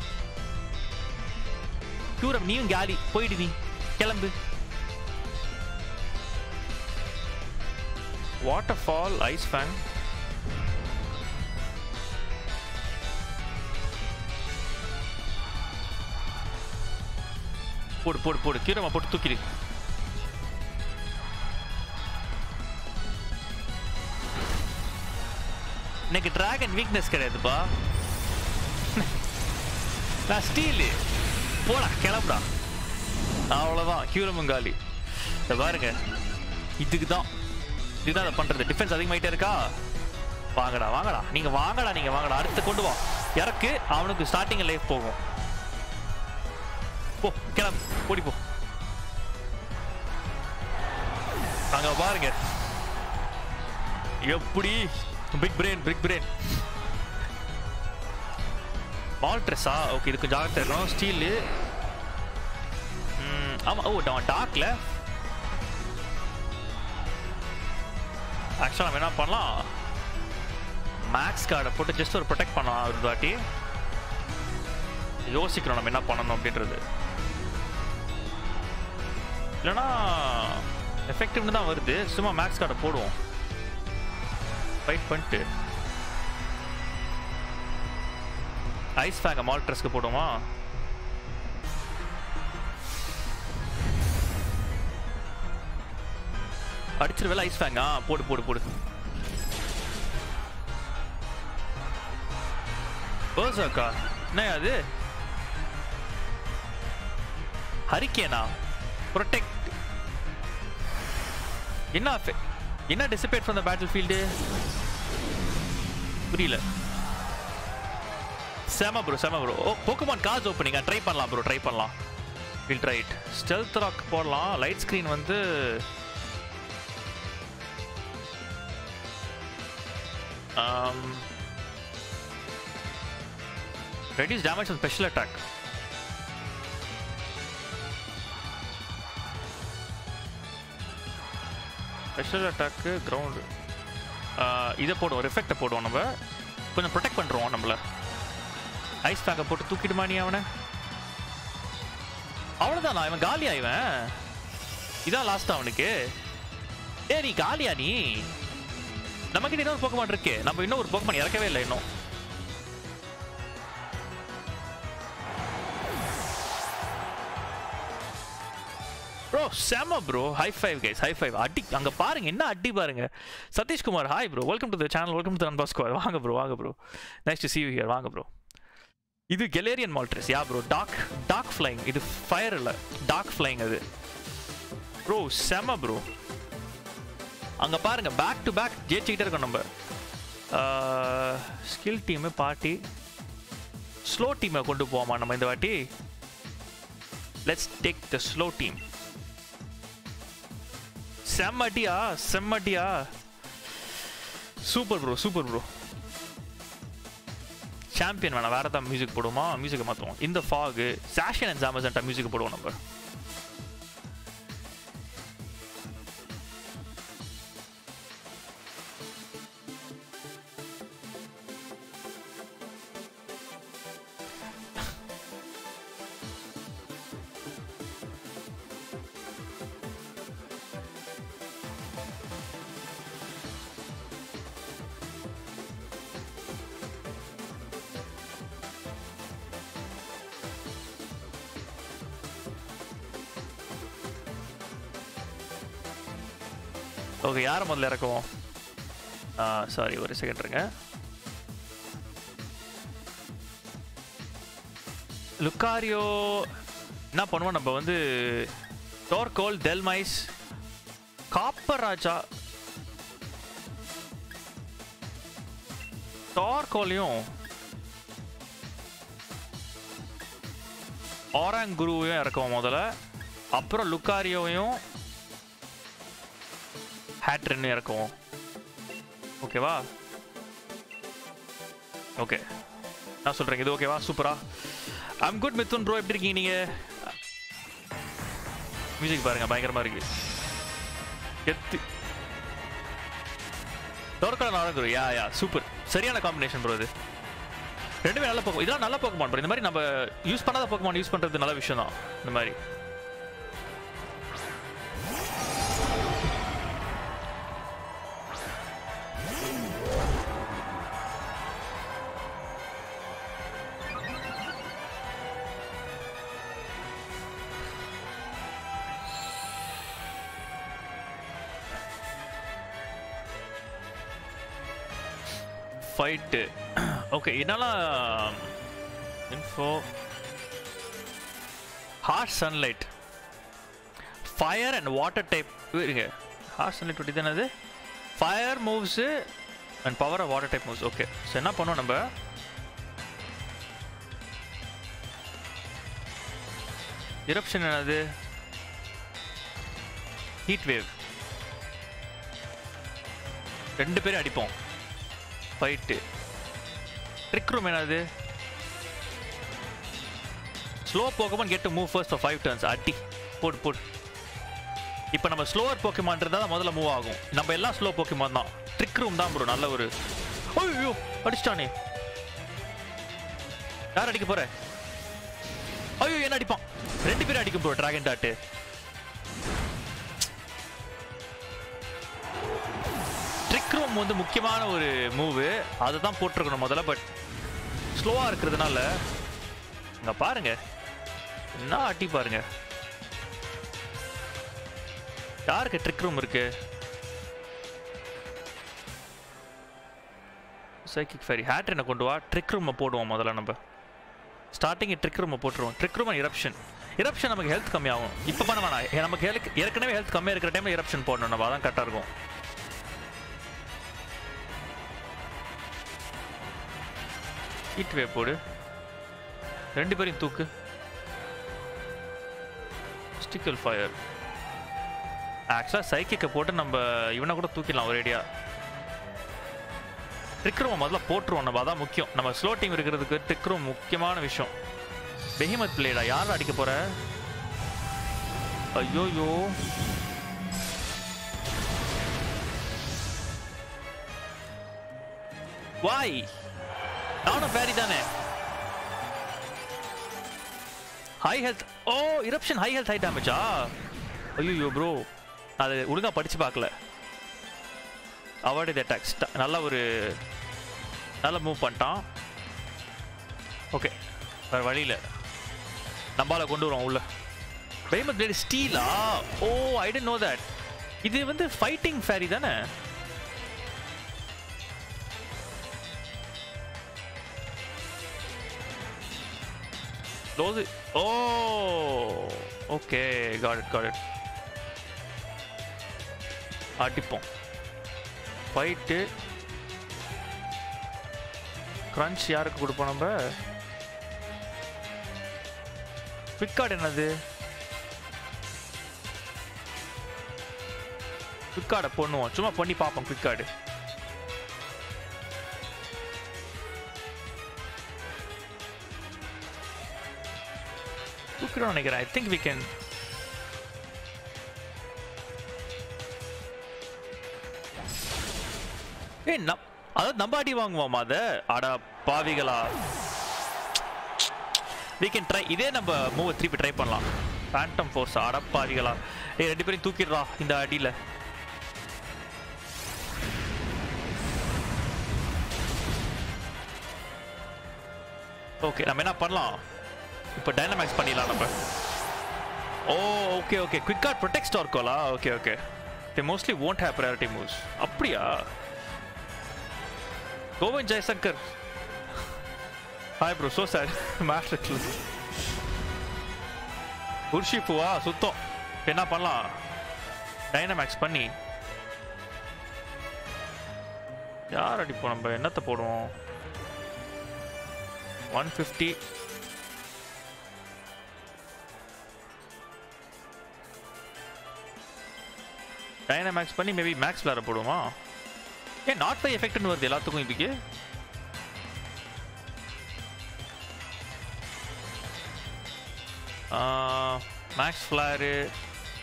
கியூரம் நீயும் காலி போயிடு நீ கிளம்பு வாட்டர் ஃபால் ஐஸ் ஃபேன் போடு போடு போடு கீரமா போட்டு தூக்கிடு எனக்கு டிராகன் வீக்னஸ் கிடையாதுப்பா நான் ஸ்டீலு போடா கிளம்புடா அவ்வளோதான் கியூரமங்காலி இதை பாருங்க இதுக்கு தான் இதுதான் அதை பண்றது டிஃபென்ஸ் அதிகமாயிட்டே இருக்கா வாங்கடா வாங்கடா நீங்க வாங்கடா நீங்க வாங்கடா அடுத்து கொண்டு வா இறக்கு அவனுக்கு ஸ்டார்டிங் லைஃப் போகும் போ கிளம்பு ஓடி போ அங்க பாருங்க எப்படி பிக் பிரெயின் பிக் பிரெயின் மால்ட்ரெஸ்ஸா ஓகே இது கொஞ்சம் ஜாகிரதை இருக்கணும் ஸ்டீலு ஆமாம் ஓ டார்க்ல ஆக்சுவலாக நம்ம என்ன பண்ணலாம் மேக்ஸ் கார்டை போட்டு ஜஸ்ட் ஒரு ப்ரொடெக்ட் பண்ணலாம் ஒரு வாட்டி யோசிக்கிறோம் நம்ம என்ன பண்ணணும் அப்படின்றது இல்லைன்னா எஃபெக்டிவ்னு தான் வருது சும்மா மேக்ஸ் கார்டை போடுவோம் ஃபைட் பண்ணிட்டு ஐஸ் ஃபேங்க மால்ட்ரஸ்க்கு போடுவோமா அடிச்சிருவேல ஐஸ் ஃபேங்கா போடு போடு போடு பர்சர்க்கா என்ன அது ஹரிக்கேனா ப்ரொடெக்ட் என்ன affe- என்ன டிசிபேட் ஃப்ரம் த பேட்டில் ஃபீல்டு புரியல செம ப்ரோ செம ப்ரோ ஓ போக்குமான் கார்ஸ் ஓப்பனிங்க ட்ரை பண்ணலாம் ப்ரோ ட்ரை பண்ணலாம் will try it stealth rock போடலாம் லைட் ஸ்க்ரீன் வந்து um, reduce damage on special attack special அட்டாக்கு கிரவுண்டு இதை போடுவோம் ரிஃபெக்டை போடுவோம் நம்ம கொஞ்சம் ப்ரொடெக்ட் பண்ணுறோம் நம்மள ஐஸ் பேக்கை போட்டு தூக்கிடுமா நீ அவனை அவ்வளோதானா இவன் காலியா இவன் இதான் லாஸ்ட் அவனுக்கு ஏ நீ காலியா நீ நம்மகிட்ட இன்னொரு போக்கமான் இருக்கு நம்ம இன்னும் ஒரு போக்கமான் இறக்கவே இல்லை இன்னும் ப்ரோ செம bro high five guys high five அடி அங்க பாருங்க என்ன அடி பாருங்க Satishkumar hi bro welcome to the channel welcome to அன்பா ஸ்கோர் வாங்க ப்ரோ வாங்க ப்ரோ நெக்ஸ்ட் சி ஹியர் வாங்க ப்ரோ இது Galarian Moltres yeah bro dark dark flying இது ஃபயர் இல்லை டாக் ஃப்ளைங் அது ப்ரோ செம ப்ரோ அங்க பாருங்க பேக் டு பேக் ஜெயிச்சுக்கிட்டே இருக்கோம் நம்ம ஸ்கில் டீமு பார்ட்டி ஸ்லோ டீமை கொண்டு போவோமா நம்ம இந்த வாட்டி let's take the slow team செம்மட்டியா செம்மட்டியா super bro super bro champion வேணாம் வேற ஏதாவது மியூசிக் போடுவோமா மியூசிக்கை மாற்றுவோம் இந்த ஃபாகு சாஷன் அண்ட் ஜாமசன்ட்டா மியூசிக் போடுவோம் நம்ம ஓகே யாரை முதல்ல இறக்குவோம் சாரி ஒரு செகண்ட் இருங்க லுக்காரியோ என்ன பண்ணுவோம் நம்ம வந்து டோர்கோல் டெல்மைஸ் காப்பர் ராஜா டார்கோலையும் ஆராங்குருவையும் இறக்குவோம் முதல்ல அப்புறம் லுக்காரியோவையும் ஹேட்ரன் இறக்குவோம் ஓகேவா ஓகே நான் சொல்கிறேன் இது ஓகேவா சூப்பரா ஐம் குட் மித்துன் ப்ரோ எப்படி இருக்கீங்க நீங்கள் மியூசிக் பாருங்க பயங்கரமா இருக்கு எத்து டோர்கலா நாரங்குரு யா யா சூப்பர் சரியான காம்பினேஷன் ப்ரோ இது ரெண்டுமே நல்ல போக்கும் இதெல்லாம் நல்ல போக்குமான் ப்ரோ இந்த மாதிரி நம்ம யூஸ் பண்ணாத போக்குமான் யூஸ் பண்றது நல்ல விஷயம் தான் இந்த மாதிரி ஃபைட்டு ஓகே என்னெல்லாம் info hard sunlight fire and water type இருங்க ஹார்ட் சன்லைட் பற்றி தானே அது fire moves and power water type moves okay so என்ன பண்ணோம் நம்ம இரப்ஷன் என்னது ஹீட் வேவ் ரெண்டு பேரும் அடிப்போம் ஃபைட்டு ட்ரிக் ரூம் என்னது slow Pokemon get to move first for five turns அடி போடு போடு இப்போ நம்ம ஸ்லோவர் போக்கமான் இருந்தால் தான் முதல்ல மூவ் ஆகும் நம்ம எல்லாம் ஸ்லோ போக்கமான் தான் ட்ரிக் ரூம் தான் ப்ரோ நல்ல ஒரு ஐயோ அடிச்சிட்டானே யார் அடிக்க போற ஐயோ என்ன அடிப்பான் ரெண்டு பேரும் அடிக்கும் bro Dragapult trick room வந்து முக்கியமான ஒரு மூவு அதை தான் போட்டிருக்கணும் முதல்ல பட் ஸ்லோவாக இருக்கிறதுனால இங்கே பாருங்க என்ன அட்டி பாருங்க யாருக்கு ட்ரிக் ரூம் இருக்கு சைக்கிக் ஃபேரி ஹேட்ரினை கொண்டு வா ட்ரிக் ரூமை போடுவோம் முதல்ல நம்ம ஸ்டார்டிங் ட்ரிக் ரூமை போட்டுருவோம் ட்ரிக் ரூம் இரப்ஷன் இரப்ஷன் நமக்கு ஹெல்த் கம்மியாகும் இப்போ பண்ண வேணாம் ஏ, நமக்கு ஹெல்த் ஏற்கனவே ஹெல்த் கம்மியாக இருக்கிற டைமில் இரப்ஷன் போடணும் நம்ம அதான் கரெக்டாக இருக்கும் ஹீட் வே போடு ரெண்டு பேரையும் தூக்கு ஸ்டிக்கல் ஃபயர் ஆக்சுவலாக சைக்கிக்கை போட்டு நம்ம இவனை கூட தூக்கிடலாம் ஒரேடியா ட்ரிக் ரூம் முதல்ல போட்டுருவோம் நம்ம அதான் முக்கியம் நம்ம ஸ்லோ டீம் இருக்கிறதுக்கு ட்ரிக் ரூம் முக்கியமான விஷயம் பெஹிமத் பிளேடா யார் அடிக்க போற ஐயோயோ வாய் நானும் பேரி தானே high health oh eruption high health high டேமேஜா ஐயோ ப்ரோ அது ஒழுங்கா படிச்சு பார்க்கல அவாய்ட் அட்டாக்ஸ் நல்ல ஒரு நல்ல மூவ் பண்ணிட்டான் ஓகே வேறு வழியில் நம்மளால கொண்டு வரோம் உள்ள பெய்மத் பிளேடு ஸ்டீலா oh I didn't know that இது வந்து ஃபைட்டிங் ஃபேரி தானே Close it. Oh, okay, got it, got it. அடிப்போம் ஃபைட்டு crunch யாருக்கு கொடுப்போம் நம்ம குவிக் கார்டு என்னது குவிக் கார்டை பண்ணுவோம் சும்மா பண்ணி பார்ப்போம் குவிக் கார்டு தூக்கிடும் நினைக்கிறேன் ஐ திங்க் வி கேன் ஏய் நம் அதாவது நம்ம அடி வாங்குவோமா அதை அட பாவிகளா வி கேன் ட்ரை இதே நம்ம மூவ் திருப்பி ட்ரை பண்ணலாம் ஃபேண்டம் ஃபோர்ஸ் அட பாவிகளா ஏய் ரெண்டு பேரையும் தூக்கிடுறா இந்த அடியில் ஓகே நம்ம என்ன பண்ணலாம் இப்போ டைனமேக்ஸ் பண்ணிடலாம் நம்ம oh okay okay quick guard protect ஸ்டார் கோலா okay okay they mostly won't have priority moves அப்படியா Govind Jayashankar hi bro so sir மேட்ரிக்ல உர்ஷிப்புவா சுத்தம் இப்ப என்ன பண்ணலாம் டைனமேக்ஸ் பண்ணி யார் அடிப்போம் நம்ம என்னத்தை போடுவோம் ஒன் ஃபிஃப்டி டைனமேக்ஸ் பண்ணி மேபி மேக்ஸ் விளாட போடுவோமா ஏன் நாட் பை எஃபெக்ட்னு வருது எல்லாத்துக்கும் இதுக்கு மேக்ஸ் ஃப்ளாரு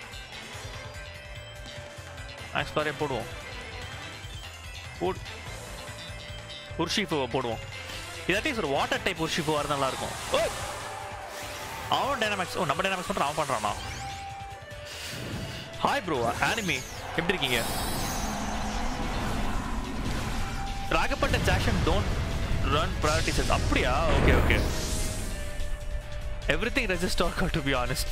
மேக்ஸ் பாரே போடுவோம் போடு உர்ஷிஃபுவை போடுவோம் இதாட்டி ஒரு வாட்டர் டைப் உர்ஷிஃபு வர நல்லா இருக்கும் ஓ! அவன் டைனாமிக்ஸ் ஓ நம்ம டைனாமிக்ஸ் பண்ணுறான் அவன் பண்ணுறானா ஹாய் ப்ரோ ஆனிமி எப்படி இருக்கீங்க ராகப்பட்ட ஜாஷன் டோன்ட் ரன் ப்ரையாரிட்டிஸ் அப்படியா okay okay everything register to be honest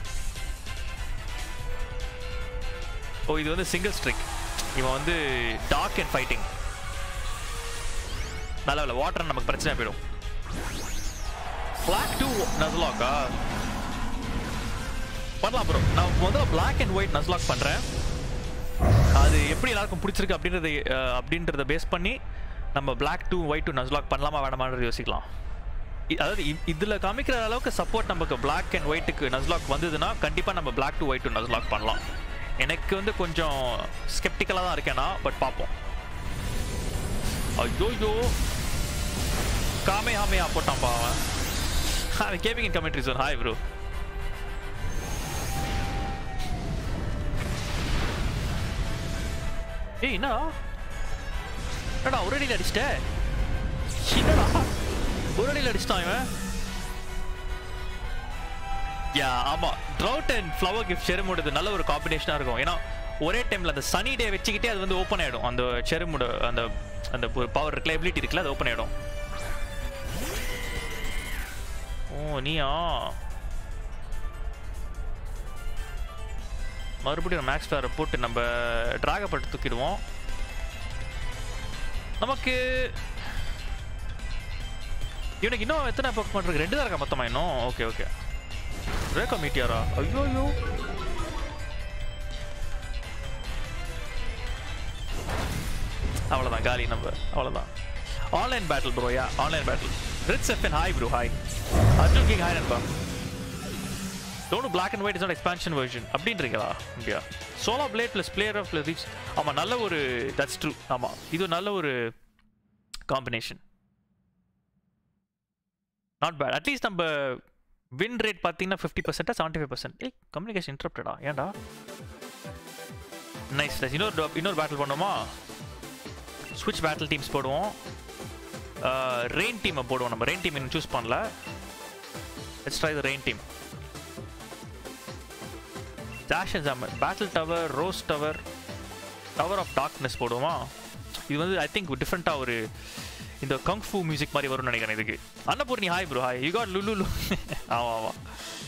oh இது வந்து சிங்கிள் ஸ்ட்ரிக் இவன் வந்து டார்க் அண்ட் ஃபைட்டிங் நல்ல இல்லை வாட்டர் நமக்கு பிரச்சனை போயிடும் பிளாக் டூ நஸ்லாக்கா பண்ணலாம் ப்ரோ நான் முதல்ல பிளாக் அண்ட் ஒயிட் நஸ்லாக் பண்ணுறேன் அது எப்படி எல்லாருக்கும் பிடிச்சிருக்கு அப்படின்றத அஹ், அப்படின்றத பேஸ் பண்ணி நம்ம black two white two nuzlocke பண்ணலாமா வேணாமான்னு யோசிக்கலாம் இ- அதாவது இ- இதுல காமிக்கிற அளவுக்கு சப்போர்ட் நமக்கு பிளாக் அண்ட் ஒயிட்டுக்கு நஸ்லாக் வந்ததுன்னா கண்டிப்பா நம்ம black two white two nuzlocke பண்ணலாம் எனக்கு வந்து கொஞ்சம் ஸ்கெப்டிக்கலாக தான் இருக்கேனா பட் பார்ப்போம் ஐயோ காமே ஹாமையா போட்டான்ப்பா அவன் அவன் gaming in commentary sir hi bro ஏய் என்னடா என்னடா ஒரு அடியில் அடிச்சிட்ட என்னடா ஒரு அடியில் அடிச்சிட்டான் இவன் யா ஆமா ட்ரவுட் அண்ட் ஃப்ளவர் கிஃப்ட் செருமோடது நல்ல ஒரு காம்பினேஷனா இருக்கும் ஏன்னா ஒரே டைம்ல அந்த சனி டே வச்சுக்கிட்டே அது வந்து ஓப்பன் ஆயிடும் அந்த செருமோட அந்த அந்த பவர் இருக்குல்ல எபிலிட்டி இருக்குல்ல அது ஓப்பன் ஆயிடும் ஓ நீயா மறுபடியும் மேக்ஸ் ஃபேரை போட்டு நம்ம டிராகப்பட்டு தூக்கிடுவோம் நமக்கு இவனுக்கு இன்னும் எத்தனை பக்கம் இருக்கு ரெண்டு தான் இருக்கா மொத்தமா இன்னும் ஓகே ஓகே ரேகா மீட்டியாரா ஐயோ ஐயோ அவ்வளோதான் காலி நம்ம அவ்வளோதான் online battle bro yeah online battle ரிட்ஸ் எஃப்என் hi bro hi Arjun king hi நண்பா டோனு black and white is not expansion version அப்படின்றீங்களா இந்தியா சோலா blade plus player of reach ஆமாம் நல்ல ஒரு தட்ஸ் ட்ரூ ஆமாம் இது நல்ல ஒரு காம்பினேஷன் நாட் பேட் அட்லீஸ்ட் நம்ம வின் ரேட் பார்த்தீங்கன்னா ஃபிஃப்டி பர்சன்டா செவன்ட்டி ஃபைவ் பர்சன்ட் ஏய் கம்யூனிகேஷன் இன்டரப்டடா ஏன்டா நைஸ் நைஸ் இன்னொரு do- இன்னொரு பேட்டில் பண்ணுவோமா ஸ்விட்ச் பேட்டில் டீம்ஸ் போடுவோம் ரெயின் டீமை போடுவோம் நம்ம ரெயின் டீம் இன்னும் சூஸ் பண்ணல let's try the rain team Zacian ஜாமர் battle tower rose tower tower of darkness போடுவோமா இது வந்து ஐ திங்க் டிஃப்ரெண்ட்டாக ஒரு இந்த கங்ஃபூ மியூசிக் மாதிரி வரும்னு நினைக்கிறேன் இதுக்கு Annapoorni hi bro hi you got லுலு லு ஆமாம் ஆமாம்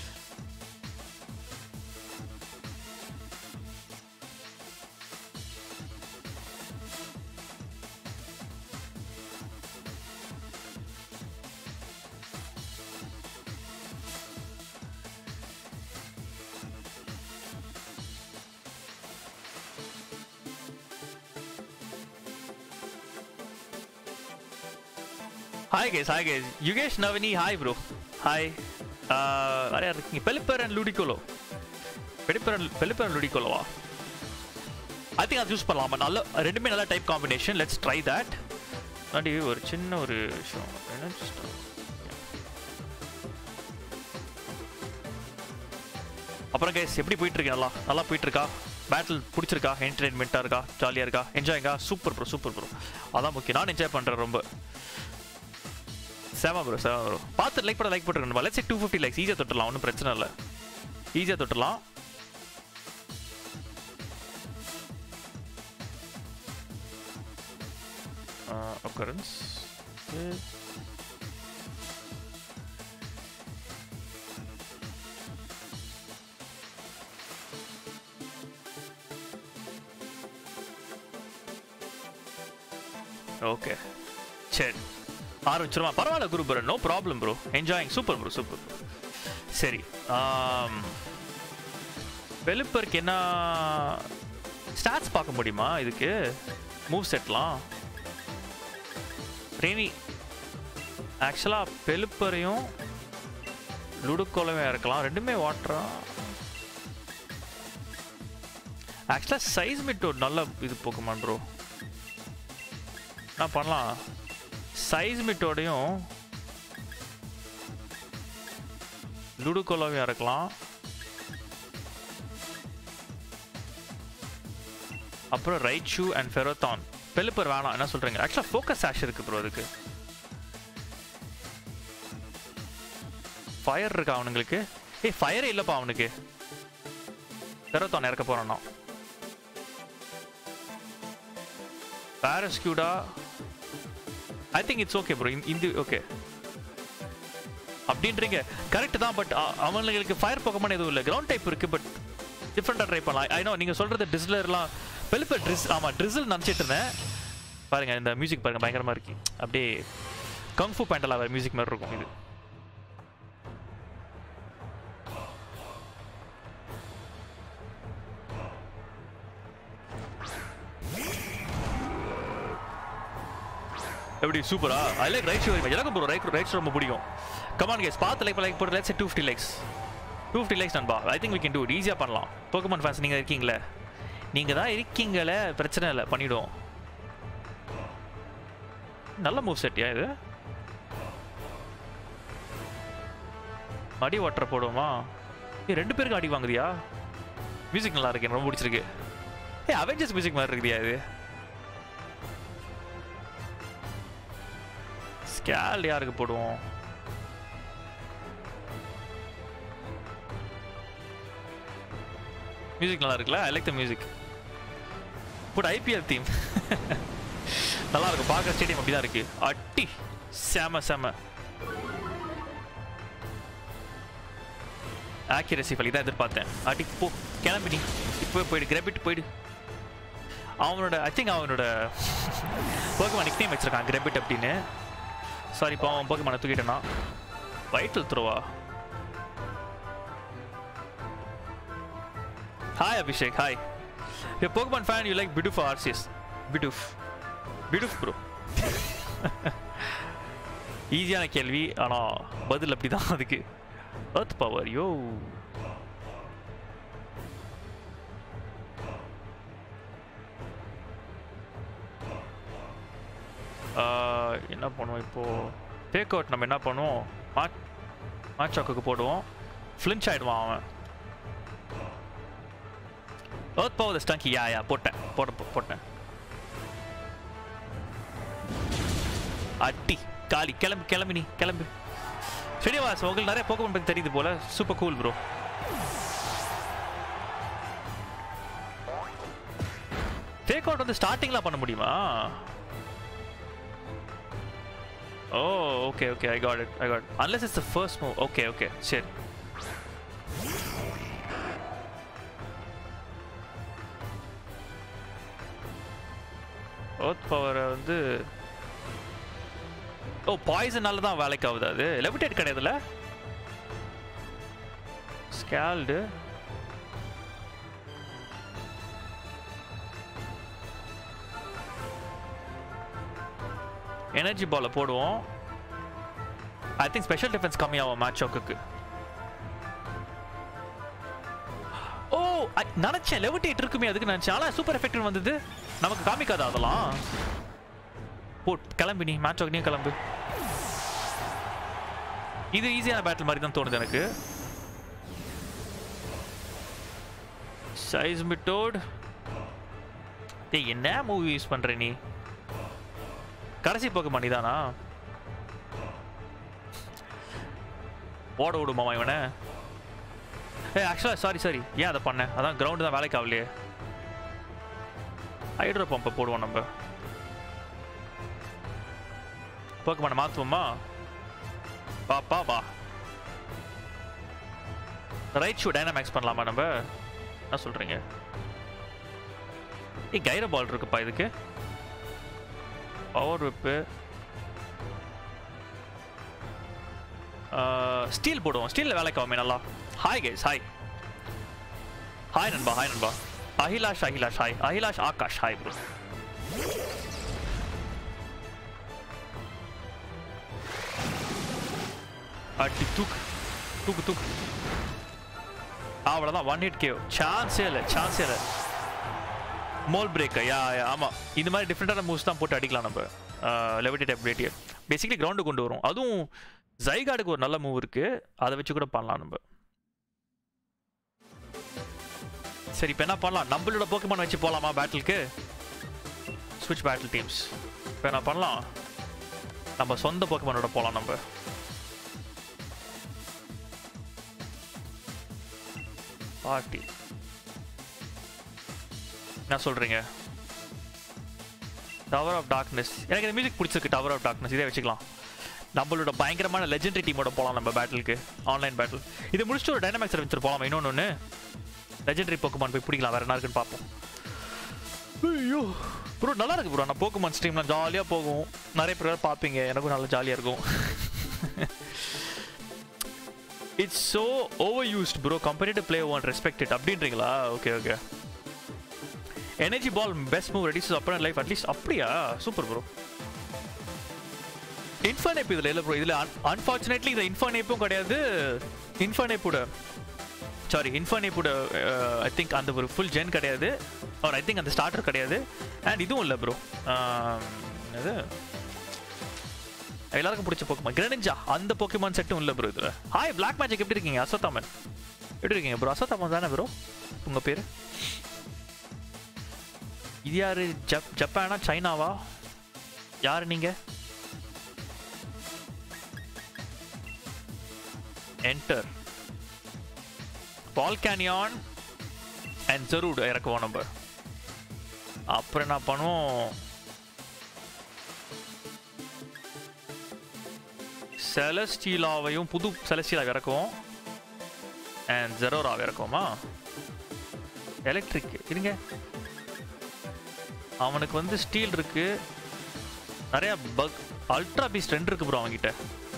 hi guys hi guys Yukesh Navani hi bro hi நிறையா இருக்கீங்க Pelipper and Ludicolo Pelipper and Pelipper and லூடிகோலோவா ஐ திங்க் அது யூஸ் பண்ணலாம் நல்ல ரெண்டுமே நல்ல type combination let's try that முன்னாடி ஒரு சின்ன ஒரு விஷயம் என்ன just- அப்புறம் கேஸ் எப்படி போயிட்டு இருக்கு நல்லா நல்லா போயிட்டு இருக்கா பேட்டில் பிடிச்சிருக்கா என்டர்டைன்மெண்ட்டாக இருக்கா ஜாலியாக இருக்கா என்ஜாய்ங்கா சூப்பர் ப்ரோ சூப்பர் ப்ரோ அதான் முக்கியம் நான் என்ஜாய் பண்ணுறேன் ரொம்ப செம ப்ரோ செம ப்ரோ பார்த்து லைக் பண்ண லைக் போட்டுருக்கணும் லெட்ஸ் டூ ஃபிஃப்டி லைக்ஸ் ஈஸியாக தொட்டுலாம் ஒன்றும் பிரச்சனை இல்லை ஈஸியாக தொட்டுலாம் occurrence ஓகே சரி ஆரம்பிச்சிருமா பரவாயில்ல குரு bro no problem bro enjoying super bro super bro சரி வெளுப்பருக்கு என்ன ஸ்டாட்ஸ் பார்க்க முடியுமா இதுக்கு மூவ் செட்லாம் ரேனி ஆக்சுவலாக பெலுப்பரையும் லுடுக்கோலவே இருக்கலாம் ரெண்டுமே வாட்டரா ஆக்சுவலாக சைஸ் மிட் ஒரு நல்ல இது போக்குமான் ப்ரோ நான் பண்ணலாம் சைஸ் மிட்டோடையும் லுடுகோலோவையும் இருக்கலாம் அப்புறம் ரைட் ஷூ அண்ட் ஃபெரோத்தான் பெலிப்பர் வேணாம் என்ன சொல்றீங்க ஆக்சுவலாக ஃபோக்கஸ் ஆஷ் இருக்கு ப்ரோ அதுக்கு ஃபயர் இருக்கா அவனுங்களுக்கு ஏய் ஃபயரே இல்லைப்பா அவனுக்கு ஃபெரோத்தான் இறக்க போறான் நான் Barraskewda I think it's okay bro இந்த ஓகே அப்படின்றீங்க கரெக்ட் தான் பட் அவங்களுக்கு ஃபயர் போக்கமான எதுவும் இல்லை கிரவுண்ட் டைப் இருக்கு பட் டிஃப்ரெண்டாக ட்ரை பண்ணலாம் ஐ நோ நீங்கள் சொல்கிறது டிஸ்லர்லாம் பெலிப்பர் ட்ரிஸ் ஆமாம் ட்ரிசில் நினச்சிட்டு இருந்தேன் பாருங்க இந்த மியூசிக் பாருங்க பயங்கரமாக இருக்கு அப்படியே கங்ஃபு பேண்டலா வேறு மியூசிக் மாதிரி இருக்கும் இது எப்படி சூப்பரா ஐ லைக் ரைட் ஷோ எனக்கு ப்ரோ ரைட் ரைட் ரொம்ப பிடிக்கும் கமான் கேஸ் பார்த்து லைக் லைக் போட்டு likes two fifty likes two fifty likes நண்பா I think we can do it ஈஸியாக பண்ணலாம் போக்கமான் ஃபேன்ஸ் நீங்கள் இருக்கீங்களே நீங்கள் தான் இருக்கீங்களே பிரச்சனை இல்லை பண்ணிவிடுவோம் நல்ல மூவ் செட்டியா இது அடி வாட்டர் போடுவோமா ஏய் ரெண்டு பேருக்கு அடி வாங்குதியா மியூசிக் நல்லா இருக்கு எனக்கு ரொம்ப பிடிச்சிருக்கு ஏ அவெஞ்சர்ஸ் மியூசிக் மாதிரி இருக்குதியா இது ஸ்கேல் யாருக்கு போடுவோம் மியூசிக் நல்லா இருக்குல்ல I like the music but IPL theme நல்லா இருக்கும் பார்க்குற ஸ்டேடியம் அப்படி தான் இருக்கு அட்டி செம செம ஆக்யூரசி பள்ளி தான் எதிர்பார்த்தேன் அடி போ கிளம்பி நீ இப்போ போயிடு கிரெபிட் போயிடு அவனோட ஐ திங்க் அவனோட போக்கமா நிக் நேம் வச்சிருக்கான் கிரெபிட் அப்படின்னு சாரி இப்போ அவன் போக்கமான தூக்கிட்டேனா வைட்டல் த்ரோவா hi Abhishek hi a Pokemon fan you like Bidoof Arceus Bidoof Bidoof bro ஈஸியான கேள்வி ஆனால் பதில் அப்படி தான் அதுக்கு அர்த் பவர் யோ என்ன பண்ணுவோம் இப்போது டேக் அவுட் நம்ம என்ன பண்ணுவோம் மேட்ச் மேட்ச் போடுவோம் ஃப்ளின்ச் ஆகிடுவான் அவன் அர்த் பவர் ஸ்டங்கி யா யா போட்டேன் போட போட்டேன் அட்டி காலி கிளம்பு கிளம்பி நீ கிளம்பு ஸ்ரீனிவாஸ் உங்களுக்கு நிறைய போக்கமன் பற்றி தெரியுது போல super cool bro take out வந்து ஸ்டார்டிங்லாம் பண்ண முடியுமா oh okay okay I got it I got unless it's the first move okay okay சரி ஓத் பவரை வந்து ஓ பாய்சனால தான் வேலைக்கு ஆகுது அது லெவிடேட் கிடையாதுல்ல ஸ்கேல்டு எனர்ஜி பாலை போடுவோம் ஐ திங்க் ஸ்பெஷல் டிஃபென்ஸ் கம்மியாகும் மேட்ச் ஓக்குக்கு ஓ I- நினைச்சேன் லெவிடேட் இருக்குமே அதுக்கு நினைச்சேன் ஆனால் சூப்பர் எஃபெக்ட் வந்தது நமக்கு காமிக்காதா அதெல்லாம் போ கிளம்பு நீ மேட்ச் நீ கிளம்பு இது ஈஸியான பேட்டில் மாதிரி தான் தோணுது எனக்கு சைஸ் மிட்டோட் டேய் என்ன மூவி யூஸ் பண்ற நீ கடைசி போக்க மணிதானா ஓட விடுமாமா இவனை ஏ ஆக்சுவலாக சாரி சாரி ஏன் அதை பண்ணேன் அதான் கிரவுண்டு தான் வேலைக்கு ஆகலையே ஹைட்ரோ பம்பை போடுவோம் நம்ம போக்கமான மாற்றுவோமா பாப்பா வா ரைட் ஷூ டைனாமேக்ஸ் பண்ணலாமா நம்ம என்ன சொல்கிறீங்க ஏய் கைர பால் இருக்குப்பா இதுக்கு பவர் விப்பு ஸ்டீல் போடுவோம் ஸ்டீலில் வேலைக்கு ஆகுமே நல்லா ஹாய் கைஸ் ஹாய் ஹாய் நண்பா ஹாய் நண்பா Akilash Akilash hi Akilash Akash hi bro அடி தூக்கு தூக்கு தூக்கு அவ்வளோதான் ஒன் ஹிட் கேவ் சான்ஸே இல்லை சான்ஸே இல்லை மோல் பிரேக் யா யா ஆமாம் இந்த மாதிரி டிஃப்ரெண்ட்டான மூவ்ஸ் தான் போட்டு அடிக்கலாம் நம்ம லெவிடேட் அபிலிட்டியை பேசிக்கலி கிரவுண்டு கொண்டு வரும் அதுவும் ஜைகார்டுக்கு ஒரு நல்ல மூவ் இருக்குது அதை வச்சு கூட பண்ணலாம் நம்ம சரி இப்போ என்ன பண்ணலாம் நம்மளோட போக்கமான் வச்சு போகலாமா பேட்டிலுக்கு ஸ்விட்ச் பேட்டில் டீம்ஸ் இப்போ என்ன பண்ணலாம் நம்ம சொந்த போக்கமானோட போகலாம் நம்ம பார்ட்டி என்ன சொல்கிறீங்க டவர் ஆஃப் டார்க்னஸ் எனக்கு இந்த மியூசிக் பிடிச்சிருக்கு டவர் ஆஃப் டார்க்னஸ் இதே வச்சுக்கலாம் நம்மளோட பயங்கரமான லெஜெண்டரி டீமோட போகலாம் நம்ம பேட்டிலுக்கு ஆன்லைன் பேட்டில் இது முடிச்சுட்டு ஒரு டைனமிக்ஸ் அட்வென்ச்சர் போகலாம் இன்னொன்று ஒன்று லெஜெண்டரி போக்குமான் போய் பிடிக்கலாம் வேற என்ன இருக்குன்னு பார்ப்போம் ஐயோ ப்ரோ நல்லா இருக்கு ப்ரோ நான் போக்குமான் ஸ்ட்ரீம்லாம் ஜாலியாக போகும் நிறைய பேர் பார்ப்பீங்க எனக்கும் நல்லா ஜாலியாக இருக்கும் it's so overused bro company play one respected அப்படின்றீங்களா okay okay energy ball best move reduce upper life at least அப்படியா சூப்பர் ப்ரோ இன்ஃபானேப் இதில் இல்லை ப்ரோ இதில் அன்ஃபார்ச்சுனேட்லி இந்த இன்ஃபானேப்பும் கிடையாது இன்ஃபானேப்போட சாரி இன்ஃபானேப்போட ஐ திங்க் அந்த ஒரு ஃபுல் ஜென் கிடையாது ஆர் ஐ திங்க் அந்த ஸ்டார்டர் கிடையாது அண்ட் இதுவும் இல்லை ப்ரோ இது எல்லாருக்கும் பிடிச்ச போக்குமான் கிரனிஞ்சா அந்த போக்கிமான் செட்டும் இல்லை ப்ரோ இதில் ஹாய் பிளாக் மேஜிக் எப்படி இருக்கீங்க அசோத்தாமன் எப்படி இருக்கீங்க ப்ரோ அசோத்தாமன் தானே ப்ரோ உங்கள் பேர் இது யாரு ஜப் ஜப்பானா சைனாவா யாரு நீங்க என்டர் பால்கானியான் அண்ட் ஜரூட் இறக்குவோம் நம்ம அப்புறம் என்ன பண்ணுவோம் செலஸ்டீலாவையும் புது செலஸ்டீலா இறக்குவோம் அண்ட் ஜெரோராவை இறக்குவோமா எலக்ட்ரிக் இருங்க அவனுக்கு வந்து ஸ்டீல் இருக்கு நிறைய பக் அல்ட்ரா பீஸ் ரெண்டு இருக்கு ப்ரோ அவன்கிட்ட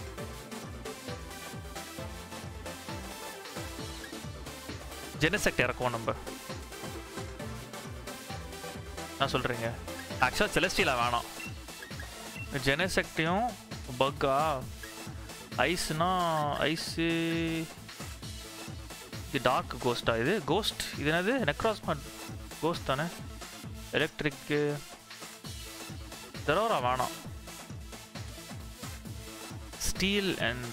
ஜெனசெக்ட் இறக்குவோம் நம்ம என்ன சொல்றீங்க ஆக்சுவலாக செலஸ்டீலா வேணாம் ஜெனசெக்டையும் பக்கா ஐஸ்னா ஐஸு இது டார்க் கோஸ்டா இது கோஸ்ட் இது என்னது நெக்ராஸ்மா கோஸ்ட் தானே எலக்ட்ரிக்கு ஜெரோரா வேணாம் ஸ்டீல் அண்ட்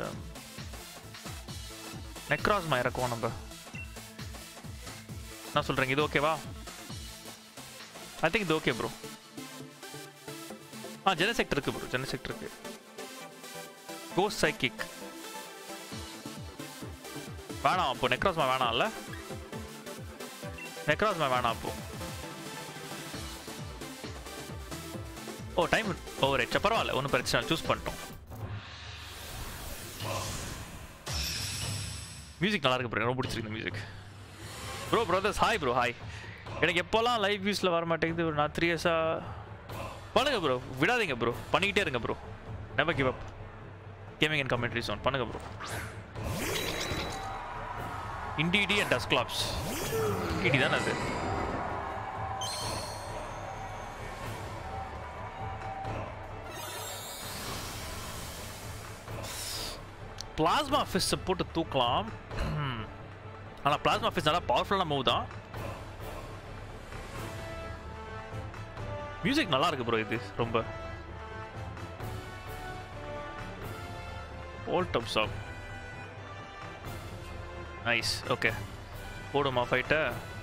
நெக்ராஸ்மா இறக்குவோம் நம்ம என்ன சொல்கிறீங்க இது ஓகேவா ஐ திங்க் இது ஓகே ப்ரோ ஆ ஜெனசெக்ட் இருக்கு ப்ரோ ஜெனசெக்ட் இருக்கு கோஸ் சைக்கிக் வேணாம் அப்போ நெக்ராஸ்மா வேணாம்ல நெக்ராஸ்மா வேணாம் அப்போ ஓ டைம் ஓவர் ஆயிடுச்சா பரவாயில்ல ஒன்றும் பிரச்சனை சூஸ் பண்ணிட்டோம் மியூசிக் நல்லா இருக்கு ப்ரோ ரொம்ப பிடிச்சிருக்கு music bro brothers hi bro hi எனக்கு எப்போல்லாம் லைவ் வியூஸில் வர மாட்டேங்குது ஒரு நான் த்ரீ இயர்ஸாக பண்ணுங்க ப்ரோ விடாதீங்க ப்ரோ பண்ணிக்கிட்டே இருங்க bro never give up gaming and commentary சோன் பண்ணுங்க ப்ரோ இண்டிடி அண்ட் டஸ் கிளாப்ஸ் இடி தானே அது பிளாஸ்மா ஃபிஸ்ஸை போட்டு தூக்கலாம் ஆனால் பிளாஸ்மா ஃபிஸ் நல்லா பவர்ஃபுல்லான மூவ் தான் மியூசிக் நல்லா இருக்கு ப்ரோ இது ரொம்ப ஓல் டப்ஸ் ஆஃப் நைஸ் ஓகே போடுமா ஃபைட்டை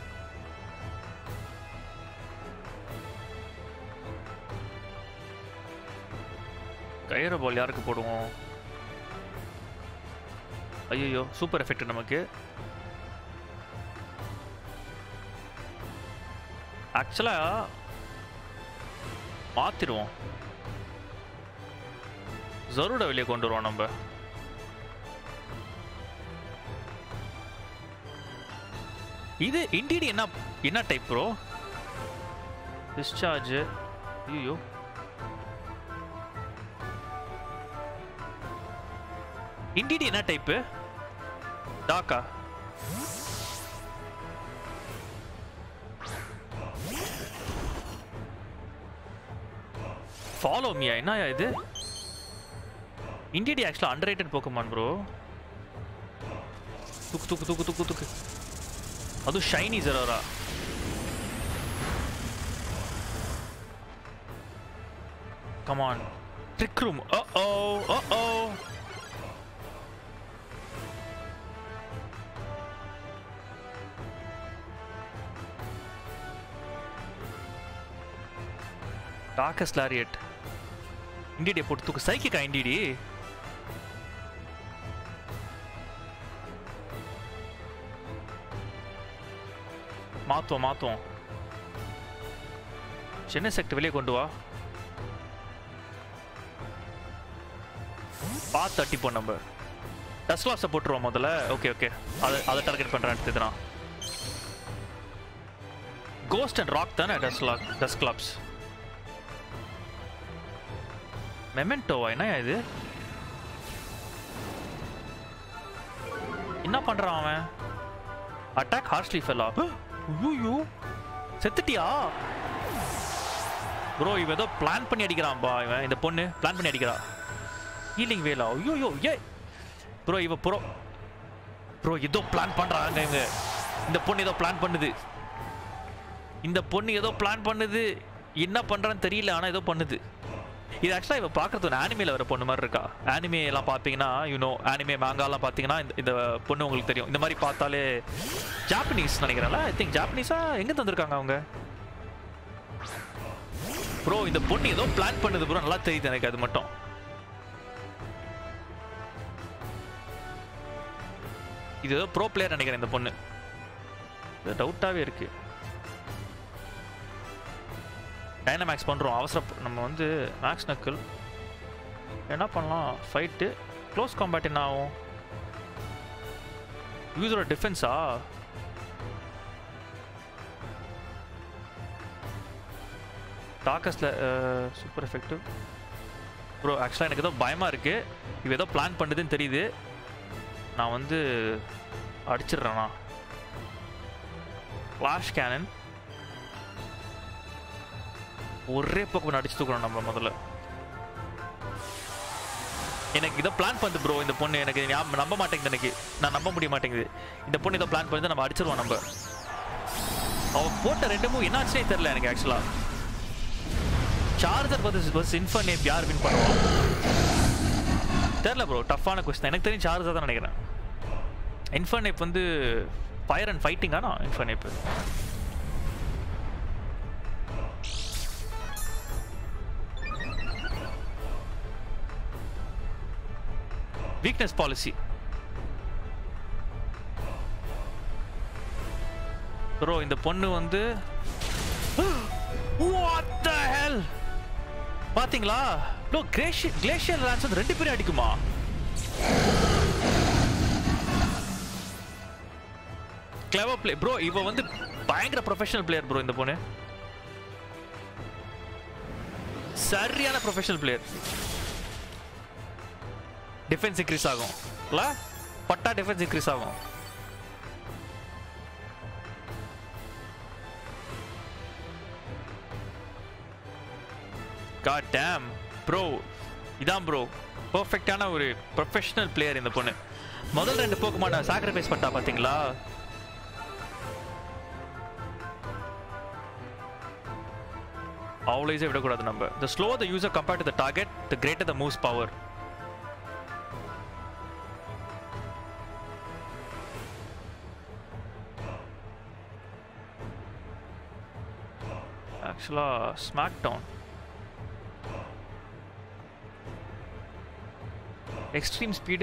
கயிறு பால் யாருக்கு போடுவோம் ஐயோ சூப்பர் எஃபெக்ட் நமக்கு ஆக்சுவலாக மாற்றிடுவோம் ஜருட வெளியே கொண்டு வருவோம் நம்ம இது இண்டிடி என்ன என்ன டைப் ப்ரோ டிஸ்சார்ஜ் ஐயோ இண்டிடி என்ன டைப்பு டாக்கா ஃபாலோ மியா என்னயா இது இண்டிடி ஆக்சுவலாக அண்டர் ரேட்டட் போக்கமான் ப்ரோ தூக்கு தூக்கு தூக்கு தூக்கு தூக்கு அதுவும் ஷைனி ஜெரோரா come on trick room oh oh oh oh darkest lariat இண்டிடியை போட்டு தூக்கு சைக்கிக்கா இண்டிடி மாத்துவோம் மாத்துவோம் சென்னை செக்ட் வெளியே கொண்டு வா பார்த்து அட்டிப்போம் நம்ம டஸ்லாஸை போட்டுருவோம் முதல்ல ஓகே ஓகே அதை அதை டார்கெட் பண்ணுறேன் எடுத்துதான் கோஸ்ட் அண்ட் ராக் தானே டஸ்லாக் டஸ் கிளப்ஸ் மெமெண்டோவா என்ன இது என்ன பண்றான் அவன் அட்டாக் ஹார்ஷ்லி ஃபெல்லா ஐயோ செத்துட்டியா ப்ரோ இவன் ஏதோ பிளான் பண்ணி அடிக்கிறான்பா இவன் இந்த பொண்ணு பிளான் பண்ணி அடிக்கிறா ஹீலிங் வேலா ஐயோ ஏ ப்ரோ இவ ப்ரோ ப்ரோ ஏதோ பிளான் பண்றாங்க இவங்க இந்த பொண்ணு ஏதோ பிளான் பண்ணுது இந்த பொண்ணு ஏதோ பிளான் பண்ணுது என்ன பண்றான்னு தெரியல ஆனா ஏதோ பண்ணுது இது ஆக்சுவலாக இவ பார்க்கறது ஒரு ஆனிமேல வர பொண்ணு மாதிரி இருக்கா ஆனிமே எல்லாம் பார்த்தீங்கன்னா யூனோ ஆனிமே மேங்காலாம் பார்த்தீங்கன்னா இந்த இந்த பொண்ணு உங்களுக்கு தெரியும் இந்த மாதிரி பார்த்தாலே ஜாப்பனீஸ் நினைக்கிறேன்ல ஐ திங்க் ஜாப்பனீஸா எங்க தந்திருக்காங்க அவங்க ப்ரோ இந்த பொண்ணு ஏதோ பிளான் பண்ணுது ப்ரோ நல்லா தெரியுது எனக்கு அது மட்டும் இது ஏதோ ப்ரோ பிளேயர் நினைக்கிறேன் இந்த பொண்ணு இது டவுட்டாகவே இருக்கு டைனமேக்ஸ் பண்ணுறோம் அவசர நம்ம வந்து மேக்ஸ் நக்கிள் என்ன பண்ணலாம் ஃபைட்டு க்ளோஸ் காம்பேட் என்ன ஆகும் யூஸரோட டிஃபென்ஸா டாக்கஸில் சூப்பர் எஃபெக்டிவ் ப்ரோ ஆக்சுவலாக எனக்கு ஏதோ பயமாக இருக்குது இவ ஏதோ பிளான் பண்ணுதுன்னு தெரியுது நான் வந்து அடிச்சிடுறேண்ணா ஃப்ளாஷ் கேனன் ஒரே பக்கம் அடிச்சு தூக்கணும் நம்ம முதல்ல எனக்கு இதை பிளான் பண்ணுது ப்ரோ இந்த பொண்ணு எனக்கு ஞாபகம் நம்ப மாட்டேங்குது எனக்கு நான் நம்ப முடிய மாட்டேங்குது இந்த பொண்ணு இதை பிளான் பண்ணி நம்ம அடிச்சிருவோம் நம்ம அவ போட்ட ரெண்டு மூவ் என்ன ஆச்சுனே தெரியல எனக்கு ஆக்சுவலா சார்ஜர் பர்சஸ் பஸ் இன்ஃபர்னேப் யார் வின் பண்ணுவோம் தெரியல ப்ரோ டஃப்பான கொஸ்டின் எனக்கு தெரியும் சார்ஜர் தான் நினைக்கிறேன் இன்ஃபர்னேப் வந்து ஃபயர் அண்ட் ஃபைட்டிங் ஆனா இன்ஃபர்னேப் வீக்னஸ் பாலிசி ப்ரோ இந்த பொண்ணு வந்து வாட் த ஹெல் பாத்தீங்களா ப்ரோ கிளேஷியர் கிளேஷியர் லான்ஸ் வந்து ரெண்டு பேரும் அடிக்குமா கிளவர் பிளே ப்ரோ இவ வந்து பயங்கர ப்ரொஃபஷனல் பிளேயர் ப்ரோ இந்த பொண்ணு சரியான ப்ரொஃபஷனல் பிளேயர் டிஃபென்ஸ் இன்க்ரீஸ் ஆகும் இல்ல பட்டா டிஃபென்ஸ் இன்க்ரீஸ் ஆகும் காட் டேம் ப்ரோ இதான் ப்ரோ பர்ஃபெக்டான ஒரு ப்ரொஃபஷனல் பிளேயர் இந்த பொண்ணு முதல் ரெண்டு போக்குமான சாக்ரிஃபைஸ் பண்ணா பாத்தீங்களா அவ்வளோ ஈஸியாக விடக்கூடாது நம்ம the slower the user compared to the target the greater the move's power ஆக்சுவலாக smack down extreme speed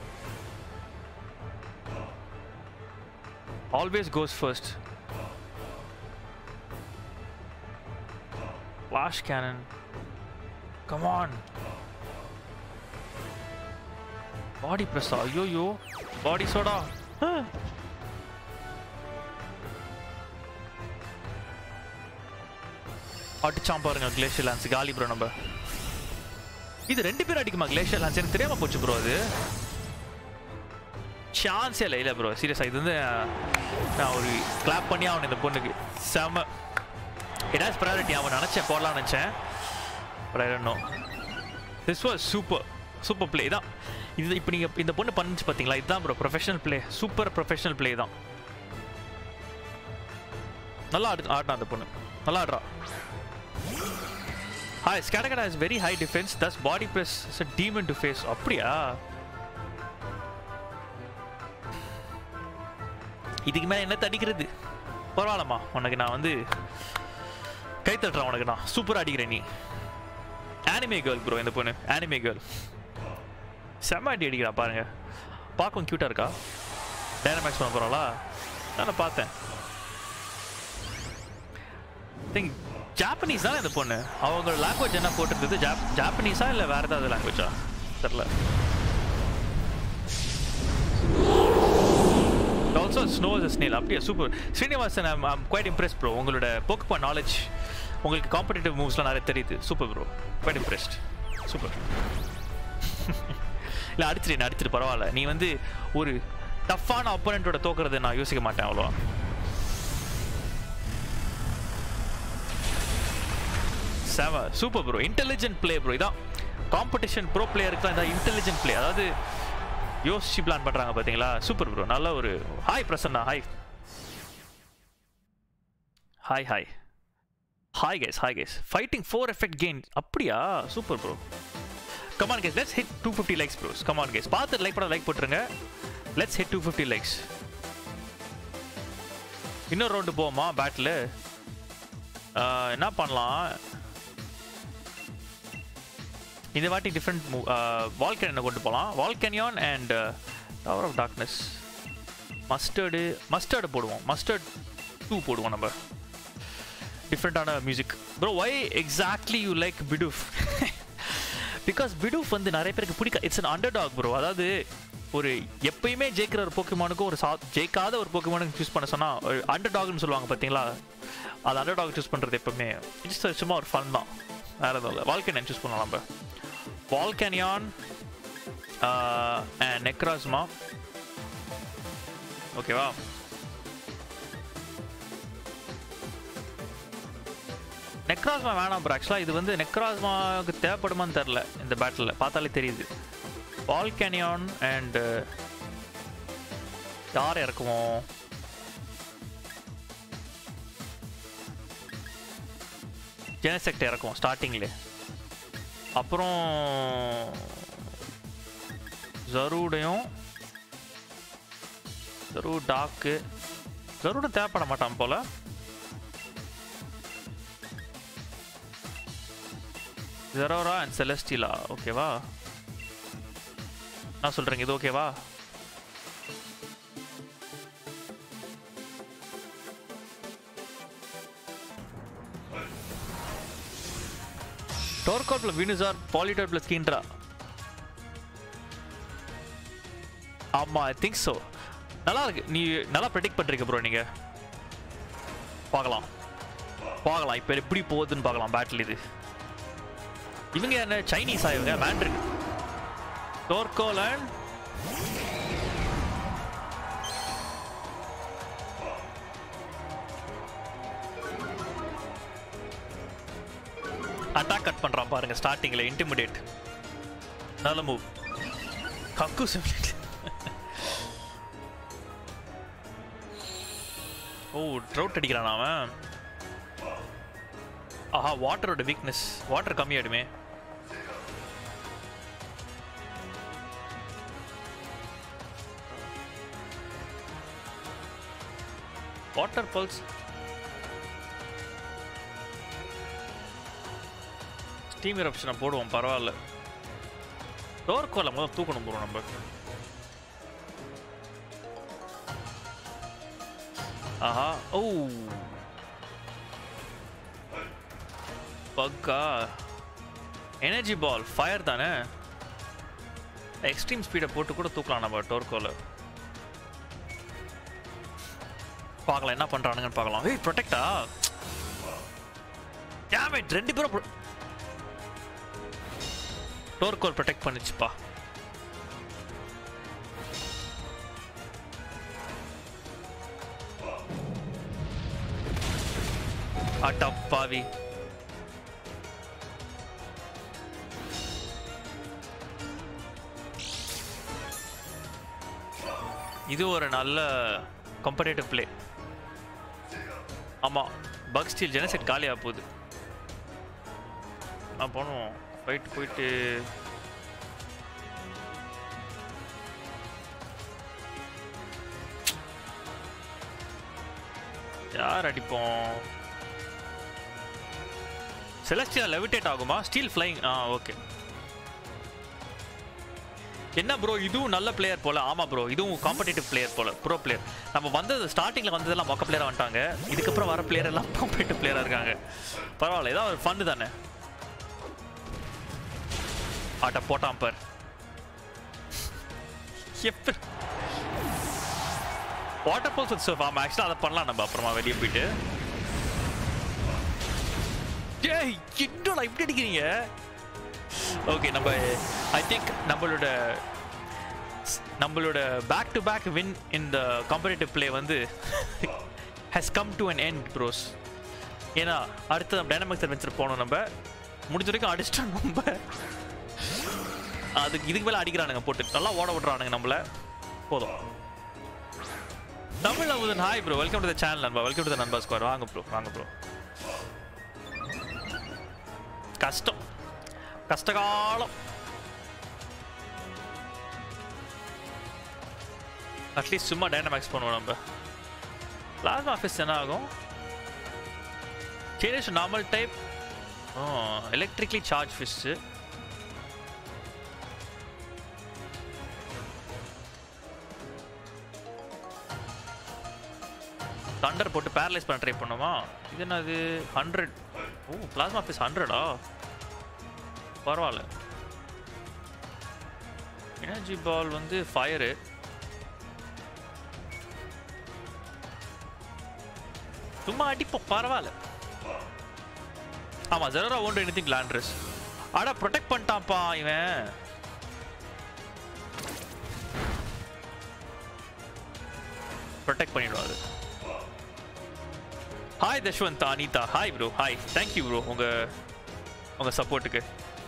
always goes first flash cannon come on body ப்ரெஸ்ஸா ஐயோயோ பாடி சோடா அடிச்சான் பாருங்க கிளேஷியர் லான்ஸ் காலி ப்ரோ நம்ம இது ரெண்டு பேரும் அடிக்குமா கிளேஷியர் லான்ஸ் எனக்கு தெரியாம போச்சு ப்ரோ அது சான்ஸே இல்லை இல்லை ப்ரோ சீரியஸாக இது வந்து நான் ஒரு கிளாப் பண்ணி ஆகணும் இந்த பொண்ணுக்கு செம இடாஸ் ப்ரையாரிட்டி அவன் நினச்சேன் போடலாம்னு நினச்சேன் but I don't know this was super super play தான் இது இப்போ நீங்கள் இந்த பொண்ணு பண்ணுச்சு பார்த்தீங்களா இதுதான் bro professional play super professional play தான் நல்லா ஆடு ஆடினா அந்த பொண்ணு நல்லா ஆடுறா ஹாய் ஸ்கேட்டகடா is very high defence thus body press is a demon to face அப்படியா இதுக்கு மேலே என்ன தடிக்கிறது பரவாயில்லம்மா உனக்கு நான் வந்து கை தட்டுறான் உனக்கு நான் சூப்பரா அடிக்கிறேன் நீ ஆனிமே கேர்ள் ப்ரோ இந்த பொண்ணு ஆனிமே கேர்ள் செம்ம அடி அடிக்கிறா பாருங்க பார்க்கவும் க்யூட்டாக இருக்கா டைனமேக்ஸ் பண்ண போகிறாளா நான் பார்த்தேன் திங்க் ஜாப்பனீஸ் தான் இந்த பொண்ணு அவங்க லாங்குவேஜ் என்ன போட்டிருந்தது ஜாப் ஜாப்பனீஸா இல்லை வேற ஏதாவது லாங்குவேஜா தெரில ஆல்சோ ஸ்னோ இஸ் ஸ்னேல் அப்படியே super Srinivasan I'm I'm quite impress bro உங்களோட போக்குப்பா நாலேஜ் உங்களுக்கு காம்படிட்டிவ் மூவ்ஸ்லாம் நிறைய தெரியுது super bro quite impressed super இல்லை அடிச்சிடு அடிச்சிடு பரவாயில்ல நீ வந்து ஒரு டஃப்பான அப்போனண்ட்டோட தோக்குறதை நான் யோசிக்க மாட்டேன் அவ்வளோ செவ super bro intelligent play bro இதான் காம்படிஷன் ப்ரோ பிளேயருக்குலாம் இதான் இன்டெலிஜென்ட் பிளே அதாவது யோசிச்சு பிளான் பண்ணுறாங்க பார்த்தீங்களா சூப்பர் ப்ரோ நல்ல ஒரு hi Prasanna hi hi hi hi guys hi guys fighting for effect gain அப்படியா super bro come on guys let's hit two fifty likes bros come on guys பார்த்து லைக் பண்ண லைக் போட்டுருங்க let's hit two fifty likes இன்னொரு round போவோமா battle என்ன பண்ணலாம் இந்த வாட்டி டிஃப்ரெண்ட் மூவ் வால்கேன் கொண்டு போகலாம் Volcanion and tower of darkness mustard mustard போடுவோம் மஸ்டர்ட் டூ போடுவோம் நம்ம டிஃப்ரெண்ட்டான music bro why exactly you like Bidoof because Bidoof வந்து நிறைய பேருக்கு பிடிக்க it's an underdog bro அதாவது ஒரு எப்பயுமே ஜெயிக்கிற ஒரு போக்கிமானுக்கும் ஒரு சா ஜெயிக்காத ஒரு போக்கிமானுக்கு சூஸ் பண்ண சொன்னால் அண்டர் டாக்னு சொல்லுவாங்க பார்த்தீங்களா அது அண்டர் டாக் சூஸ் பண்ணுறது எப்பவுமே இட்ஸ் சும்மா ஒரு ஃபன் தான் வேறு எதுவும் இல்லை வால்கேனியன் சூஸ் பண்ணலாம் நம்ம வால்கேனியான் அண்ட் நெக்ராஸ்மா ஓகேவா நெக்ராஸ்மா வேணாம் ப்ரோ ஆக்சுவலாக இது வந்து நெக்ராஸ்மாவுக்கு தேவைப்படுமான்னு தெரில இந்த பேட்டில் பார்த்தாலே தெரியுது வால்கேனியான் அண்ட் யார் இறக்குவோம் ஜெனசெக்ட் இறக்கும் ஸ்டார்டிங்லே அப்புறம் ஜரூடையும் ஜரூ டாக்கு ஜரூட தேவைப்பட மாட்டான் போல ஜெரோரா அண்ட் செலஸ்டிலா ஓகேவா நான் சொல்றேங்க இது ஓகேவா டோர்காப்ல வினுசார் பாலிடர் பிளஸ் கீன்ட்ரா ஆமா ஐ திங்க் ஸோ நல்லா இருக்கு நீ நல்லா ப்ரெடிக்ட் பண்றீங்க ப்ரோ நீங்க பார்க்கலாம் பார்க்கலாம் இப்போ எப்படி போகுதுன்னு பார்க்கலாம் பேட்டில் இது இவங்க என்ன சைனீஸா இவங்க மேண்ட்ரின் டோர்கோலண்ட் அட்டாக் கட் பண்றான் பாருங்க ஸ்டார்டிங்ல இன்டிமிடேட் நல்ல மூவ் கக்கு சிமிலேட் ஓ ட்ரவுட் அடிக்கிறான் அவன் ஆஹா வாட்டரோட வீக்னஸ் வாட்டர் கம்மியாயிடுமே வாட்டர் பல்ஸ் ஸ்டீம் இரப்ஷனை போடுவோம் பரவாயில்ல டோர் கோலை முதல் தூக்கணும் போகிறோம் நம்ம ஆஹா ஓ பக்கா எனர்ஜி பால் ஃபயர் தானே எக்ஸ்ட்ரீம் ஸ்பீடை போட்டு கூட தூக்கலாம் நம்ம டோர்கோல பார்க்கலாம் என்ன பண்றானுங்கன்னு பார்க்கலாம் ஏய் ப்ரொடெக்டா டேமேஜ் ரெண்டு பேரும் டோர்கோல் ப்ரொடெக்ட் பண்ணிச்சுப்பா அட்டப்பாவி இது ஒரு நல்ல கம்பரேட்டிவ் பிளே ஆமாம் பக் ஸ்டீல் ஜெனசெட் காலியாக போகுது நான் போனோம் ஃபைட் போயிட்டு யார் அடிப்போம் செலஸ்டியா லெவிடேட் ஆகுமா ஸ்டீல் ஃப்ளைங் ஆ ஓகே என்ன ப்ரோ இதுவும் நல்ல பிளேயர் போல ஆமா ப்ரோ இதுவும் காம்படிட்டிவ் பிளேயர் போல ப்ரோ பிளேயர் நம்ம வந்தது ஸ்டார்டிங்ல வந்ததெல்லாம் மொக்க பிளேயரா வந்துட்டாங்க இதுக்கப்புறம் வர பிளேயர் எல்லாம் காம்படிட்டிவ் பிளேயரா இருக்காங்க பரவாயில்ல ஏதாவது ஒரு ஃபன் தானே ஆட்ட போட்டான் பார் எப்படி வாட்டர் பால்ஸ் வித் சர்ஃப் ஆமா ஆக்சுவலாக அதை பண்ணலாம் நம்ம அப்புறமா வெளியே போயிட்டு ஏய் என்னடா இப்படி அடிக்கிறீங்க ஓகே நம்ம ஐ திங்க் நம்மளோட நம்மளோட back to back win in the competitive play வந்து has come to an end bros ஏன்னா அடுத்து டைனமிக்ஸ் அட்வென்ச்சர் போனோம் நம்ம முடிஞ்ச வரைக்கும் அடிச்சிட்டோம் நம்ம அதுக்கு இதுக்கு மேலே அடிக்கிறானுங்க போட்டு நல்லா ஓட விடுறானுங்க நம்மள போதும் Tamil Amudhan hi bro welcome to the channel நண்பா வெல்கம் டு த நண்பா ஸ்கோர் வாங்க ப்ரோ வாங்க ப்ரோ கஷ்டம் கஷ்டகாலம் அட்லீஸ்ட் சும்மா டைனமேக்ஸ் பண்ணுவோம் நம்ம பிளாஸ்மா ஆஃபீஸ் என்ன ஆகும் change normal type electrically charge fish thunder போட்டு பேரலைஸ் பண்ண ட்ரை பண்ணுமா இது என்னது ஹண்ட்ரட் ஓ பிளாஸ்மா ஃபீஸ் ஹண்ட்ரடா பரவாயில்ல எனர்ஜி பால் வந்து ஃபயரு சும்மா அடிப்போம் பரவாயில்ல ஆமா Zeraora own any thing Landorus அடா ப்ரொடெக்ட் பண்ணிட்டான்ப்பா இவன் ப்ரொடெக்ட் பண்ணிடுவாரு hi Dhashwanth Anitha hi bro hi thank you bro உங்க உங்க சப்போர்ட்டுக்கு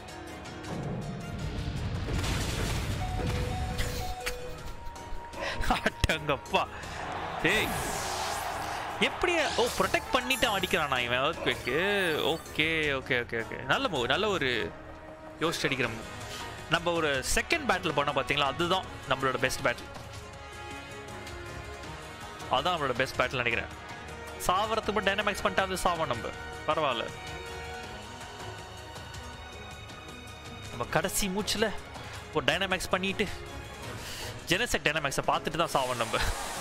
அட்டங்கப்பா டேய் எப்படி ஓ ப்ரொடெக்ட் பண்ணிட்டு அவன் அடிக்கிறானா இவன் earthquake okay okay okay okay நல்ல மூவ் நல்ல ஒரு யோசிச்சு அடிக்கிற மூவ் நம்ம ஒரு செகண்ட் பேட்டில் பண்ணோம் பார்த்தீங்களா அதுதான் நம்மளோட பெஸ்ட் பேட்டில் அதான் நம்மளோட பெஸ்ட் பேட்டில் நினைக்கிறேன் சாவறதுக்கு மட்டும் டைனமிக்ஸ் பண்ணிட்டு அது சாவோம் நம்ம பரவாயில்ல நம்ம கடைசி மூச்சில் ஒரு டைனமிக்ஸ் பண்ணிட்டு ஜெனசெக் டைனமிக்ஸை பார்த்துட்டு தான் சாவோம் நம்ம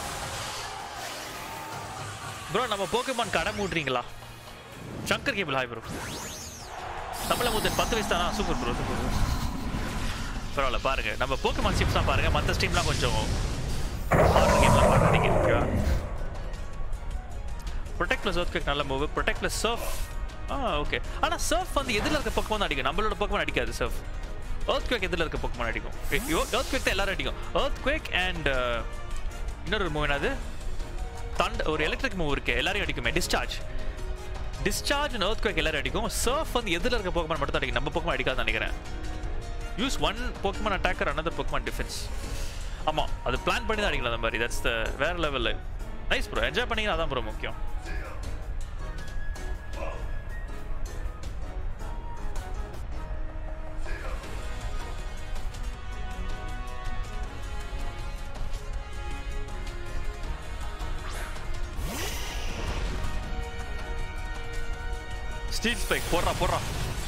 ப்ரோ நம்ம போக்கமான் கடை மூட்றீங்களா சங்கர் கேபிள் ஹாய் ப்ரோ தமிழ முதல் பத்து வயசு தானா சூப்பர் ப்ரோ சூப்பர் ப்ரோ பரவாயில்ல பாருங்க நம்ம போக்கமான் சிப்ஸ்லாம் பாருங்க மற்ற ஸ்ட்ரீம்லாம் கொஞ்சம் ஹாரர் கேம்லாம் பார்க்குறீங்க ஓகேவா ப்ரொடெக்ட் ப்ளஸ் ஒர்க் நல்ல மூவ் ப்ரொடெக்ட் ப்ளஸ் சர்ஃப் ஆ ஓகே ஆனால் சர்ஃப் வந்து எதில் இருக்க பக்கம் தான் அடிக்கும் நம்மளோட பக்கம் அடிக்காது சர்ஃப் எர்த் குவேக் எதில் இருக்க பக்கம் அடிக்கும் எர்த் குவேக் தான் எல்லாரும் அடிக்கும் எர்த் குவேக் அண்ட் இன்னொரு மூவ் என்னது தண்ட் ஒரு எலக்ட்ரிக் மூவ் இருக்கு எல்லாரையும் அடிக்குமே discharge discharge and earthquake எல்லாரும் அடிக்கும் சர்ஃப் வந்து எதில் இருக்க போக்கமான் மட்டும் தான் அடிக்கும் நம்ம பக்கம் அடிக்காது நினைக்கிறேன் use one Pokemon attacker another Pokemon defence ஆமாம் அது பிளான் பண்ணி தான் அடிக்கலாம் அந்த மாதிரி தட்ஸ் த வேற லெவலில் நைஸ் ப்ரோ என்ஜாய் பண்ணீங்கன்னா அதான் ப்ரோ முக்கியம் ஸ்டீல் ஸ்பைக் போடுறா போடுறா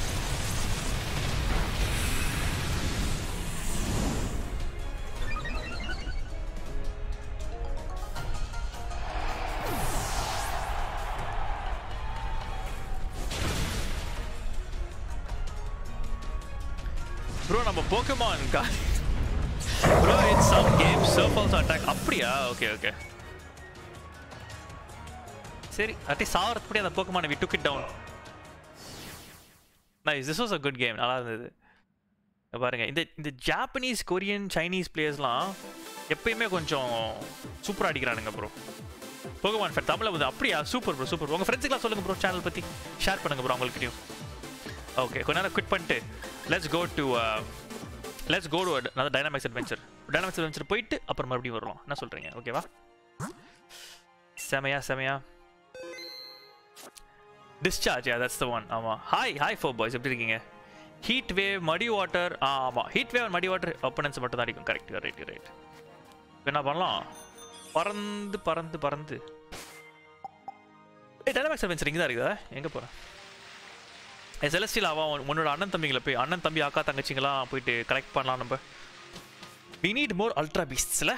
ப்ரோ நம்ம Pokemon bro it's some game surf also attack அப்படியா ஓகே ஓகே சரி அட்லீஸ்ட் சாவறதுக்கு அந்த போக்கமான we took it down nice this was a good game நல்லா இருந்தது இங்க பாருங்க இந்த இந்த ஜாப்பனீஸ் கொரியன் சைனீஸ் பிளேயர்ஸ்லாம் எப்பயுமே கொஞ்சம் சூப்பராக அடிக்கிறானுங்க ப்ரோ போகமான் ஃபேன் தமிழில் வந்து அப்படியா சூப்பர் ப்ரோ சூப்பர் உங்கள் ஃப்ரெண்ட்ஸுக்கெலாம் சொல்லுங்கள் ப்ரோ சேனல் பற்றி ஷேர் பண்ணுங்கள் ப்ரோ அவங்களுக்கிட்டையும் ஓகே கொஞ்ச நேரம் குவிட் பண்ணிட்டு let's go to let's go to நல்ல டைனாமிக்ஸ் அட்வென்ச்சர் டைனாமிக்ஸ் அட்வென்ச்சர் போயிட்டு அப்புறம் மறுபடியும் வரலாம் என்ன சொல்கிறீங்க ஓகேவா செமையா செமையா discharge yeah that's the one ஆமாம் ஹாய் ஹாய் ஃபோர் பாய்ஸ் எப்படி இருக்கீங்க ஹீட் வேவ் மடி வாட்டர் ஆ ஆமாம் heat wave muddy water opponents மட்டும் தான் அடிக்கும் கரெக்ட் ரைட் ரைட் என்ன பண்ணலாம் பறந்து பறந்து பறந்து ஏ டைனாமிக்ஸ் அட்வென்ச்சர் இங்கே தான் இருக்குதா எங்கே போகிறேன் செலஸ்டில் அவன் உன்- உன்னோட அண்ணன் தம்பிங்களை போய் அண்ணன் தம்பி அக்கா தங்கச்சிங்களாம் போயிட்டு கலெக்ட் பண்ணலாம் நம்ம வி நீட் மோர் அல்ட்ரா பீஸ்ட்ஸில்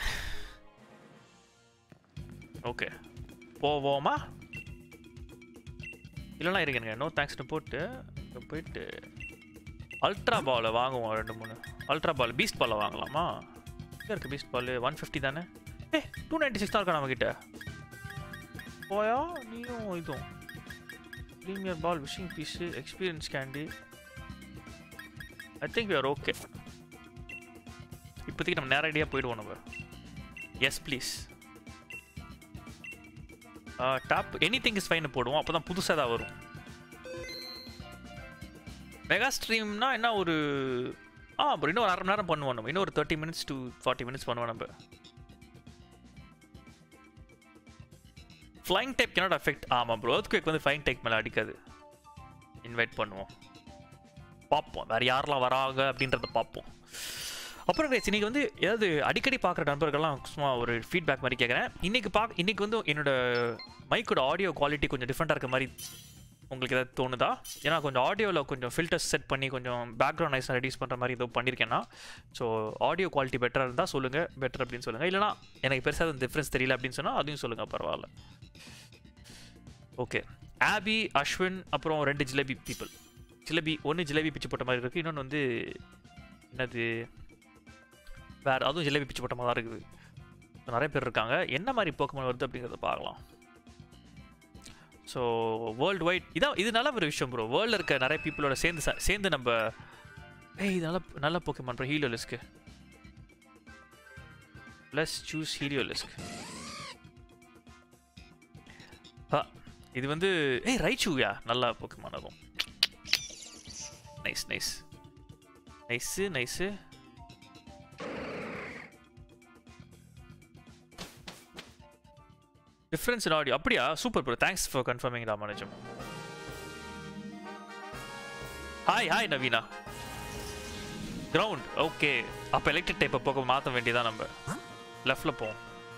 ஓகே போவோமா இல்லைனா இருங்க நோ தேங்க்ஸ்னு போட்டு இங்க போயிட்டு அல்ட்ரா பாலை வாங்குவோம் ரெண்டு மூணு அல்ட்ரா பால் பீஸ்ட் பாலை வாங்கலாமா எங்கே இருக்குது பீஸ்ட் பால் ஒன் ஃபிஃப்டி தானே ஏ டூ நைன்டி சிக்ஸ் தான் இருக்கா நம்மக்கிட்ட போயா நீயும் இதுவும் premier ball wishing piece experience candy I think you're okay இப்போதைக்கு நம்ம நேரடியாக போயிடுவோம் நம்ம yes please top any thing is fine போடுவோம் அப்போ தான் புதுசாக தான் வரும் மெகா ஸ்ட்ரீம்னா என்ன ஒரு ஆ அப்புறம் இன்னும் ஒரு அரை மணி நேரம் பண்ணுவோம் நம்ம இன்னும் ஒரு thirty minutes to forty minutes பண்ணுவோம் நம்ம ஃப்ளைங் டைப் cannot அஃபெக்ட் ஆமாம் ப்ரோ earthquake வந்து ஃப்ளைங் டைப் மேலே அடிக்காது இன்வைட் பண்ணுவோம் பார்ப்போம் வேறு யாரெல்லாம் வராங்க அப்படின்றத பார்ப்போம் அப்புறம் guys, இன்னைக்கு வந்து ஏதாவது அடிக்கடி பார்க்குற நண்பர்கள்லாம் சும்மா ஒரு ஃபீட்பேக் மாதிரி கேட்குறேன் இன்னைக்கு பார்க்க இன்னைக்கு வந்து என்னோட மைக்கோட ஆடியோ குவாலிட்டி கொஞ்சம் டிஃப்ரெண்ட்டாக இருக்க மாதிரி உங்களுக்கு ஏதாவது தோணுதா ஏன்னா கொஞ்சம் ஆடியோவில் கொஞ்சம் ஃபில்டர்ஸ் செட் பண்ணி கொஞ்சம் பேக்ரவுண்ட் நாய்ஸ் ரெடியூஸ் பண்ணுற மாதிரி ஏதோ பண்ணியிருக்கேன்னா ஸோ ஆடியோ குவாலிட்டி பெட்டராக இருந்தால் சொல்லுங்கள் பெட்டர் அப்படின்னு சொல்லுங்கள் இல்லைனா எனக்கு பெருசாக டிஃப்ரென்ஸ் தெரியல அப்படின்னு சொன்னால் அதையும் சொல்லுங்கள் பரவாயில்ல ஓகே ஆபி அஸ்வின் அப்புறம் ரெண்டு ஜிலேபி பீப்புள் ஜிலேபி ஒன்று ஜிலேபி பிச்சு போட்ட மாதிரி இருக்குது இன்னொன்று வந்து என்னது வேறு அதுவும் ஜிலேபி பிச்சு போட்ட மாதிரி தான் இருக்குது நிறைய பேர் இருக்காங்க என்ன மாதிரி போக்கமன் வருது அப்படிங்கிறத பார்க்கலாம் ஸோ வேர்ல்டு வைட் இதான் இது நல்ல ஒரு விஷயம் ப்ரோ வேர்ல்டில் இருக்க நிறைய பீப்புளோட சேர்ந்து ச- சேர்ந்து நம்ம ஏய் இது நல்ல நல்ல போக்கமான் ப்ரோ ஹீலியோலிஸ்க்கு ப்ளஸ் சூஸ் ஹீலியோலிஸ்க் ஆ இது வந்து ஏய் ரைச்சூயா நல்லா போக்கமான் அதுவும் nice nice nice nice difference in audio அப்படியா super bro thanks for confirming Ramanujam hi hi Naveena ground okay அப்போ எலக்ட்ரிக் டைப்பை போக மாற்ற வேண்டியதான் நம்ம லெஃப்டில் போவோம்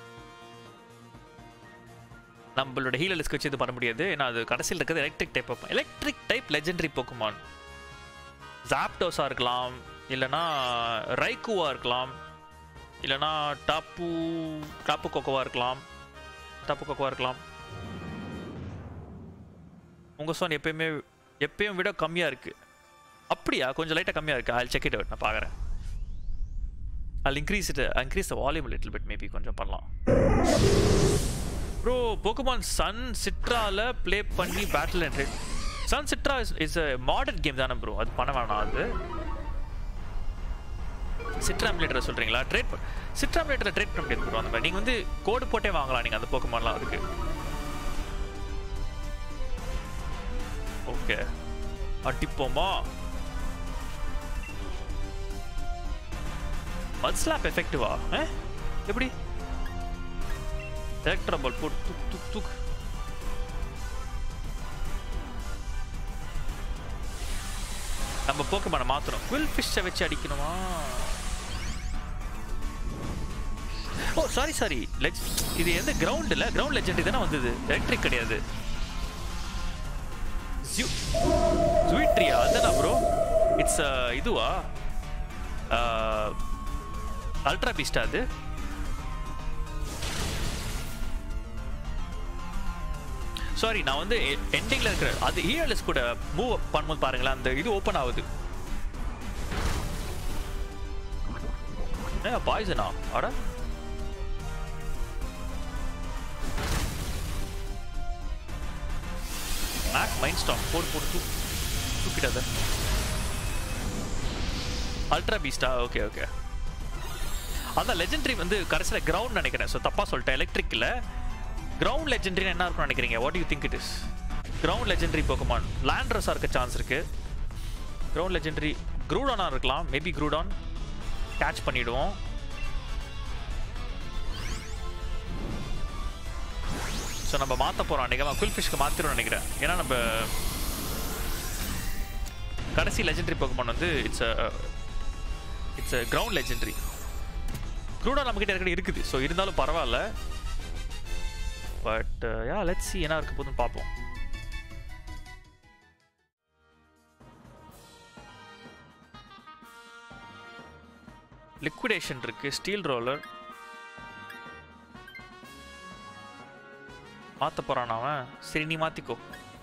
நம்மளோட ஹீலர்ஸ்க்கு வச்சு இது பண்ண முடியாது ஏன்னா அது கடைசியில் இருக்கிறது electric type electric type legendary Pokemon ஜாப்டோஸாக இருக்கலாம் இல்லைனா ரைக்குவா இருக்கலாம் இல்லைனா டாப்பு டாப்பு கோக்கோவா இருக்கலாம் டாப்பு கோக்கோவா இருக்கலாம் உங்கள் சோன் எப்பயுமே எப்பயும் விட கம்மியாக இருக்குது அப்படியா கொஞ்சம் லைட்டாக கம்மியாக இருக்குது I'll check it out நான் பார்க்குறேன் I'll increase it increase the volume a little bit maybe கொஞ்சம் பண்ணலாம் ப்ரோ போக்குமான் சன் சிட்ரால ப்ளே பண்ணி பேட்டில் அண்ட் சன் சிட்ரா is is a modern game தானே ப்ரோ அது பண்ண வேணாம் அது சிட்ராம்லேட்டரை சொல்கிறீங்களா ட்ரேட் சிட்ராம்லேட்டரை ட்ரேட் பண்ண முடியாது ப்ரோ அந்த மாதிரி நீங்கள் வந்து கோடு போட்டே வாங்கலாம் நீங்கள் அந்த போக்குமான்லாம் அதுக்கு ஓகே அடிப்போமா மத் ஸ்லாப் எஃபெக்டிவா எப்படி எலக்ட்ரா பால் போட்டு துக் துக் துக் நம்ம போக்கமான மாத்தணும் குவில் ஃபிஷ்ஷை வச்சு அடிக்கணுமா ஓ சாரி சாரி லெஜ் இது எந்த கிரவுண்ட் இல்ல கிரவுண்ட் லெஜெண்ட் தானே வந்தது எலக்ட்ரிக் கிடையாது ஜூட்ரியா அதுதானா ப்ரோ இட்ஸ் இதுவா அல்ட்ரா பீஸ்டா அது சாரி நான் வந்து எண்டிங்ல இருக்கிற அது ஹீரோலெஸ் கூட மூவ் பண்ணும்போது பாருங்களேன் அந்த இது ஓப்பன் ஆகுது ஏ பாய்சனா அட மேக் மைண்ட் ஸ்டாக் போடு போடு தூ தூக்கிடாத அல்ட்ரா பீஸ்டா ஓகே ஓகே அதான் லெஜெண்டரி வந்து கடைசியில் கிரவுண்ட் நினைக்கிறேன் ஸோ தப்பாக சொல்லிட்டேன் எலக்ட்ரிக்கில் கிரவுண்ட் லெஜெண்டரி என்ன இருக்கும்னு நினைக்கிறீங்க what you think it is ground legendary Pokemon லேண்ட்ரஸாக இருக்க சான்ஸ் இருக்கு கிரவுண்ட் லெஜெண்டரி க்ரூடானா இருக்கலாம் மேபி க்ரூடான் கேட்ச் பண்ணிடுவோம் ஸோ நம்ம மாற்ற போகிறோம் அன்றைக்கி குல் ஃபிஷ்க்கு மாற்றிடும் நினைக்கிறேன் ஏன்னா நம்ம கடைசி லெஜெண்டரி போக்கமான் வந்து இட்ஸ் இட்ஸ் கிரவுண்ட் லெஜெண்டரி க்ரூடா நம்மக்கிட்ட ஏற்கனவே இருக்குது ஸோ இருந்தாலும் பரவாயில்ல பட் யா லெட்ஸ் சி என்ன இருக்க போதுன்னு பார்ப்போம் லிக்விடேஷன் இருக்கு ஸ்டீல் ரோலர் மாத்த போறான் அவன் சரி நீ மாத்திக்கோ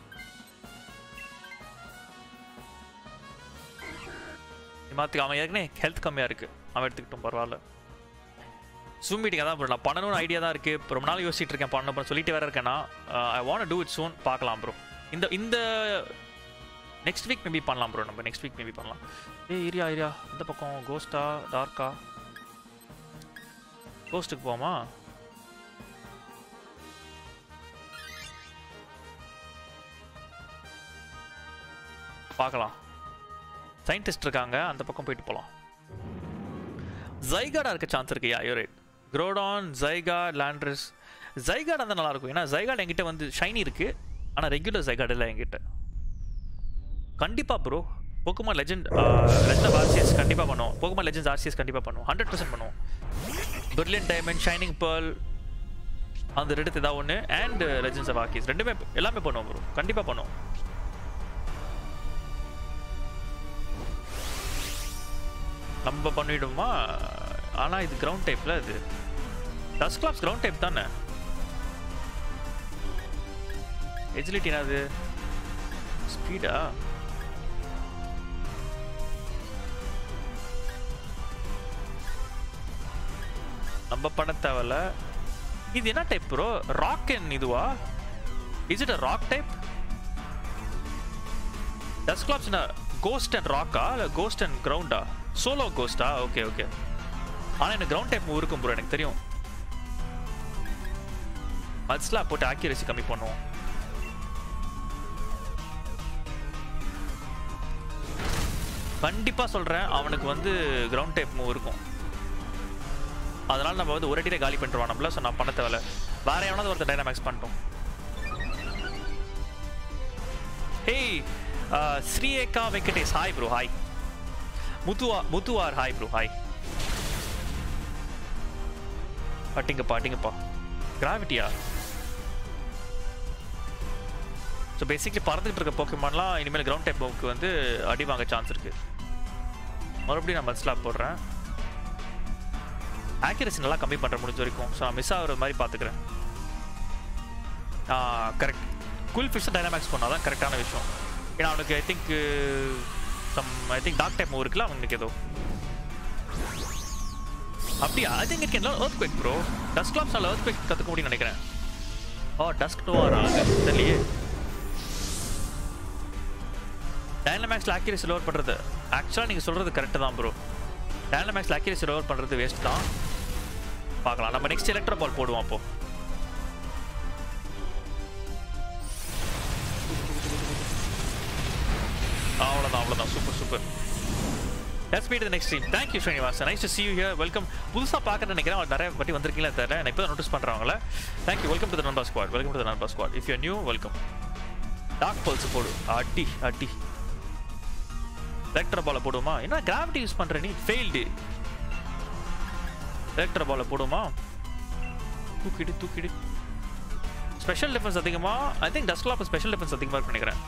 நீ மாத்திக்கோ அவன் ஏற்கனவே ஹெல்த் கம்மியா இருக்கு அவன் எடுத்துக்கிட்டோம் பரவாயில்ல ஜூம் மீட்டிங் தான் ப்ரோ நான் பண்ணணும்னு ஐடியா தான் இருக்கு இப்போ ரொம்ப நாள் யோசிச்சுட்டு இருக்கேன் பண்ண அப்புறம் சொல்லிட்டு வேற இருக்கேன்னா I want do it soon பார்க்கலாம் ப்ரோ இந்த இந்த நெக்ஸ்ட் வீக் மேபி பண்ணலாம் ப்ரோ நம்ம நெக்ஸ்ட் வீக் மேபி பண்ணலாம் ஏய் ஏரியா ஏரியா இந்த பக்கம் கோஸ்டா டார்க்கா கோஸ்ட்டுக்கு போமா பார்க்கலாம் சயின்டிஸ்ட் இருக்காங்க அந்த பக்கம் போயிட்டு போகலாம் ஜைகாடா இருக்க சான்ஸ் இருக்கு யா ரைட் குரோடான் ஜைகாட் லேண்ட்ரஸ் ஜைகாட் அந்த நல்லா இருக்கும் ஏன்னா ஜைகாட் என்கிட்ட வந்து ஷைனி இருக்கு ஆனால் ரெகுலர் ஜைகாட் இல்லை என்கிட்ட கண்டிப்பா bro Pokemon legend legend of Arceus கண்டிப்பாக பண்ணுவோம் போக்குமா லெஜெண்ட்ஸ் ஆர்சிஎஸ் கண்டிப்பாக பண்ணுவோம் ஹண்ட்ரட் பர்சன்ட் பண்ணுவோம் பிரில்லியன் டைமண்ட் ஷைனிங் பேர்ல் அந்த ரெண்டு ஏதாவது ஒன்று அண்ட் லெஜெண்ட்ஸ் ஆஃப் ஆர்கிஸ் ரெண்டுமே எல்லாமே பண்ணுவோம் ப்ரோ கண்டிப்பாக பண்ணுவோம் நம்ம பண்ணிடுமா ஆனால் இது கிரவுண்ட் டைப்பில் இது டஸ்ட் கிளாப்ஸ் கிரவுண்ட் டைப் தானே எஜிலிட்டி என்னது ஸ்பீடா நம்ம பண்ண தேவையில்ல இது என்ன டைப் ப்ரோ ராக் அண்ட் இதுவா is it a rock type Dusclops ghost and ராக்கா இல்லை கோஸ்ட் அண்ட் கிரவுண்டா சோலோ கோஸ்டா ஓகே ஓகே ஆனால் எனக்கு கிரவுண்ட் டைப் மூவ் இருக்கும் ப்ரோ எனக்கு தெரியும் மட்ஸ்லாம் போட்டு ஆக்யூரசி கம்மி பண்ணுவோம் கண்டிப்பா சொல்றேன் அவனுக்கு வந்து கிரவுண்ட் டைப் மூவ் இருக்கும் அதனால நம்ம வந்து ஒரு அடியில காலி பண்ணிடுவான் நம்மள ஸோ நான் பண்ண தேவையில்ல வேற எவனாவது ஒருத்தர் டைனாமேக்ஸ் பண்ணிட்டோம் ஹேய் ஸ்ரீஏகா வெங்கடேஷ் ஹாய் ப்ரோ ஹாய் முத்துவா முத்துவார் ஹாய் ப்ரோ ஹாய் பாட்டிங்கப்பா பாட்டிங்கப்பா கிராவிட்டியா ஸோ பேசிக்லி பறந்துகிட்டு இருக்க போக்கிமான்லாம் இனிமேல் கிரவுண்ட் டைப் மூவுக்கு வந்து அடி வாங்க சான்ஸ் இருக்கு மறுபடியும் நான் மஸ்லாப் போடுறேன் ஆக்யூரசி நல்லா கம்மி பண்ணுற முடிஞ்ச வரைக்கும் ஸோ நான் மிஸ் ஆகுற மாதிரி பார்த்துக்கிறேன் கரெக்ட் குல் ஃபிஷ் டைனாமேக்ஸ் பண்ணால் தான் கரெக்டான விஷயம் ஏன்னா அவனுக்கு I think some I think dark type move இருக்குல்ல அவனுக்கு ஏதோ அப்படியா I think it can earthquake quick bro Dusclops நல்ல earthquake குவிக் கற்றுக்க முடியும்னு நினைக்கிறேன் ஓ டஸ்க் டோவார் ஆகுது தெரியலையே டைனமேக்ஸில் ஆக்யூரேசி லோவர் பண்ணுறது ஆக்சுவலாக நீங்கள் சொல்கிறது கரெக்டு தான் ப்ரோ டைனமேக்ஸில் ஆக்யூரேசி லோவர் பண்ணுறது வேஸ்ட் தான் பார்க்கலாம் நம்ம நெக்ஸ்ட் எலக்ட்ரோ பால் போடுவோம் அப்போ அவ்வளோதான் அவ்வளோதான் super super let's meet the next stream thank you Srinivas nice to see you here welcome புதுசாக பார்க்க நினைக்கிறேன் அவர் நிறைய வாட்டி வந்திருக்கீங்களா தெரியல நான் இப்போ நோட்டீஸ் பண்ணுறவங்கள thank you welcome to the நண்பா ஸ்குவாட் வெல்கம் டு த நண்பா squad if you new welcome dark pulse போடு அடி அடி எலக்ட்ரோ பாலை போடுமா என்ன கிராவிட்டி யூஸ் பண்ற நீ ஃபெயில்டு எலக்ட்ரோ பாலை போடுமா தூக்கிடு தூக்கிடு ஸ்பெஷல் டிஃபென்ஸ் அதிகமா I think Dusclops special defence அதிகமாக இருக்குன்னு நினைக்கிறேன்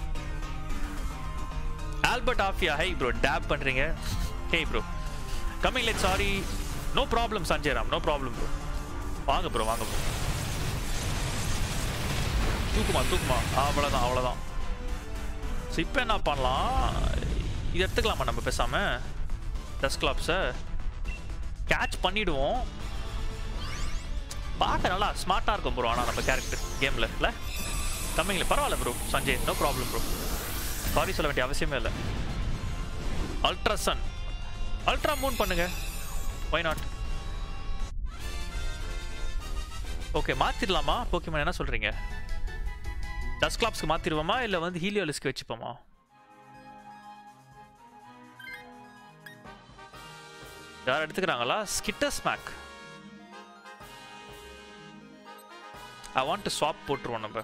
ஆல்பர்ட் ஆஃபியா ஹை ப்ரோ டேப் பண்றீங்க hey bro coming light sorry no problem Sanjay Ram no problem bro வாங்க ப்ரோ வாங்க ப்ரோ தூக்குமா தூக்குமா அவ்வளோதான் அவ்வளோதான் ஸோ இப்போ என்ன பண்ணலாம் இது எடுத்துக்கலாமா நம்ம பேசாம டஸ்ட் கிளாப்ஸை கேட்ச் பண்ணிடுவோம் பார்க்க நல்லா ஸ்மார்ட்டாக இருக்கும் ப்ரோ ஆனால் நம்ம கேரக்டர் கேமில் இல்லை கம்மிங்கில் பரவாயில்ல bro Sanjay no problem bro sorry சொல்ல வேண்டிய அவசியமே இல்லை அல்ட்ரா சன் அல்ட்ரா மூன் பண்ணுங்க ஒய் நாட் ஓகே மாத்திடலாமா போக்கிமான் என்ன சொல்றீங்க டஸ்ட் கிளாப்ஸ்க்கு மாத்திடுவோமா இல்லை வந்து ஹீலியோலிஸ்க்கு வச்சுப்போமா யார் எடுத்துக்கிறாங்களா skitter smack I want to swap போட்டுருவோம் நம்ம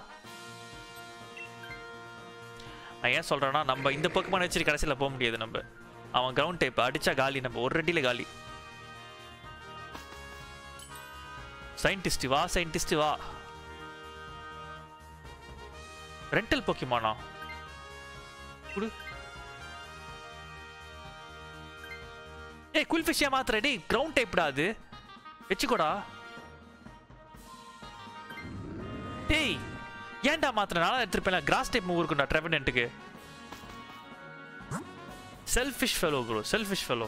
நான் ஏன் சொல்கிறேன்னா நம்ம இந்த பக்கமான வச்சு கடைசியில் போக முடியாது நம்ம அவன் கிரவுண்ட் டைப் அடிச்சா காலி நம்ம ஒரு ரெட்டியில் காலி சயின்டிஸ்ட் வா சயின்டிஸ்ட் வா ரெண்டல் போக்கிமானா குடு ஏய் குல் ஃபிஷ்ஷியா மாத்திர டேய் கிரவுண்ட் டைப்டா அது வச்சுக்கோடா டேய் ஏன்டா மாத்திர நாளா எடுத்துருப்பேன் கிராஸ் டைப் மூவ் இருக்கும்டா ட்ரெவனன்ட்டுக்கு selfish fellow bro selfish fellow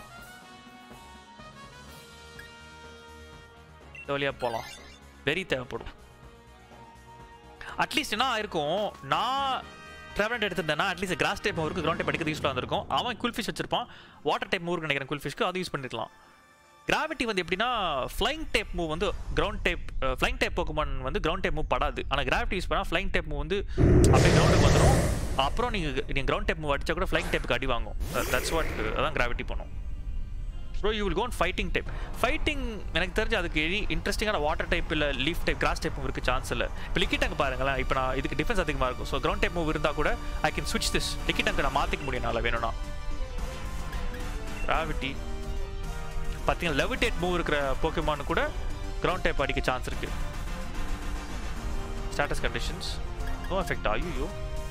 இந்த வழியா போகலாம் வெரி தேவைப்படும் அட்லீஸ்ட் என்ன ஆயிருக்கும் நான் ட்ரெவலண்ட் எடுத்திருந்தேன்னா அட்லீஸ்ட் கிராஸ் டைப் மூவருக்கு கிரவுண்ட் டைப் அடிக்கிறது யூஸ்ஃபுல்லாக இருந்திருக்கும் அவன் குல் ஃபிஷ் வச்சிருப்பான் வாட்டர் டைப் மூவருக்கு நினைக்கிறேன் குல் ஃபிஷ்க்கு அது யூஸ் பண்ணிருக்கலாம் கிராவிட்டி வந்து எப்படின்னா ஃப்ளைங் டைப் மூவ் வந்து ground type flying type Pokemon வந்து கிரவுண்ட் டைப் மூவ் படாது ஆனால் கிராவிட்டி யூஸ் பண்ணால் ஃப்ளைங் டைப் மூவ் வந்து அப்படியே கிரவுண்டுக்கு வந்துடும் அப்புறம் நீங்கள் நீங்கள் கிரவுண்ட் டைப் மூவ் அடிச்சா கூட ஃப்ளைங் டைப்புக்கு அடி வாங்கும் தட்ஸ் வாட் அதான் கிராவிட்டி பண்ணும் bro you will gone fighting type fighting எனக்கு தெரிஞ்சு அதுக்கு எனி இன்ட்ரெஸ்டிங்கான வாட்டர் டைப் இல்லை leaf type grass type move இருக்குது சான்ஸ் இல்லை இப்போ லிக்கி டங்க் பாருங்களேன் இப்போ நான் இதுக்கு டிஃபென்ஸ் அதிகமாக இருக்கும் ஸோ கிரவுண்ட் டைப் மூவ் இருந்தால் கூட ஐ கேன் ஸ்விட்ச் திஸ் லிக்கி டங்க் நான் மாற்றிக்க முடியும் நல்லா வேணும்னா கிராவிட்டி பார்த்தீங்கன்னா லெவிடேட் மூவ் இருக்கிற போக்கிமான் கூட கிரவுண்ட் டைப் அடிக்க சான்ஸ் இருக்கு ஸ்டேட்டஸ் கண்டிஷன்ஸ் நோ எஃபெக்ட் ஐயோ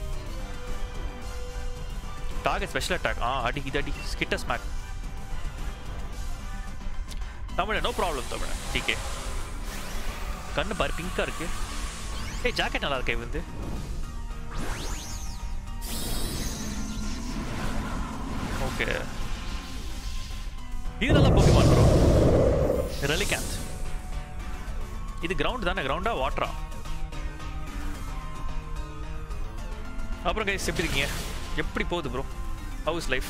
டார்கெட் ஸ்பெஷல் அட்டாக் ஆ அடி இது அடி ஸ்கிட்ட ஸ்மாக் தமிழ நோ ப்ராப்ளம் தமிழ டிகே கண்ணு பாரு பிங்கா இருக்கு ஏய் ஜாக்கெட் நல்லா இருக்கே வந்து ஓகே இது நல்லா போக்கிமான் ப்ரோ ரெலிகேண்ட் இது கிரவுண்ட் தானே கிரவுண்டா வாட்டரா அப்புறம் கைஸ் எப்படி இருக்கீங்க எப்படி போகுது bro how's life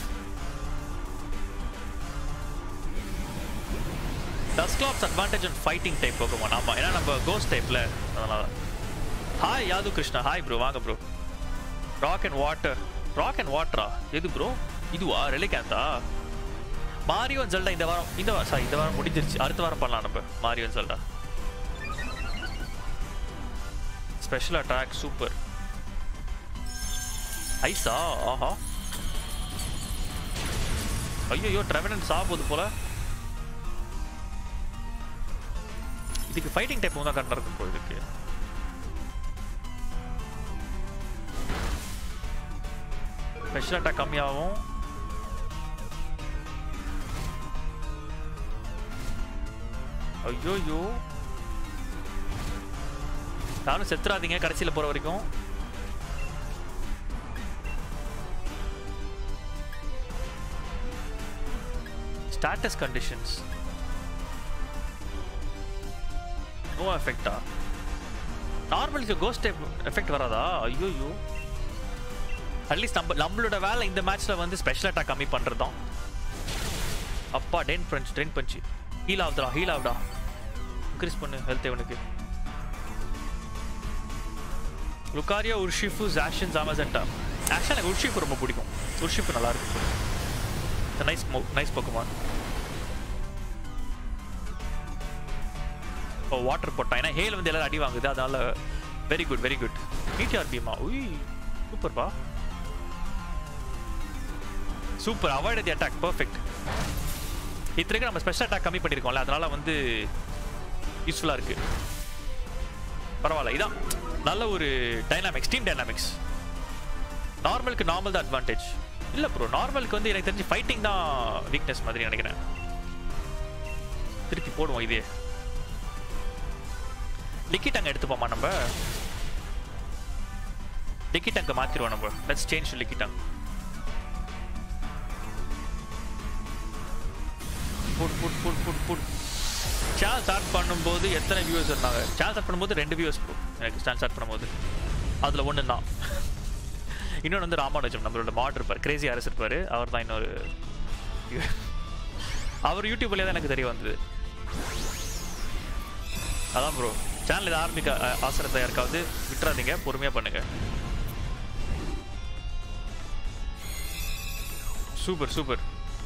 Dusclops advantage and fighting type Pokemon ஆமாம் ஏன்னா நம்ம கோஸ்ட் டைப்பில் அதனால hi Yadhu Krishna hi bro வாங்க bro rock and water rock and வாட்டரா எது ப்ரோ இதுவா ரெலிகேந்தா மாரியோ ஜெல்டா இந்த வாரம் இந்த வாரம் சாரி இந்த வாரம் முடிஞ்சிருச்சு அடுத்த வாரம் பண்ணலாம் நம்ம மாரியோ ஜெல்டா ஸ்பெஷல் அட்டாக் சூப்பர் ஐசா ஆஹா ஐயோ ட்ரெவனன் சா போகுது போல இதுக்கு ஃபைட்டிங் டைப் தான் கரெக்டாக இருக்கும் போல இதுக்கு ஸ்பெஷல் அட்டாக் கம்மியாகும் ஐயோயோ நானும் செத்துறாதீங்க கடைசியில் போகிற வரைக்கும் ஸ்டாட்டஸ் கண்டிஷன்ஸ் நோ எஃபெக்டா நார்மலுக்கு கோஸ்ட் டைப் எஃபெக்ட் வராதா ஐயோயோ அட்லீஸ்ட் நம்ம நம்மளோட வேலை இந்த மேட்ச்ல வந்து ஸ்பெஷல் அட்டாக் கம்மி பண்ணுறது தான் அப்பா ten punch ten punch heal ஆகுதுடா ஹீல் ஆகுடா இன்க்ரீஸ் பண்ணு ஹெல்த் இவனுக்கு லுக்காரியா உர்ஷிஃபு ஜாஷன் ஜாமசன்டா ஆக்சுவலாக எனக்கு உர்ஷிஃபு ரொம்ப பிடிக்கும் உர்ஷிஃபு நல்லா இருக்கு நைஸ் நைஸ் பக்குமான் இப்போ வாட்டர் போட்டான் ஏன்னா ஹேல் வந்து எல்லாரும் அடி வாங்குது அதனால very good very good meteor பீமா உய் சூப்பர்ப்பா super avoid the attack perfect இத்தனைக்கு நம்ம ஸ்பெஷல் அட்டாக் கம்மி பண்ணியிருக்கோம்ல அதனால வந்து யூஸ்ஃபுல்லாக இருக்கு பரவாயில்ல இதான் நல்ல ஒரு டைனாமிக்ஸ் டீம் டைனாமிக்ஸ் நார்மலுக்கு நார்மல் தான் அட்வான்டேஜ் இல்லை ப்ரோ நார்மலுக்கு வந்து எனக்கு தெரிஞ்சு ஃபைட்டிங் தான் வீக்னஸ் மாதிரி நினைக்கிறேன் திருப்பி போடுவோம் இதே லிக்கிட் அங்கே எடுத்துப்போமா நம்ம லிக்கிட் அங்கே மாற்றிடுவோம் நம்ம லெட்ஸ் சேஞ்ச் லிக்கிட் அங்கே put put put put put channel start பண்ணும்போது எத்தனை வியூஸ் இருந்தாங்க சேனல் ஸ்டார்ட் பண்ணும்போது ரெண்டு வியூஸ் ப்ரோ எனக்கு சேனல் ஸ்டார்ட் பண்ணும்போது அதில் ஒன்று தான் இன்னொன்று வந்து ராமானுஜம் நம்மளோட மாட் இருப்பார் கிரேசி அரசு இருப்பார் அவர் தான் இன்னொரு அவர் யூடியூப்லேயே தான் எனக்கு தெரிய வந்தது அதான் ப்ரோ சேனல் இதை ஆரம்பிக்க அஹ், ஆசிரியத்தை யாருக்காவது விட்டுறாதீங்க பொறுமையாக பண்ணுங்க சூப்பர் சூப்பர்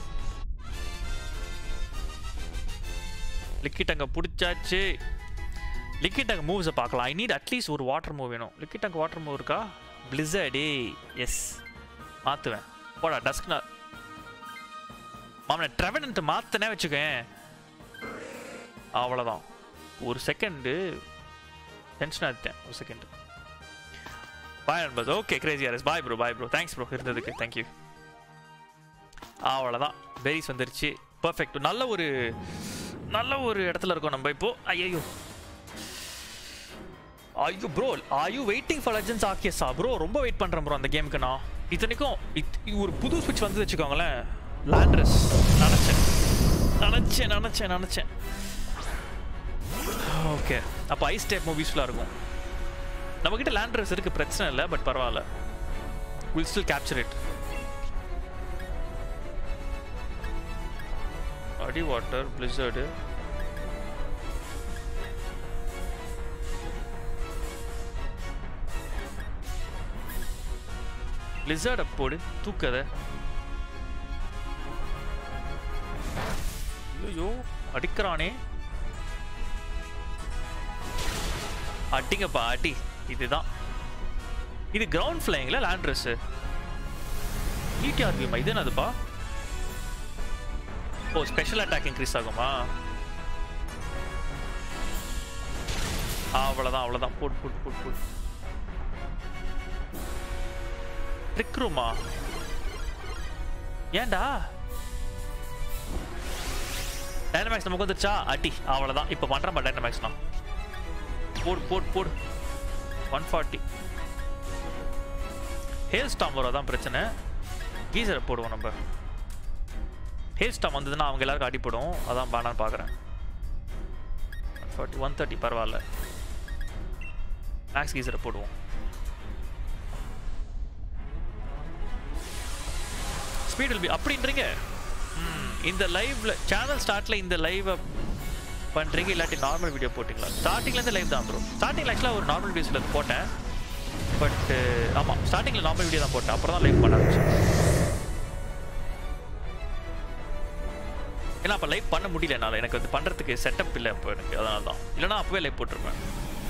லிக்கிட் அங்கே பிடிச்சாச்சு லிக்கிட் அங்கே மூவ்ஸை பார்க்கலாம் ஐ நீட் அட்லீஸ்ட் ஒரு வாட்டர் மூவ் வேணும் லிக்கிட் அங்கே வாட்டர் மூவ் இருக்கா பிளிஸர்டே எஸ் மாற்றுவேன் போடா டஸ்க்னா மாமனை ட்ரெவனன்ட் மாற்றினே வச்சுக்கேன் அவ்வளோதான் ஒரு செகண்டு டென்ஷன் ஆகிட்டேன் ஒரு செகண்ட் பாய் நண்பர் okay crazy RS bye bro bye bro thanks bro இருந்ததுக்கு தேங்க்யூ அவ்வளோதான் பெரிஸ் வந்துருச்சு பர்ஃபெக்ட் நல்ல ஒரு நல்ல ஒரு இடத்துல இருக்கோம் நம்ம இப்போ ஐயோ ஐயோ bro are you waiting for legends ஆக்கியஸா ப்ரோ ரொம்ப வெயிட் பண்ணுறேன் ப்ரோ அந்த கேமுக்கு நான் இத்தனைக்கும் இத்- ஒரு புது ஸ்விட்ச் வந்து வச்சுக்கோங்களேன் லேண்ட்ரஸ் நினச்சேன் நினச்சேன் நினச்சேன் நினச்சேன் ஓகே அப்போ ஐஸ் டைப் மூவிஸ்லாம் இருக்கும் நம்மக்கிட்ட லேண்ட்ரஸ் இருக்கு பிரச்சனை இல்லை பட் பரவாயில்ல வில் ஸ்டில் கேப்சர் இட் அடி வாட்டர் பிளிசர்டு பிளிசர்டை போடு தூக்கத ஐயோ அடிக்கிறானே அடிங்கப்பா அடி இதுதான் இது கிரவுண்ட் ஃப்ளைங்களா லேண்ட்ரஸ் இடிஆர்பிஎம் இது என்னதுப்பா ஓ ஸ்பெஷல் அட்டாக் இன்க்ரீஸ் ஆகுமா அவ்வளோதான் அவ்வளோதான் போட் போட் போட் போட் ட்ரிக் ரூமா ஏன்டா டைனமேக்ஸ் நமக்கு வந்துருச்சா அடி அவ்வளோதான் இப்போ பண்ணுறேன் டைனமேக்ஸ் நான் போடு போடு போடு ஒன் ஃபார்ட்டி ஹேல் ஸ்டாம் வரும் அதான் பிரச்சனை கீசரை போடுவோம் நம்ம ஹேல் ஸ்டாம் வந்ததுன்னா அவங்க எல்லாருக்கும் அடிப்படும் அதான் வேணான்னு பார்க்குறேன் ஒன் ஃபார்ட்டி ஒன் தேர்ட்டி பரவாயில்ல மேக்ஸ் கீசரை போடுவோம் ஸ்பீட் வில் பி அப்படின்றீங்க ம், இந்த லைவ்ல சேனல் ஸ்டார்ட்ல இந்த லைவை பண்றீங்க இல்லாட்டி நார்மல் வீடியோ போட்டிங்களா ஸ்டார்டிங்ல இருந்து லைவ் தான் ப்ரோ ஸ்டார்டிங்ல ஆக்சுவலாக ஒரு நார்மல் வீடியோஸ்ல போட்டேன் பட் ஆமா ஸ்டார்டிங்ல நார்மல் வீடியோ தான் போட்டேன் அப்புறம் தான் லைவ் பண்ண ஆரம்பிச்சேன் ஏன்னா அப்போ லைவ் பண்ண முடியல என்னால் எனக்கு வந்து பண்றதுக்கு செட்டப் இல்லை அப்போ எனக்கு அதனால தான் இல்லைன்னா அப்பவே லைவ் போட்டிருப்பேன்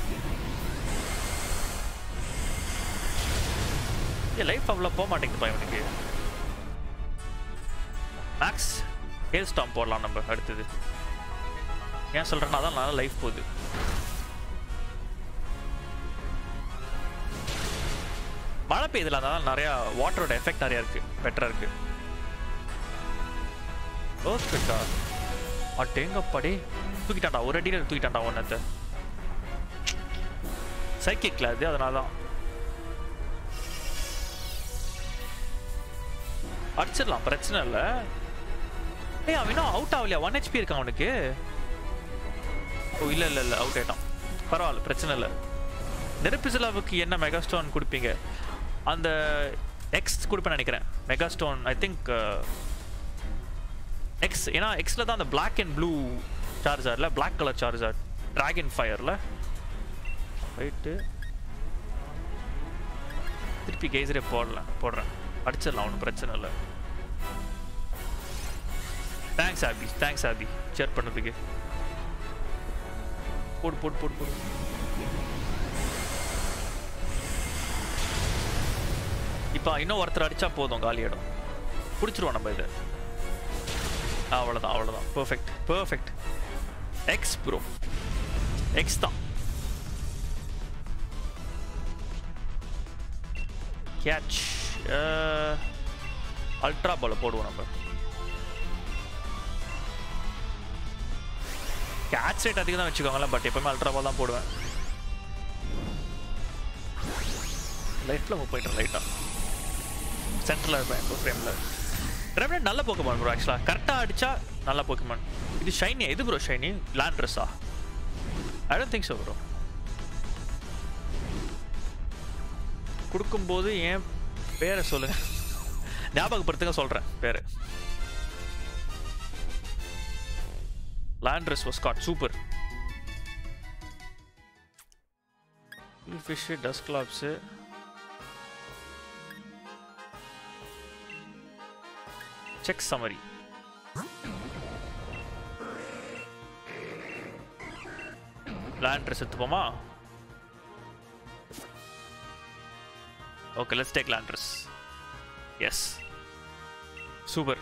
ஏன் லைஃப் அவ்வளோ போக மாட்டேங்குதுப்பா இவனுக்கு மேக்ஸ் ஹேல் ஸ்டாம் போடலாம் நம்ம அடுத்தது ஏன் சொல்கிறேன்னா அதான் நல்லா லைஃப் போகுது மழை பெய்யுதுல அதனால நிறையா வாட்டரோட எஃபெக்ட் நிறையா இருக்கு பெட்டராக இருக்கு ஓகேக்கா அட்டேங்கப்பாடி தூக்கிட்டான்டா ஒரு அடியில் தூக்கிட்டான்டா ஒன்றத்தை சைக்கிக்ல அது அதனால தான் அடிச்சிடலாம் பிரச்சனை இல்லை ஏய் அவன் இன்னும் அவுட் ஆகலையா ஒன் ஹெச்பி இருக்கான் அவனுக்கு ஓ இல்லை இல்லை இல்லை அவுட் ஆயிட்டான் பரவாயில்ல பிரச்சனை இல்லை நெருப்பிசிலாவுக்கு என்ன மெகாஸ்டோன் கொடுப்பீங்க அந்த எக்ஸ் கொடுப்பேன்னு நினைக்கிறேன் மெகாஸ்டோன் ஐ திங்க் எக்ஸ் ஏன்னா எக்ஸில் தான் அந்த பிளாக் அண்ட் ப்ளூ சார்ஜரில் பிளாக் கலர் சார்ஜர் ட்ராகன் ஃபயரில் ரைட்டு திருப்பி கேசரே போடலாம் போடுறேன் அடிச்சிடலாம் ஒன்றும் பிரச்சனை இல்லை thanks Abi thanks Abi share பண்ணதுக்கு போடு போடு போடு போடு இப்போ இன்னும் ஒருத்தர் அடிச்சா போதும் காலியிடம் பிடிச்சிருவோம் நம்ம இதை அவ்வளோதான் அவ்வளோதான் perfect perfect X bro X தான் கேட்ச் அல்ட்ரா பால போடுவோம் நம்ம கேட்ச் ரேட் அதிகம் தான் வச்சுக்கோங்களேன் பட் எப்பவுமே அல்ட்ரா பால் தான் போடுவேன் லைட்டில் மூவ் போயிட்டேன் லைட்டாக சென்டரில் இருப்பேன் இப்போ ஃப்ரேமில் ரெவனட் நல்ல போக்கமான் ப்ரோ ஆக்சுவலாக கரெக்டாக அடிச்சா நல்ல போக்கமான் இது ஷைனி எது ப்ரோ ஷைனி லேண்ட்ரஸா I don't think so bro கொடுக்கும்போது என் பேரை சொல்லுங்க ஞாபகப்படுத்துங்க சொல்கிறேன் பேர் Landorus was caught super fish dust claps check summary Landorus எடுத்துப்போமா okay let's take Landorus yes super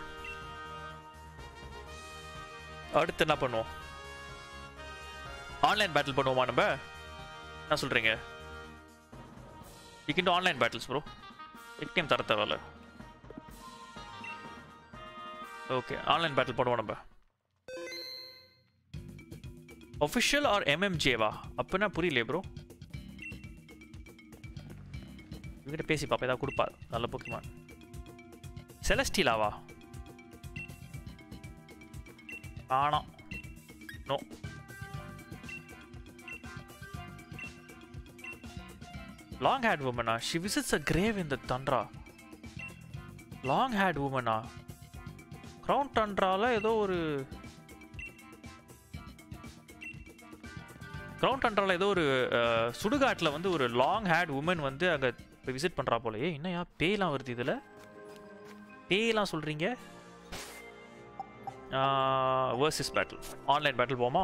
அடுத்து என்ன பண்ணுவோம் ஆன்லைன் பேட்டில் பண்ணுவோமா நம்ம என்ன சொல்றீங்க விக்கிண்டு ஆன்லைன் பேட்டில்ஸ் ப்ரோ விக்டிம் தர தேவையில்ல ஓகே ஆன்லைன் பேட்டில் போடுவோம் நம்ம ஒஃபிஷியல் ஆர் எம்எம்ஜேவா அப்படின்னா புரியலையே ப்ரோ இவங்கிட்ட பேசி பாப்பா ஏதாவது கொடுப்பார் நல்ல போக்கிமான் செலஸ்டீலாவா ஆனாம் நோ லாங் ஹேட் உமனா she visits a grave in the tundra long haired உமனா க்ரௌன் டண்ட்ரால ஏதோ ஒரு க்ரௌன் டண்ட்ரால ஏதோ ஒரு அஹ், சுடுகாட்டில் வந்து ஒரு லாங் ஹேட் உமன் வந்து அங்கே விசிட் பண்ணுறா போலயே என்னையா பேய்லாம் வருது இதில் பேய்லாம் சொல்கிறீங்க வேர்சஸ் பேட்டில் ஆன்லைன் பேட்டில் போமா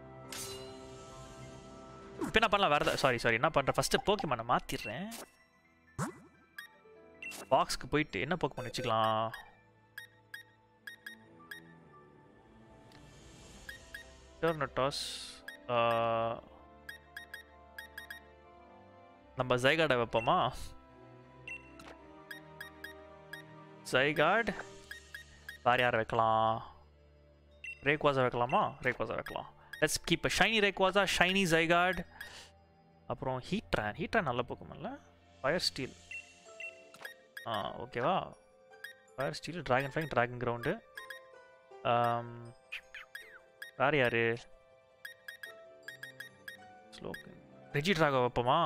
இப்போ என்ன பண்ணலாம் வேறு சாரி சாரி என்ன பண்ணுறேன் ஃபஸ்ட்டு போக்கிமானை மாற்றிடுறேன் பாக்ஸ்க்கு போயிட்டு என்ன போக்கிமான் வச்சுக்கலாம் டர்னட்டாஸ் நம்ம ஜைகாடை வைப்போமா ஜைகாட் வேறு யார் வைக்கலாம் ரேக்வாசா வைக்கலாமா ரேக்வாசா வைக்கலாம் let's keep shiny Rayquaza shiny Zygarde அப்புறம் ஹீட்ரான் ஹீட்ரான் நல்ல போக்குமல்ல ஃபயர் ஸ்டீல் ஆ ஓகேவா fire steel dragon flying dragon ground வேறு யார் ஸ்லோக்கு ரெஜி ட்ராகோ வைப்போமா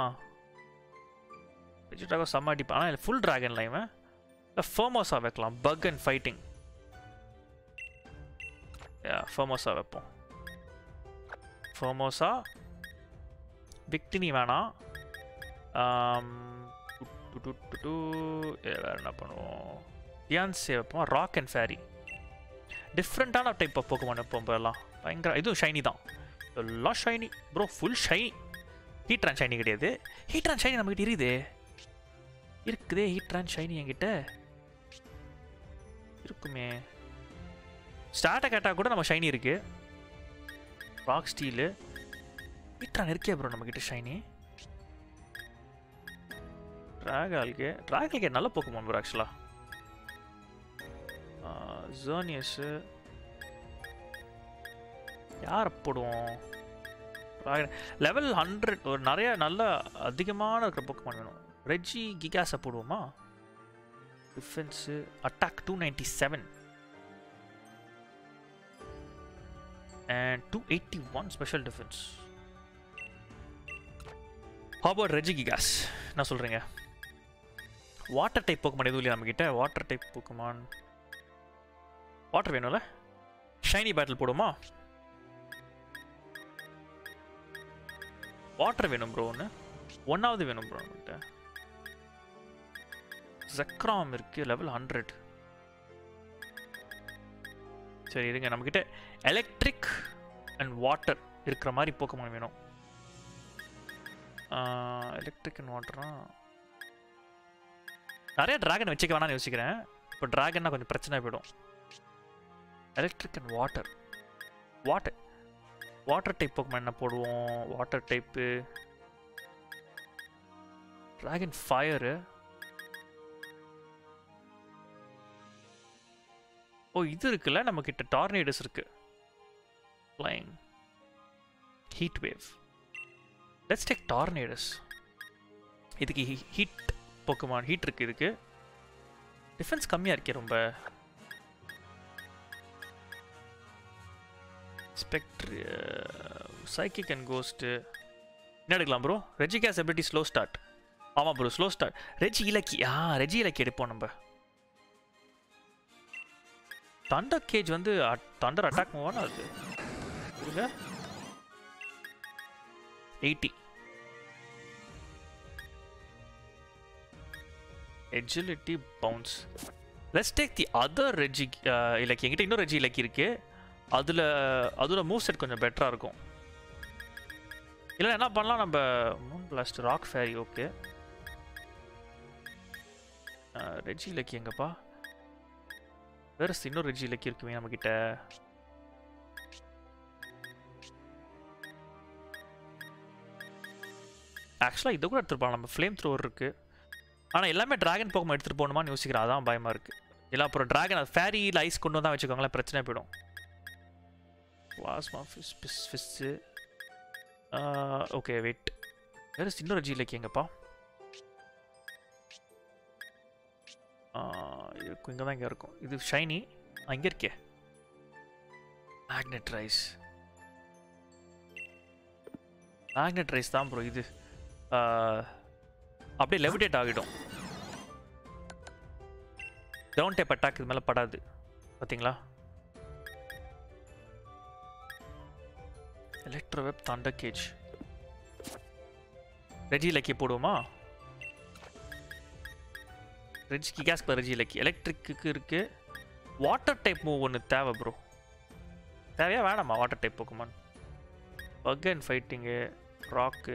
ரெஜி ட்ராகோ செம்ம அடிப்பா ஆனால் ஃபுல் ட்ராகன் லைவன் இல்லை ஃபோமோஸா வைக்கலாம் பக் அண்ட் ஃபைட்டிங் ஃபோமோஸா வைப்போம் ஃபோமோஸா விக்டினி வேணாம் ஆம், டு, டு, டு, டு, டு. ஏ, வேற என்ன பண்ணுவோம் டியான்ஸே வைப்போம் ராக் அண்ட் ஃபேரி டிஃப்ரெண்ட்டான டைப் ஆஃப் போக்குமான் வைப்போம் இப்போ எல்லாம் பயங்கர இதுவும் ஷைனி தான் எல்லாம் shiny bro full shiny Heatran shiny கிடையாது ஹீட்ரான் ஷைனி நம்மகிட்ட இருக்குது இருக்குதே ஹீட்ரான் ஷைனி என்கிட்ட இருக்குமே ஸ்டார்ட்டை கேட்டால் கூட நம்ம ஷைனி இருக்கு ராக் ஸ்டீலு ஹீட்ரான் இருக்கே ப்ரோ நம்மக்கிட்ட ஷைனி ட்ராகால்கே ட்ராகல்கே நல்ல போக்குமான் ப்ரோ ஆக்சுவலாக ஜேர்னியஸு யாரை போடுவோம் லெவல் ஹண்ட்ரட் ஒரு நிறைய நல்ல அதிகமான இருக்கிற போக்குமான் வேணும் ரெஜி கிகாஸை போடுவோமா defence attack two ninety seven and two eighty one special defence ஹாபர்ட் ரெஜி கிகாஸ் என்ன சொல்கிறீங்க வாட்டர் டைப் போக்குமான் எதுவும் இல்லையா நம்மக்கிட்ட வாட்டர் டைப் போக்குமான் வாட்டர் வேணும்ல ஷைனி பேட்டில் போடுமா வாட்டர் வேணும் ப்ரோ ஒன்று ஒன்றாவது வேணும் ப்ரோ நம்மகிட்ட ஜக்ராம் இருக்கு லெவல் ஹண்ட்ரட் சரி இருங்க நம்மக்கிட்ட எலக்ட்ரிக் அண்ட் வாட்டர் இருக்கிற மாதிரி போக்கமான் வேணும் எலக்ட்ரிக் அண்ட் வாட்டர்னா நிறைய டிராகன் வச்சுக்க வேணாம்னு யோசிக்கிறேன் இப்போ டிராகன்னா கொஞ்சம் பிரச்சனை போயிடும் electric and water water water type Pokemon என்ன போடுவோம் வாட்டர் டைப்பு டிராகன் ஃபயரு ஓ இது இருக்குல்ல நம்ம கிட்ட டார்னேடஸ் இருக்கு flying heat wave let's take Tornadus இதுக்கு ஹீட் போக்குமான் ஹீட் இருக்கு இதுக்கு டிஃபென்ஸ் கம்மியாக இருக்கே ரொம்ப ஸ்பெக்ட்ரி சைக்கிக் அண்ட் கோஸ்ட்டு என்ன எடுக்கலாம் bro Regigigas ability slow start ஆமாம் bro slow start Regieleki ஆ ரெஜி இலக்கி எடுப்போம் நம்ம தண்டர் கேஜ் வந்து தண்டர் அட்டாக் மூவ் அது இருங்க eighty agility bounce let's take the other Regieleki என்கிட்ட இன்னொரு ரெஜி இலக்கி இருக்கு அதில் அதோட மூவ் செட் கொஞ்சம் பெட்டராக இருக்கும் இல்லை என்ன பண்ணலாம் நம்ம moon blast rock fairy okay Regieleki எங்கப்பா வேற இன்னொரு ரெஜி இலக்கி இருக்குமே நம்மக்கிட்ட ஆக்சுவலாக இதை கூட எடுத்துகிட்டு போகலாம் நம்ம ஃப்ளேம் த்ரோவர் இருக்குது ஆனால் எல்லாமே டிராகன் போகமா எடுத்துகிட்டு போகணுமான்னு யோசிக்கிறேன் அதான் பயமாக இருக்குது இல்லை அப்புறம் டிராகன் ஃபேரியில் ஐஸ் கொண்டு வந்தால் வச்சுக்கோங்களேன் பிரச்சனை போயிடும் plasma fists fists fists okay wait வேறு இன்னொரு ஜி இலக்கிய எங்கப்பா இருக்கும் இங்கே தான் இங்கே இருக்கும் இது ஷைனி அங்கே இருக்கே மேக்னெட் ரைஸ் மேக்னெட் ரைஸ் தான் ப்ரோ இது ஆஹ், அப்படியே லெவிடேட் ஆகிடும் கிரவுண்ட் டேப் அட்டாக் இது மேலே படாது பார்த்தீங்களா electro web thunder cage Regieleki போடுவோமா Regigigas Regieleki electric இருக்கு வாட்டர் டைப் மூவ் ஒன்று தேவை ப்ரோ தேவையா வேணாமா water type Pokemon bug and fighting rock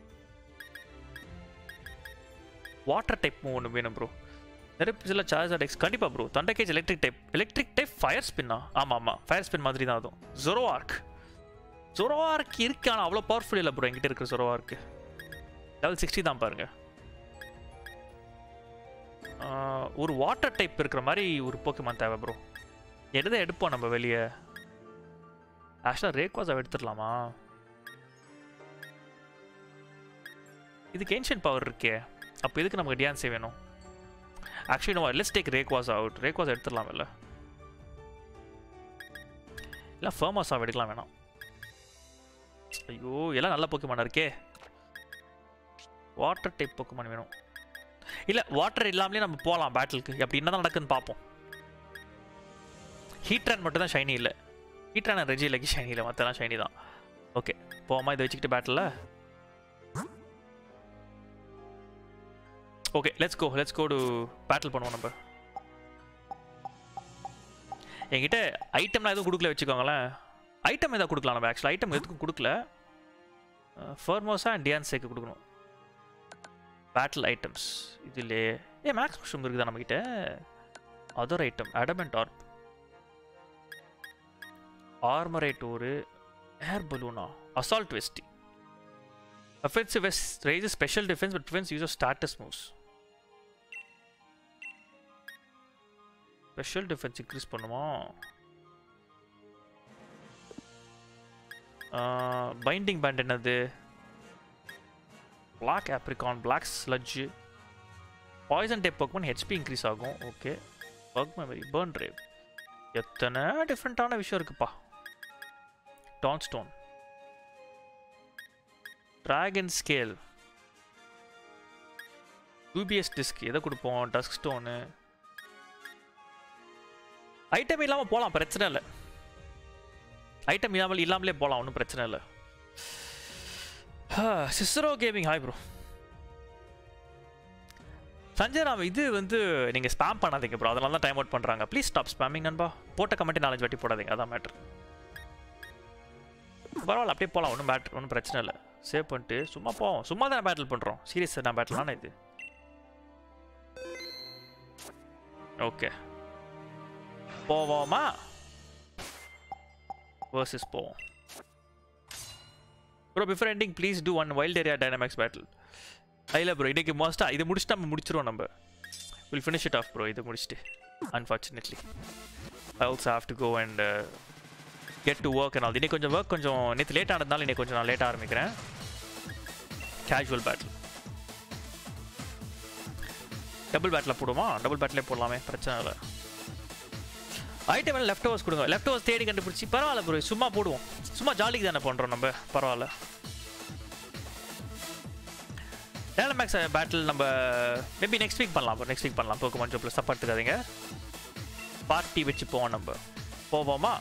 water type move ஒன்று வேணும் ப்ரோ நெருப்பு சில சார்ஜ் அடெக்ஸ் கண்டிப்பாக bro thunder cage electric type electric type fire ஸ்பின்னா ஆமாம் ஆமாம் ஃபயர் ஸ்பின் மாதிரி தான் அதுவும் ஜொரோ ஆர்க் ஜொரோ ஆர்க் இருக்கு ஆனால் அவ்வளோ பவர்ஃபுல் இல்லை ப்ரோ என்கிட்ட இருக்கிற ஜொரோ ஆர்க்கு லெவல் சிக்ஸ்டி தான் பாருங்க ஆஹ், ஒரு வாட்டர் டைப் இருக்கிற மாதிரி ஒரு போக்குமான் தேவை ப்ரோ எடுத எடுப்போம் நம்ம வெளியே ஆக்சுவலாக ரேக்வாஸை எடுத்துடலாமா இதுக்கு ஏன்ஷியன் பவர் இருக்கே அப்போ எதுக்கு நமக்கு டியான்ஸே வேணும் ஆக்சுவலி நம்ம let's take Rayquaza out Rayquaza எடுத்துடலாம் இல்லை இல்லை ஃபர்மாஸாக எடுக்கலாம் வேணாம் ஐயோ எல்லாம் நல்ல போக்குமான் இருக்கே வாட்டர் டைப் போக்குமான் வேணும் இல்லை வாட்டர் இல்லாமலே நம்ம போகலாம் பேட்டிலுக்கு அப்படி என்ன தான் நடக்குதுன்னு பார்ப்போம் ஹீட்ரன் மட்டும் தான் ஷைனி இல்லை ஹீட்ரன் ரெஜி இல்லைக்கு ஷைனி இல்லை மற்றெல்லாம் ஷைனி தான் ஓகே போமா இதை வச்சுக்கிட்டு battle okay let's go let's go to battle பண்ணுவோம் நம்ம என்கிட்ட ஐட்டம்லாம் எதுவும் கொடுக்கல வச்சுக்கோங்களேன் ஐட்டம் எதாவது கொடுக்கலாம் நம்ம ஆக்சுவலாக ஐட்டம் எதுக்கும் கொடுக்கல ஃபர்மோஸா அண்ட் டியான்ஸேக்கு கொடுக்கணும் பேட்டில் ஐட்டம்ஸ் இதிலே ஏ மேக்ஸ் மஷ்ரூம் இருக்குதா நம்மக்கிட்ட other item adamant orb armorite ஒரு ஏர் பலூனா assault vest Offensive vest raises special defense but prevents use of status moves. Special defence increase பண்ணுமா பைண்டிங் பேண்ட் என்னது black apricorn black sludge poison type Pokemon HP increase ஆகும் okay work memory burn rave எத்தனை டிஃப்ரெண்ட்டான விஷயம் இருக்குப்பா dawn stone dragon scale dubious disc எதை கொடுப்போம் Tusk stone item இல்லாமல் போகலாம் பிரச்சனை இல்லை ஐட்டம் இல்லாமல் இல்லாமலே போகலாம் ஒன்றும் பிரச்சனை இல்லை சிஸ்ரோ gaming hi bro Sanjay Ram இது வந்து நீங்கள் ஸ்பேம் பண்ணாதீங்க ப்ரோ அதனால தான் டைம் அவுட் பண்ணுறாங்க ப்ளீஸ் ஸ்டாப் ஸ்பேமிங் நண்பா போட்ட கமெண்ட் நாலஞ்சு வாட்டி போடாதீங்க அதான் மேட்ரு பரவாயில்ல அப்படியே போகலாம் ஒன்றும் பேட் ஒன்றும் பிரச்சனை இல்லை சேவ் பண்ணிட்டு சும்மா போவோம் சும்மா தான் பேட்டில் பண்ணுறோம் சீரியஸ் நான் பேட்டில் இது ஓகே போவோமா வர்சஸ் போவோம் bro before ending please do one wild area dynamax battle இல்லை ப்ரோ இன்னைக்கு மோஸ்ட்டாக இதை முடிச்சுட்டு நம்ம முடிச்சிருவோம் நம்ம will finish it off bro இதை முடிச்சுட்டு unfortunately I also have to go and get to work and இன்னைக்கு கொஞ்சம் ஒர்க் கொஞ்சம் நேற்று லேட் ஆனதுனால இன்னைக்கு கொஞ்சம் நான் லேட்டாக ஆரம்பிக்கிறேன் கேஷுவல் பேட்டில் டபுள் பேட்டில் போடுமா டபுள் பேட்டிலே போடலாமே பிரச்சனை இல்லை ஐட்டம் லெஃப்ட் ஓவர்ஸ் கொடுங்க லெஃப்ட் ஓவர்ஸ் தேடி கண்டுபிடிச்சி பரவாயில்ல ப்ரோ சும்மா போடுவோம் சும்மா ஜாலிக்கு தானே பண்ணுறோம் நம்ம பரவாயில்ல டேலமேக்ஸ் பேட்டில் நம்ம மேபி நெக்ஸ்ட் வீக் பண்ணலாம் நெக்ஸ்ட் வீக் பண்ணலாம் போக்கு மஞ்சள் ப்ளஸ் தப்பா எடுத்துக்காதீங்க பார்ட்டி வச்சு போவோம் நம்ம போவோமா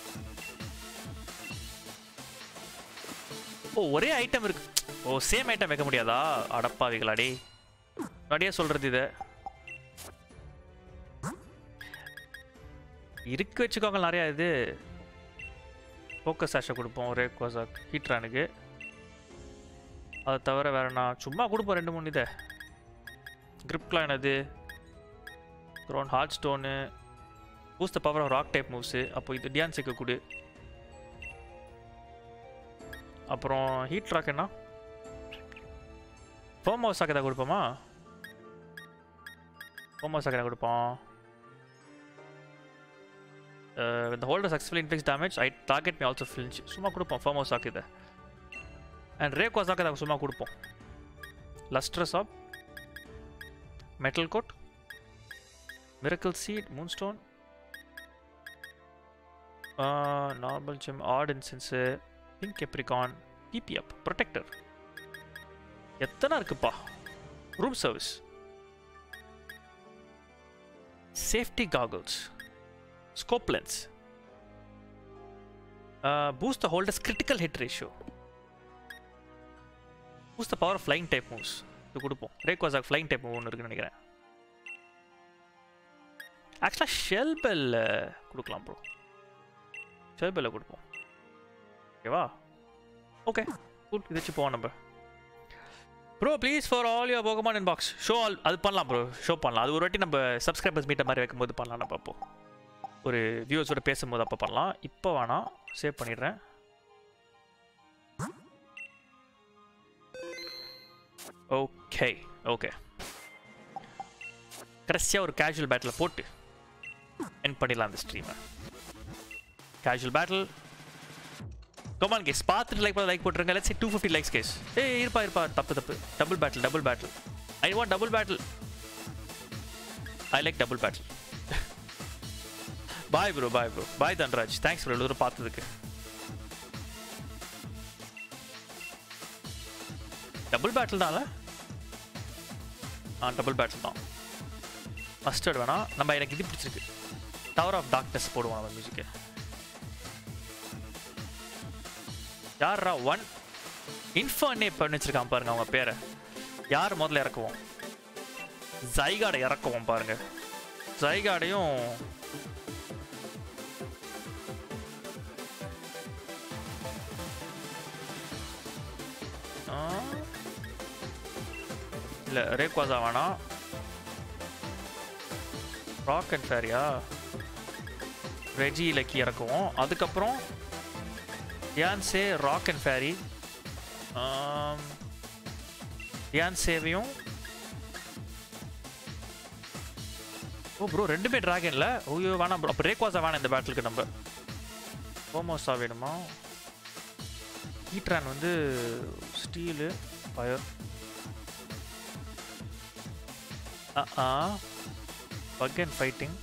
ஓ ஒரே ஐட்டம் இருக்கு ஓ சேம் ஐட்டம் வைக்க முடியாதா அடப்பாவிகளாடி முன்னாடியே சொல்றது இது இருக்கு வச்சுக்கோங்க நிறையா இது ஃபோக்கஸ் ஆஷை கொடுப்போம் ஒரே கோசாக் ஹீட்ரானுக்கு அதை தவிர வேற நான் சும்மா கொடுப்போம் ரெண்டு மூணு இதை கிரிப்லாம் என்னது ground hard stone boost power of rock type moves அப்போ இது டியான்ஸுக்கு கொடு அப்புறம் ஹீட் ராக் என்ன ஃபோம் ஹவுஸ் ஆக்கதா கொடுப்போமா ஃபோம் ஹவுஸ் ஆக்கதா கொடுப்போம் Uh, when the holder successfully inflicts damage, I target may also flinch. சும்மா கொடுப்போம் ஃபர்மோ சாக் இதை அண்ட் ரேக்வா சாக் அதை சும்மா கொடுப்போம் lustrous orb metal coat miracle seed moonstone normal gem odd incense pink apricorn டிபி அப் ப்ரொடெக்டர் எத்தனை இருக்குப்பா room service safety goggles scope lens. Uh, boost the holder's critical hit ratio. Boost the power of flying type moves. இது கொடுப்போம் ரேக்வாசாக் flying type move ஒன்று இருக்குன்னு நினைக்கிறேன் ஆக்சுவலாக shell பெல்ல கொடுக்கலாம் ப்ரோ ஷெல் பெல்ல கொடுப்போம் ஓகேவா ஓகே கூல் இது வச்சு போவோம் நம்ம bro please for all your Pokemon in box show all அது பண்ணலாம் ப்ரோ ஷோ பண்ணலாம் அது ஒரு வாட்டி நம்ம சப்ஸ்கிரைபர்ஸ் மீட்டை மாதிரி வைக்கும்போது பண்ணலாம் நம்ம அப்போ ஒரு வியூவர்ஸோட பேசும்போது அப்போ பண்ணலாம் இப்போ வேணாம் சேவ் பண்ணிடுறேன் ஓகே ஓகே கடைசியாக ஒரு கேஷுவல் பேட்டில் போட்டு என் பண்ணிடலாம் அந்த ஸ்ட்ரீமை கேஷுவல் பேட்டில் கமான் கேஸ் பார்த்துட்டு லைக் பண்ண லைக் போட்டுருங்க let's two fifty likes guys ஏய் இருப்பா இருப்பா தப்பு தப்பு double battle double battle I want double battle I like double battle bye bro bye bro bye Dhanraj thanks bro தூரம் பார்த்ததுக்கு டபுள் பேட்டில் தான்ல ஆ டபுள் பேட்டில் தான் மஸ்டர்ட் வேணாம் நம்ம எனக்கு இது பிடிச்சிருக்கு டவர் ஆஃப் டார்க்னஸ் போடுவோம் நம்ம மியூசிக்கு யாரா ஒன் இன்ஃபர்னே பண்ணி வச்சிருக்கான் பாருங்க அவங்க பேரை யார் முதல்ல இறக்குவோம் ஜைகாடை இறக்குவோம் பாருங்க ஜைகாடையும் இல்லை ரேக்வாசா வேணாம் ராக் அண்ட் ஃபேரியா ரெஜி இலக்கி இறக்குவோம் அதுக்கப்புறம் யான்சே ராக் அண்ட் ஃபேரி யான்சேவையும் ஓ ப்ரோ ரெண்டுமே ட்ராகன்ல ஓய்யோ வேணாம் ப்ரோ அப்போ ரேக்வாசா வேணாம் இந்த பேட்டிலுக்கு நம்ம ஹோமோஸா வேணுமா ஈட்ரான் வந்து ஸ்டீலு ஃபயர் ஆ பக் அண்ட் ஃபைட்டிங்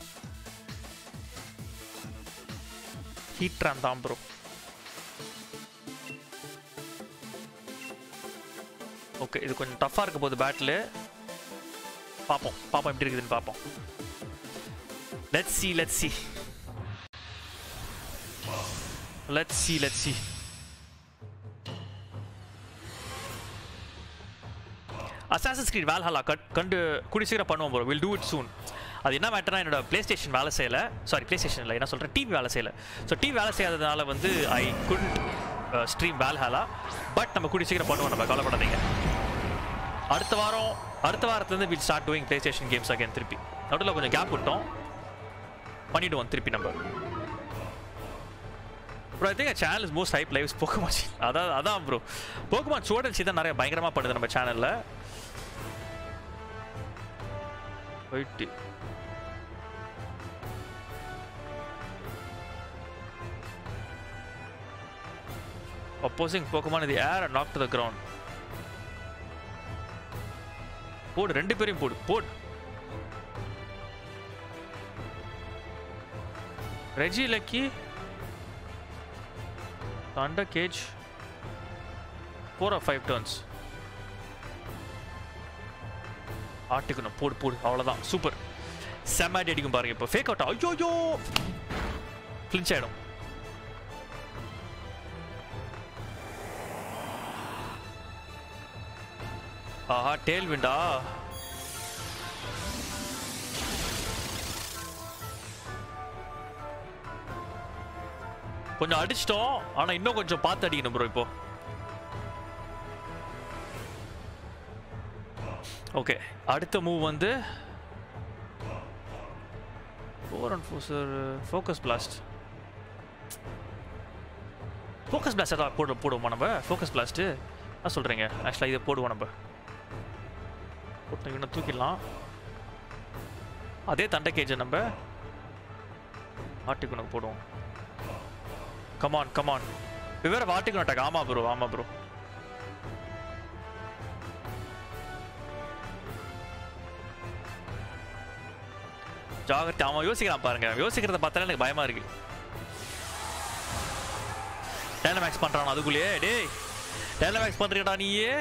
ஹீட்ரான் தான் ப்ரோ ஓகே இது கொஞ்சம் டஃப்பாக இருக்க போகுது பேட்டில் பார்ப்போம் பார்ப்போம் எப்படி இருக்குதுன்னு பார்ப்போம் let's see let's see let's see let's see அசாசஸ் கிரீட் வேல்ஹாலா கட் கண்டு கூடி சீக்கிரம் பண்ணுவோம் bro will do it soon அது என்ன மேட்டர்னா என்னோட ப்ளே ஸ்டேஷன் வேலை செய்யலை சாரி ப்ளே ஸ்டேஷன் இல்லை என்ன சொல்கிறேன் டிவி வேலை செய்யலை ஸோ டிவி வேலை செய்யாததுனால வந்து I could stream Valhalla but நம்ம கூடி சீக்கிரம் பண்ணுவோம் நம்ம கவலைப்படாதீங்க அடுத்த வாரம் அடுத்த வாரத்துலேருந்து will start doing PlayStation games again திருப்பி நடுவில் கொஞ்சம் கேப் விட்டோம் பண்ணிவிடுவோம் திருப்பி நம்ம bro I think channel is most hype lives Pokemon அதான் அதான் ப்ரோ போக்குமான் ஸ்டூடெண்ட்ஸ் தான் நிறைய பயங்கரமாக பண்ணுது நம்ம சேனலில் போயிட்டு opposing Pokemon in the air and knock to the ground. போடு ரெண்டு பேரையும் போடு போடு Regieleki thunder cage four or five turns ஆட்டுக்கணும் போடு போடு அவ்வளோதான் சூப்பர் செம்மாடி அடிக்கும் பாருங்க இப்போ ஃபேக் அவுட் ஐயோ ஃப்ளின்ச் ஆகிடும் ஆஹா டேல் விண்டா கொஞ்சம் அடிச்சிட்டோம் ஆனா இன்னும் கொஞ்சம் பார்த்து அடிக்கணும் ப்ரோ இப்போ ஓகே அடுத்த மூவ் வந்து four and four sir focus blast focus blast ஏதாவது போடு போடுவோமா நம்ம ஃபோக்கஸ் பிளாஸ்ட்டு என்ன சொல்கிறீங்க ஆக்சுவலாக இதை போடுவோம் நம்ம போட்டு இவனை தூக்கிடலாம் அதே தண்டை கேஜை நம்ம ஆட்டுக்குனுக்கு போடுவோம் கமான் கமான் வேற வாட்டுக்குன்னு அட்டாக் ஆமா ப்ரோ ஆமா ப்ரோ ஜாகிரதை அவன் யோசிக்கிறான் பாருங்க யோசிக்கிறத பார்த்தாலே எனக்கு பயமா இருக்கு டைனமேக்ஸ் பண்றான் அதுக்குள்ளேயே டேய் டைனமேக்ஸ் பண்றீடா நீயே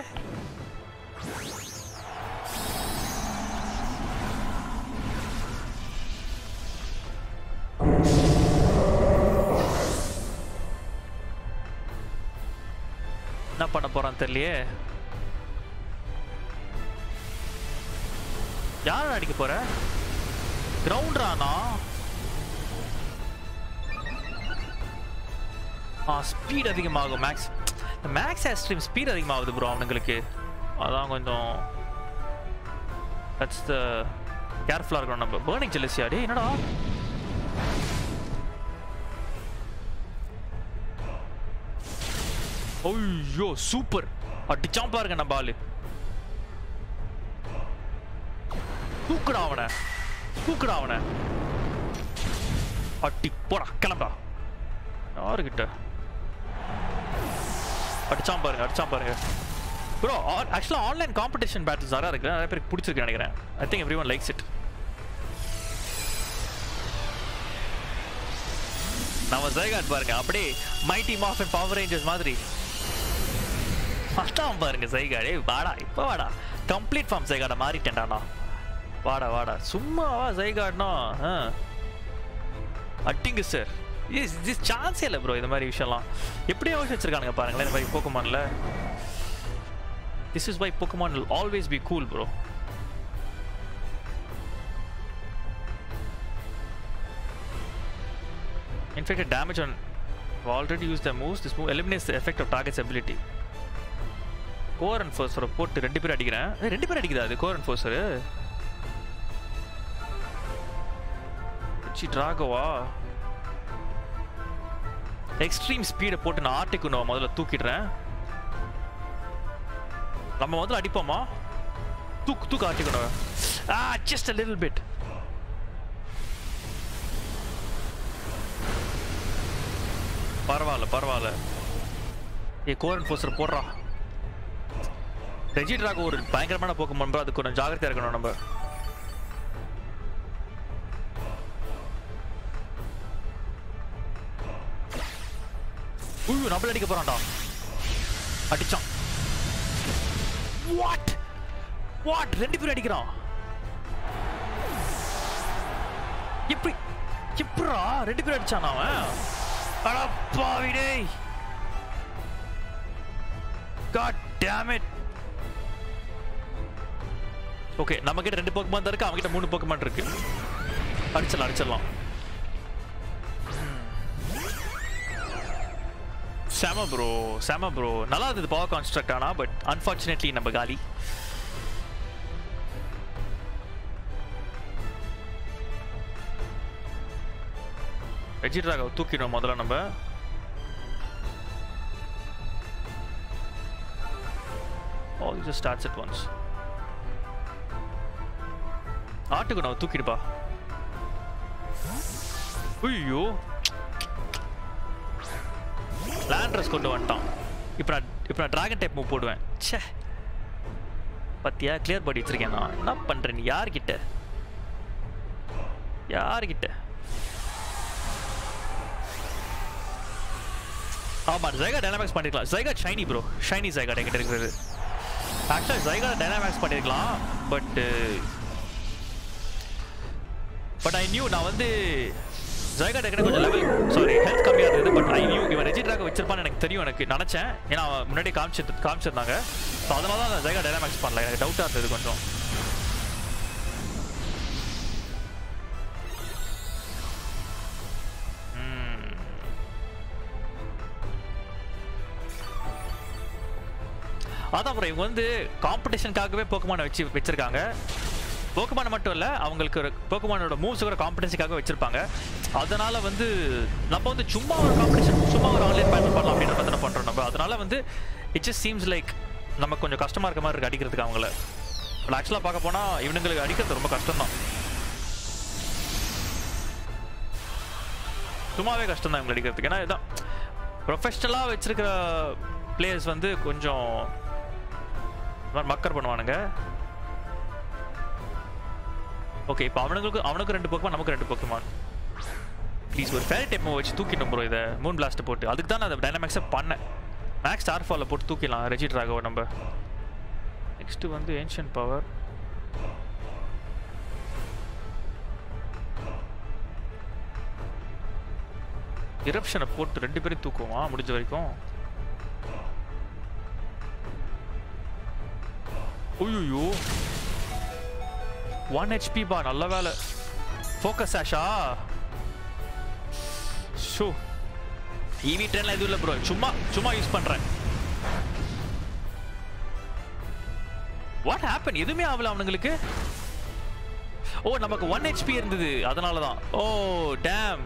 என்ன பண்ண போறான் தெரியலையே யார் அடிக்க போற கிரவுண்ட் ரானா ஆ ஸ்பீட் அதிகமாகும் மேக்ஸ் மேக்ஸ் ஸ்ட்ரீம் ஸ்பீட் அதிகமாகுது ப்ரோ அவனுங்களுக்கு அதான் கொஞ்சம் தட்ஸ் த கேர்ஃபுல்லாக இருக்கணும் நம்ம பேர்னிங் ஜெலசியா டே என்னடா ஐயோ சூப்பர் அடிச்சான் பாருங்க நம்ம ஆளு தூக்குடா அவனை தூக்குடா அவனை அட்டி போடா கிளம்பா யாருக்கிட்ட அடிச்சான் பாருங்க அடிச்சான் பாருங்க ப்ரோ ஆக்சுவலாக ஆன்லைன் காம்படிஷன் பேட்டில்ஸ் நிறையா இருக்கு நிறைய பேருக்கு பிடிச்சிருக்கு நினைக்கிறேன் I think everyone likes it நம்ம ஜெயகாட் பாருங்க அப்படியே மைட்டி மாஃபின் பவர் ரேஞ்சர்ஸ் மாதிரி அதான் பாருங்க ஜெய்காடே வாடா இப்போ வாடா கம்ப்ளீட் ஃபார்ம் ஜெய்காடை மாறிட்டேன்டாண்ணா வாடா வாடா சும்மாவா ஜெய்காட்னா அட்டிங்க சார் இஸ் திஸ் சான்ஸே இல்லை ப்ரோ இந்த மாதிரி விஷயம்லாம் எப்படி யோசிச்சு வச்சிருக்கானுங்க பாருங்களேன் இந்த மாதிரி போக்குமான்ல this is why Pokemon will always be cool bro Inflicted damage on I've already used the moves. This move eliminates the effect of target's ability. Core என்ஃபோர்ஸரை போட்டு ரெண்டு பேர் அடிக்கிறேன் ஏய், ரெண்டு பேர் அடிக்குதா அது கோர் என்ஃபோர்ஸரு சி டிராகோவா எக்ஸ்ட்ரீம் ஸ்பீடை போட்டு நான் ஆர்டிக்குனோ முதல்ல தூக்கிடுறேன் நம்ம முதல்ல அடிப்போமா தூக்கு தூக்கு ஆர்டிக்குனோ ஆ ஜஸ்ட் a little bit பரவாயில்ல பரவாயில்ல ஏ கோரன் போஸ்டர் போடுறா ரெஜிட்ராக ஒரு பயங்கரமான போக்கு ப்ரோ அதுக்கு கொஞ்சம் ஜாகிரதையா இருக்கணும் நம்ம உய்யு நம்மள அடிக்க போறான்டா அடிச்சான் வாட் வாட் ரெண்டு பேரும் அடிக்கிறான் எப்படி எப்படா ரெண்டு பேரும் அடிச்சான் அவன் அடப்பாவி டேய் காட் டேம் இட் ஓகே நம்ம கிட்ட ரெண்டு போக்குமான் தான் இருக்கு அவங்க கிட்ட மூணு போக்குமான் இருக்கு அடிச்சிடலாம் அடிச்சிடலாம் செம ப்ரோ செம ப்ரோ நல்லா இருந்தது பவர் கான்ஸ்ட்ரக்ட் ஆனா பட் அன்ஃபார்ச்சுனேட்லி நம்ம காலி வெஜிட்ராக தூக்கிடும் முதல்ல நம்ம Oh, it just starts at once. ஆட்டுக்கு நான் தூக்கிடுப்பா ஐயோ லேண்ட்ரஸ் கொண்டு வந்துட்டான் இப்போ நான் இப்போ நான் டிராகன் டைப் மூவ் போடுவேன் ச்சே பத்தியா கிளியர் பண்ணி வச்சிருக்கேன் நான் என்ன பண்றேன் நீ யார்கிட்ட யார்கிட்ட ஆமா ஜைகா டைனாமிக்ஸ் பண்ணிருக்கலாம் Zygarde shiny bro shiny Zygarde என்கிட்ட இருக்கிறது ஆக்சுவலாக ஜைகா டைனாமிக்ஸ் பண்ணிருக்கலாம் பட் பட் ஐ நியூ நான் வந்து ஜைகா டெக்கன கொஞ்சம் லெவல் சாரி ஹெல்த் கம்மியாக இருந்தது பட் ஐ நியூ இவன் ரெஜிட்ராக வச்சிருப்பான்னு எனக்கு தெரியும் எனக்கு நினச்சேன் ஏன்னா அவன் முன்னாடி காமிச்சு காமிச்சிருந்தாங்க ஸோ அதனால தான் நான் ஜைகா டைனாமிக்ஸ் பண்ணல எனக்கு டவுட்டாக இருந்தது கொஞ்சம் ம். அதான் ப்ரோ இவங்க வந்து காம்படிஷனுக்காகவே போக்குமான வச்சு வச்சிருக்காங்க போக்குமான மட்டும் இல்லை அவங்களுக்கு ஒரு போக்குமானோட மூவ்ஸ் கூட காம்படிஷனுக்காக வச்சிருப்பாங்க அதனால வந்து நம்ம வந்து சும்மா ஒரு காம்படிஷன் சும்மா ஒரு ஆன்லைன் பேட்டில் பண்ணலாம் அப்படின்ற மாதிரி தானே பண்றோம் நம்ம அதனால வந்து இட் ஜஸ்ட் சீம்ஸ் லைக் நமக்கு கொஞ்சம் கஷ்டமா இருக்க மாதிரி இருக்கு அடிக்கிறதுக்கு அவங்கள பட் ஆக்சுவலாக பார்க்க போனா இவனுங்களுக்கு அடிக்கிறது ரொம்ப கஷ்டம் தான் சும்மாவே கஷ்டம் தான் இவங்க அடிக்கிறதுக்கு ஏன்னா இதான் ப்ரொஃபஷ்னலாக வச்சிருக்கிற பிளேயர்ஸ் வந்து கொஞ்சம் இந்த மாதிரி மக்கர் பண்ணுவானுங்க ஓகே இப்போ அவனுங்களுக்கு அவனுக்கு ரெண்டு போக்குமா நமக்கு ரெண்டு போக்குமா ப்ளீஸ் ஒரு ஃபேரி டைப் வச்சு தூக்கிட்டோம் ப்ரோ இதை மூன் பிளாஸ்ட் போட்டு அதுக்கு தான் நான் அந்த டைனமிக்ஸை பண்ணேன் மேக்ஸ் ஸ்டார் ஃபாலில் போட்டு தூக்கிடலாம் ரெஜி ட்ராகோ நம்ம நெக்ஸ்ட்டு வந்து ஏன்ஷியன் பவர் இரப்ஷனை போட்டு ரெண்டு பேரும் தூக்குவோம் முடிஞ்ச வரைக்கும் ஐயோ ஒன் ஹெச்பி பா நல்ல வேலை ஃபோக்கஸ் ஆஷா ஷோ ஈவி ட்ரெயினில் எதுவும் இல்லை ப்ரோ சும்மா சும்மா யூஸ் பண்ணுறேன் வாட் ஹேப்பன் எதுவுமே ஆகல அவனுங்களுக்கு ஓ நமக்கு ஒன் ஹெச்பி இருந்தது அதனால தான் ஓ டேம்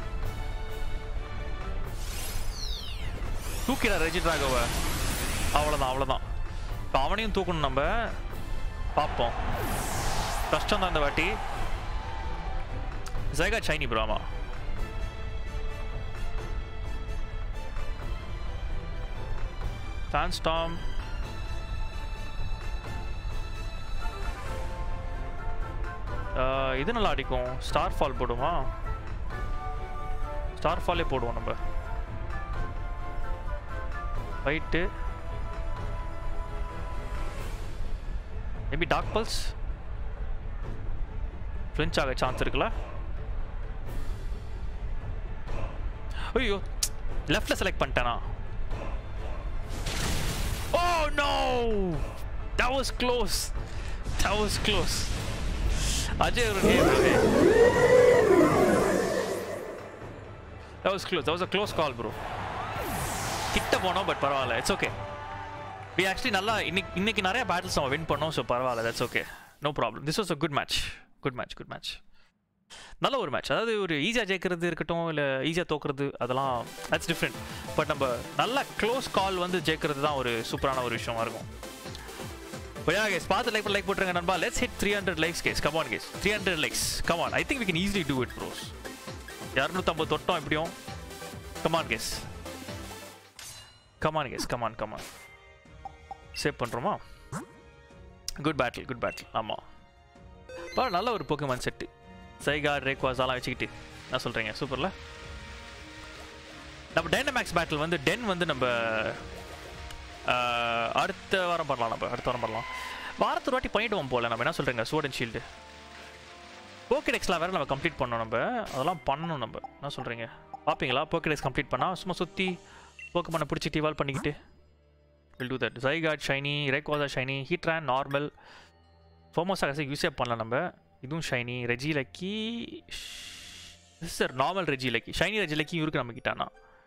தூக்கிடா ரெஜிட் ராகவ அவ்வளோதான் அவ்வளோதான் இப்போ அவனையும் தூக்கணும் நம்ம பார்ப்போம் கஷ்டம் தான் இந்த வாட்டி ஜெகா சைனி ப்ராமா ஃபேன்ஸ்டாம் இது நல்லா அடிக்கும் ஸ்டார் ஃபால் போடுமா ஸ்டார் ஃபாலே போடுவோம் நம்ம fight maybe dark pulse flinch ஆக சான்ஸ் இருக்குல்ல ஐயோ லெஃப்ட்ல செலக்ட் பண்ணிட்டேனா oh no that was close that was close Ajay ஒரு hey bro hey that was close that was a close call bro கிட்ட போனோம் பட் பரவாயில்ல இட்ஸ் ஓகே வி ஆக்சுவலி நல்லா இன்னைக்கு இன்னைக்கு நிறைய பேட்டில்ஸ் நம்ம வின் பண்ணோம் ஸோ பரவாயில்ல that's okay no problem this was a good match good match good match நல்ல ஒரு மேட்ச் அதாவது ஒரு ஈஸியாக ஜெயிக்கிறது இருக்கட்டும் இல்லை ஈஸியாக தோக்குறது அதெல்லாம் தட்ஸ் டிஃப்ரெண்ட் பட் நம்ம நல்ல க்ளோஸ் கால் வந்து ஜெயிக்கிறது தான் ஒரு சூப்பரான ஒரு விஷயமா இருக்கும் பையா கேஸ் பார்த்து லைக் லைக் போட்டுருங்க நண்பா let's hit three hundred likes guys come on guys three hundred likes come on I think we can easily do it bros இரநூத்தம்பது தொட்டோம் எப்படியும் come on guys come on guys come on come on save பண்ணுறோமா குட் பேட்டில் குட் பேட்டில் ஆமாம் பா நல்ல ஒரு Pokémon set சைகா ரேக்வாஸ் எல்லாம் வச்சுக்கிட்டு என்ன சொல்கிறீங்க சூப்பரில் நம்ம டைனமேக்ஸ் பேட்டில் வந்து டென் வந்து நம்ம ஆஹ், அடுத்த வாரம் பண்ணலாம் நம்ம அடுத்த வாரம் பண்ணலாம் வாரத்து ஒரு வாட்டி பண்ணிடுவோம் போல நம்ம என்ன சொல்கிறீங்க சோட் அண்ட் ஷீல்டு போக்கெடெக்ஸ்லாம் வேறு நம்ம கம்ப்ளீட் பண்ணோம் நம்ம அதெல்லாம் பண்ணணும் நம்ம என்ன சொல்கிறீங்க பார்ப்பீங்களா போக்கெடெக்ஸ் கம்ப்ளீட் பண்ணால் சும்மா சுற்றி போக்கமான பிடிச்சிட்டு இவால்வ் பண்ணிக்கிட்டு will do that Zygarde shiny Rayquaza shiny Heatran normal Pheromosa கசி யூஸே பண்ணலாம் நம்ம இதுவும் shiny Reji Regieleki sir normal Regieleki shiny ரெஜி லக்கியும் இருக்கு நம்ம கிட்டானா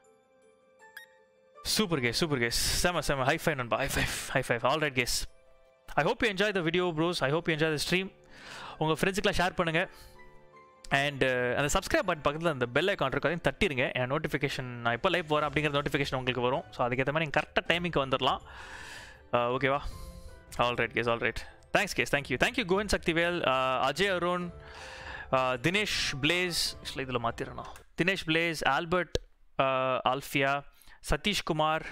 சூப்பர் கேஸ் சூப்பர் கேஸ் செம செம ஹை ஃபைவ் நண்பா high five high five all right guys I hope you enjoy the video bros I hope you enjoy the stream உங்கள் ஃப்ரெண்ட்ஸுக்கெலாம் ஷேர் பண்ணுங்கள் அண்ட் அந்த சப்ஸ்கிரைப் பட்டன் பக்கத்தில் அந்த பெல் ஐக்கான் இருக்கும் அதையும் தட்டிருங்க என் நோட்டிஃபிகேஷன் நான் எப்போ லைவ் போகிறேன் அப்படிங்கிற நோட்டிஃபிகேஷன் உங்களுக்கு வரும் ஸோ அதுக்கேற்ற மாதிரி நீங்கள் கரெக்டாக டைமிங்க்கு வந்துடலாம் ஓகேவா all right guys all right thanks guys thank you thank you Govind Sakthivel Ajay Arun Dinesh blaze இதில் மாற்றிடணும் தினேஷ் பிளேஸ் ஆல்பர்ட் ஆல்ஃபியா சதீஷ்குமார்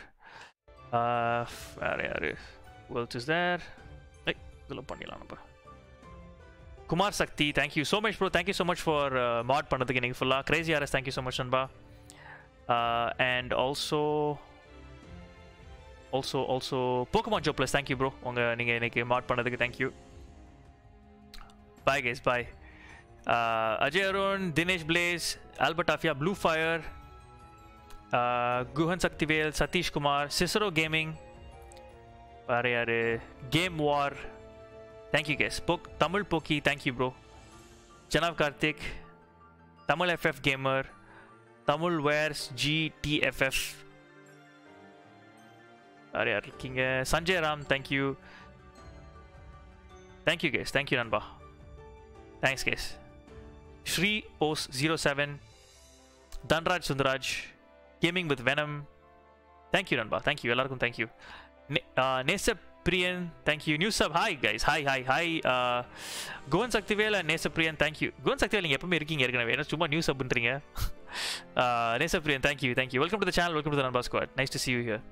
வேறு யார் வேர்ல்ஸ் இஸ் தேர் இதில் பண்ணிடலாம் நம்ம Kumar Sakthi thank you so much bro thank you so much for mod பண்ணதுக்கு இன்னைக்கு ஃபுல்லாக crazy RS thank you so much நண்பா and also also also Pokemon Joe plus thank you bro உங்கள் நீங்கள் இன்னைக்கு மாட் பண்ணதுக்கு தேங்க்யூ பாய் case bye Ajay Arun Dinesh blaze Albert Afiya blue fire Guhan Sakthivel Satheeshkumar Cicero gaming வேறு யார் game war thank you guys poke Tamil pokey thank you bro ஜனாப் Karthik Tamil FF gamer Tamil வேர்ஸ் ji TFF யார் யார் இருக்கீங்க Sanjay Ram thank you thank you guys thank you நண்பா தேங்க்ஸ் கேஸ் ஸ்ரீ ஓஸ் zero seven Dhanraj Sundaraj gaming with venom thank you நண்பா தேங்க்யூ எல்லாருக்கும் thank you Nesapriyan thank you new sub hi guys hi hi hi Kovan Sakthivel and Nesapriyan thank you கோவன் சக்திவேல் நீங்கள் எப்பவுமே இருக்கீங்க ஏற்கனவே ஏன்னா சும்மா நியூ சப்ன்றீங்க uh, Nesapriyan, thank you, thank you. Welcome to the channel. Welcome to the Nanba Squad. Nice to see you here.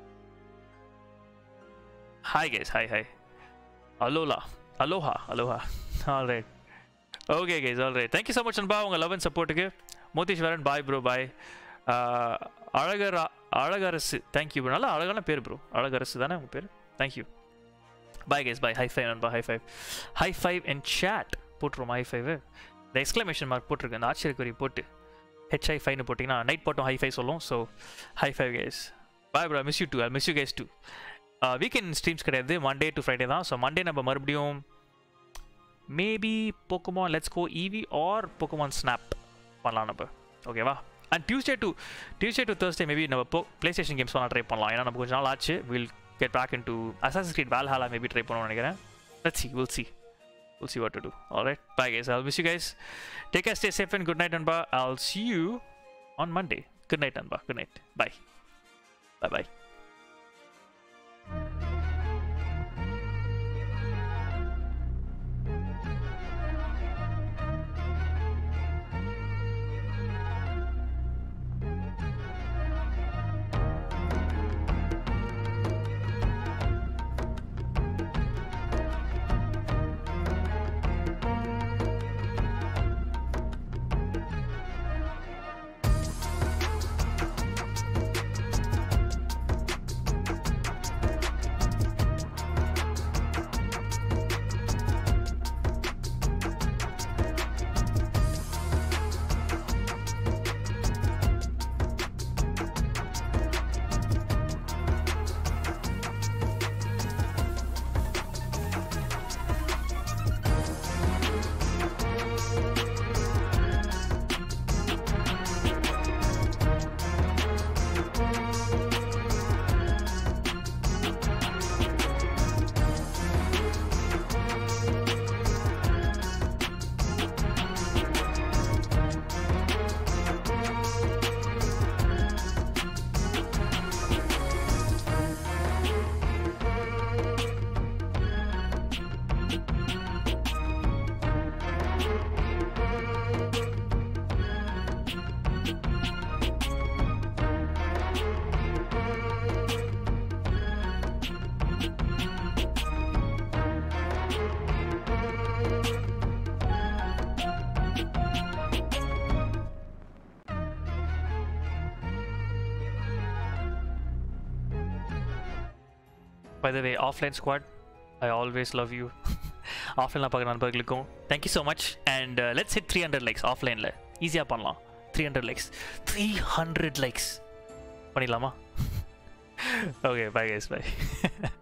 Hi guys, hi, hi. Alola, aloha, aloha. All right. Okay guys, all right. Thank you so much Nanba. உங்க love and support க்கு Motheeswaran bye bro bye Azhagar Azhagarasu thank you bro நல்லா அழகான பேர் bro Azhagarasu தானே உங்கள் பேர் thank you bye guys bye high five நண்பா high five high five and chat போட்டுருவோம் ஹை ஃபைவ் இந்த எக்ஸ்க்ளமேஷன் மார்க் போட்டிருக்கு அந்த ஆச்சரியக்குறி போட்டு ஹெச்ஐ ஃபைவ்னு போட்டிங்கன்னா நைட் போட்டோம் ஹை ஃபைவ் சொல்லும் so high five guys bye bro miss you too I miss you guys too weekend streams கிடையாது மண்டே டு ஃப்ரைடே தான் ஸோ மண்டே நம்ம மறுபடியும் maybe Pokemon let's go Eevee or Pokemon snap பண்ணலாம் நம்ம ஓகேவா and Tuesday to Tuesday to Thursday maybe நம்ம போ PlayStation games பண்ணலாம் ட்ரை பண்ணலாம் ஏன்னா நம்ம கொஞ்ச நாள் ஆச்சு will get back into அசாஸ் Creed Valhalla maybe try பண்ணுவோம்னு நினைக்கிறேன் let's see will see we'll see what to do. All right. Bye, guys. I'll miss you guys. Take care. Stay safe and good night, Anba. I'll see you on Monday. Good night, Anba. Good night. Bye. Bye bye. By the way, offline squad, I always love you. ஆஃப்லைனில் பார்க்குற நண்பர்களுக்கும் thank you so much and let's hit three hundred likes ஆஃப்லைனில் ஈஸியாக பண்ணலாம் three hundred likes three hundred likes பண்ணிடலாமா okay bye guys by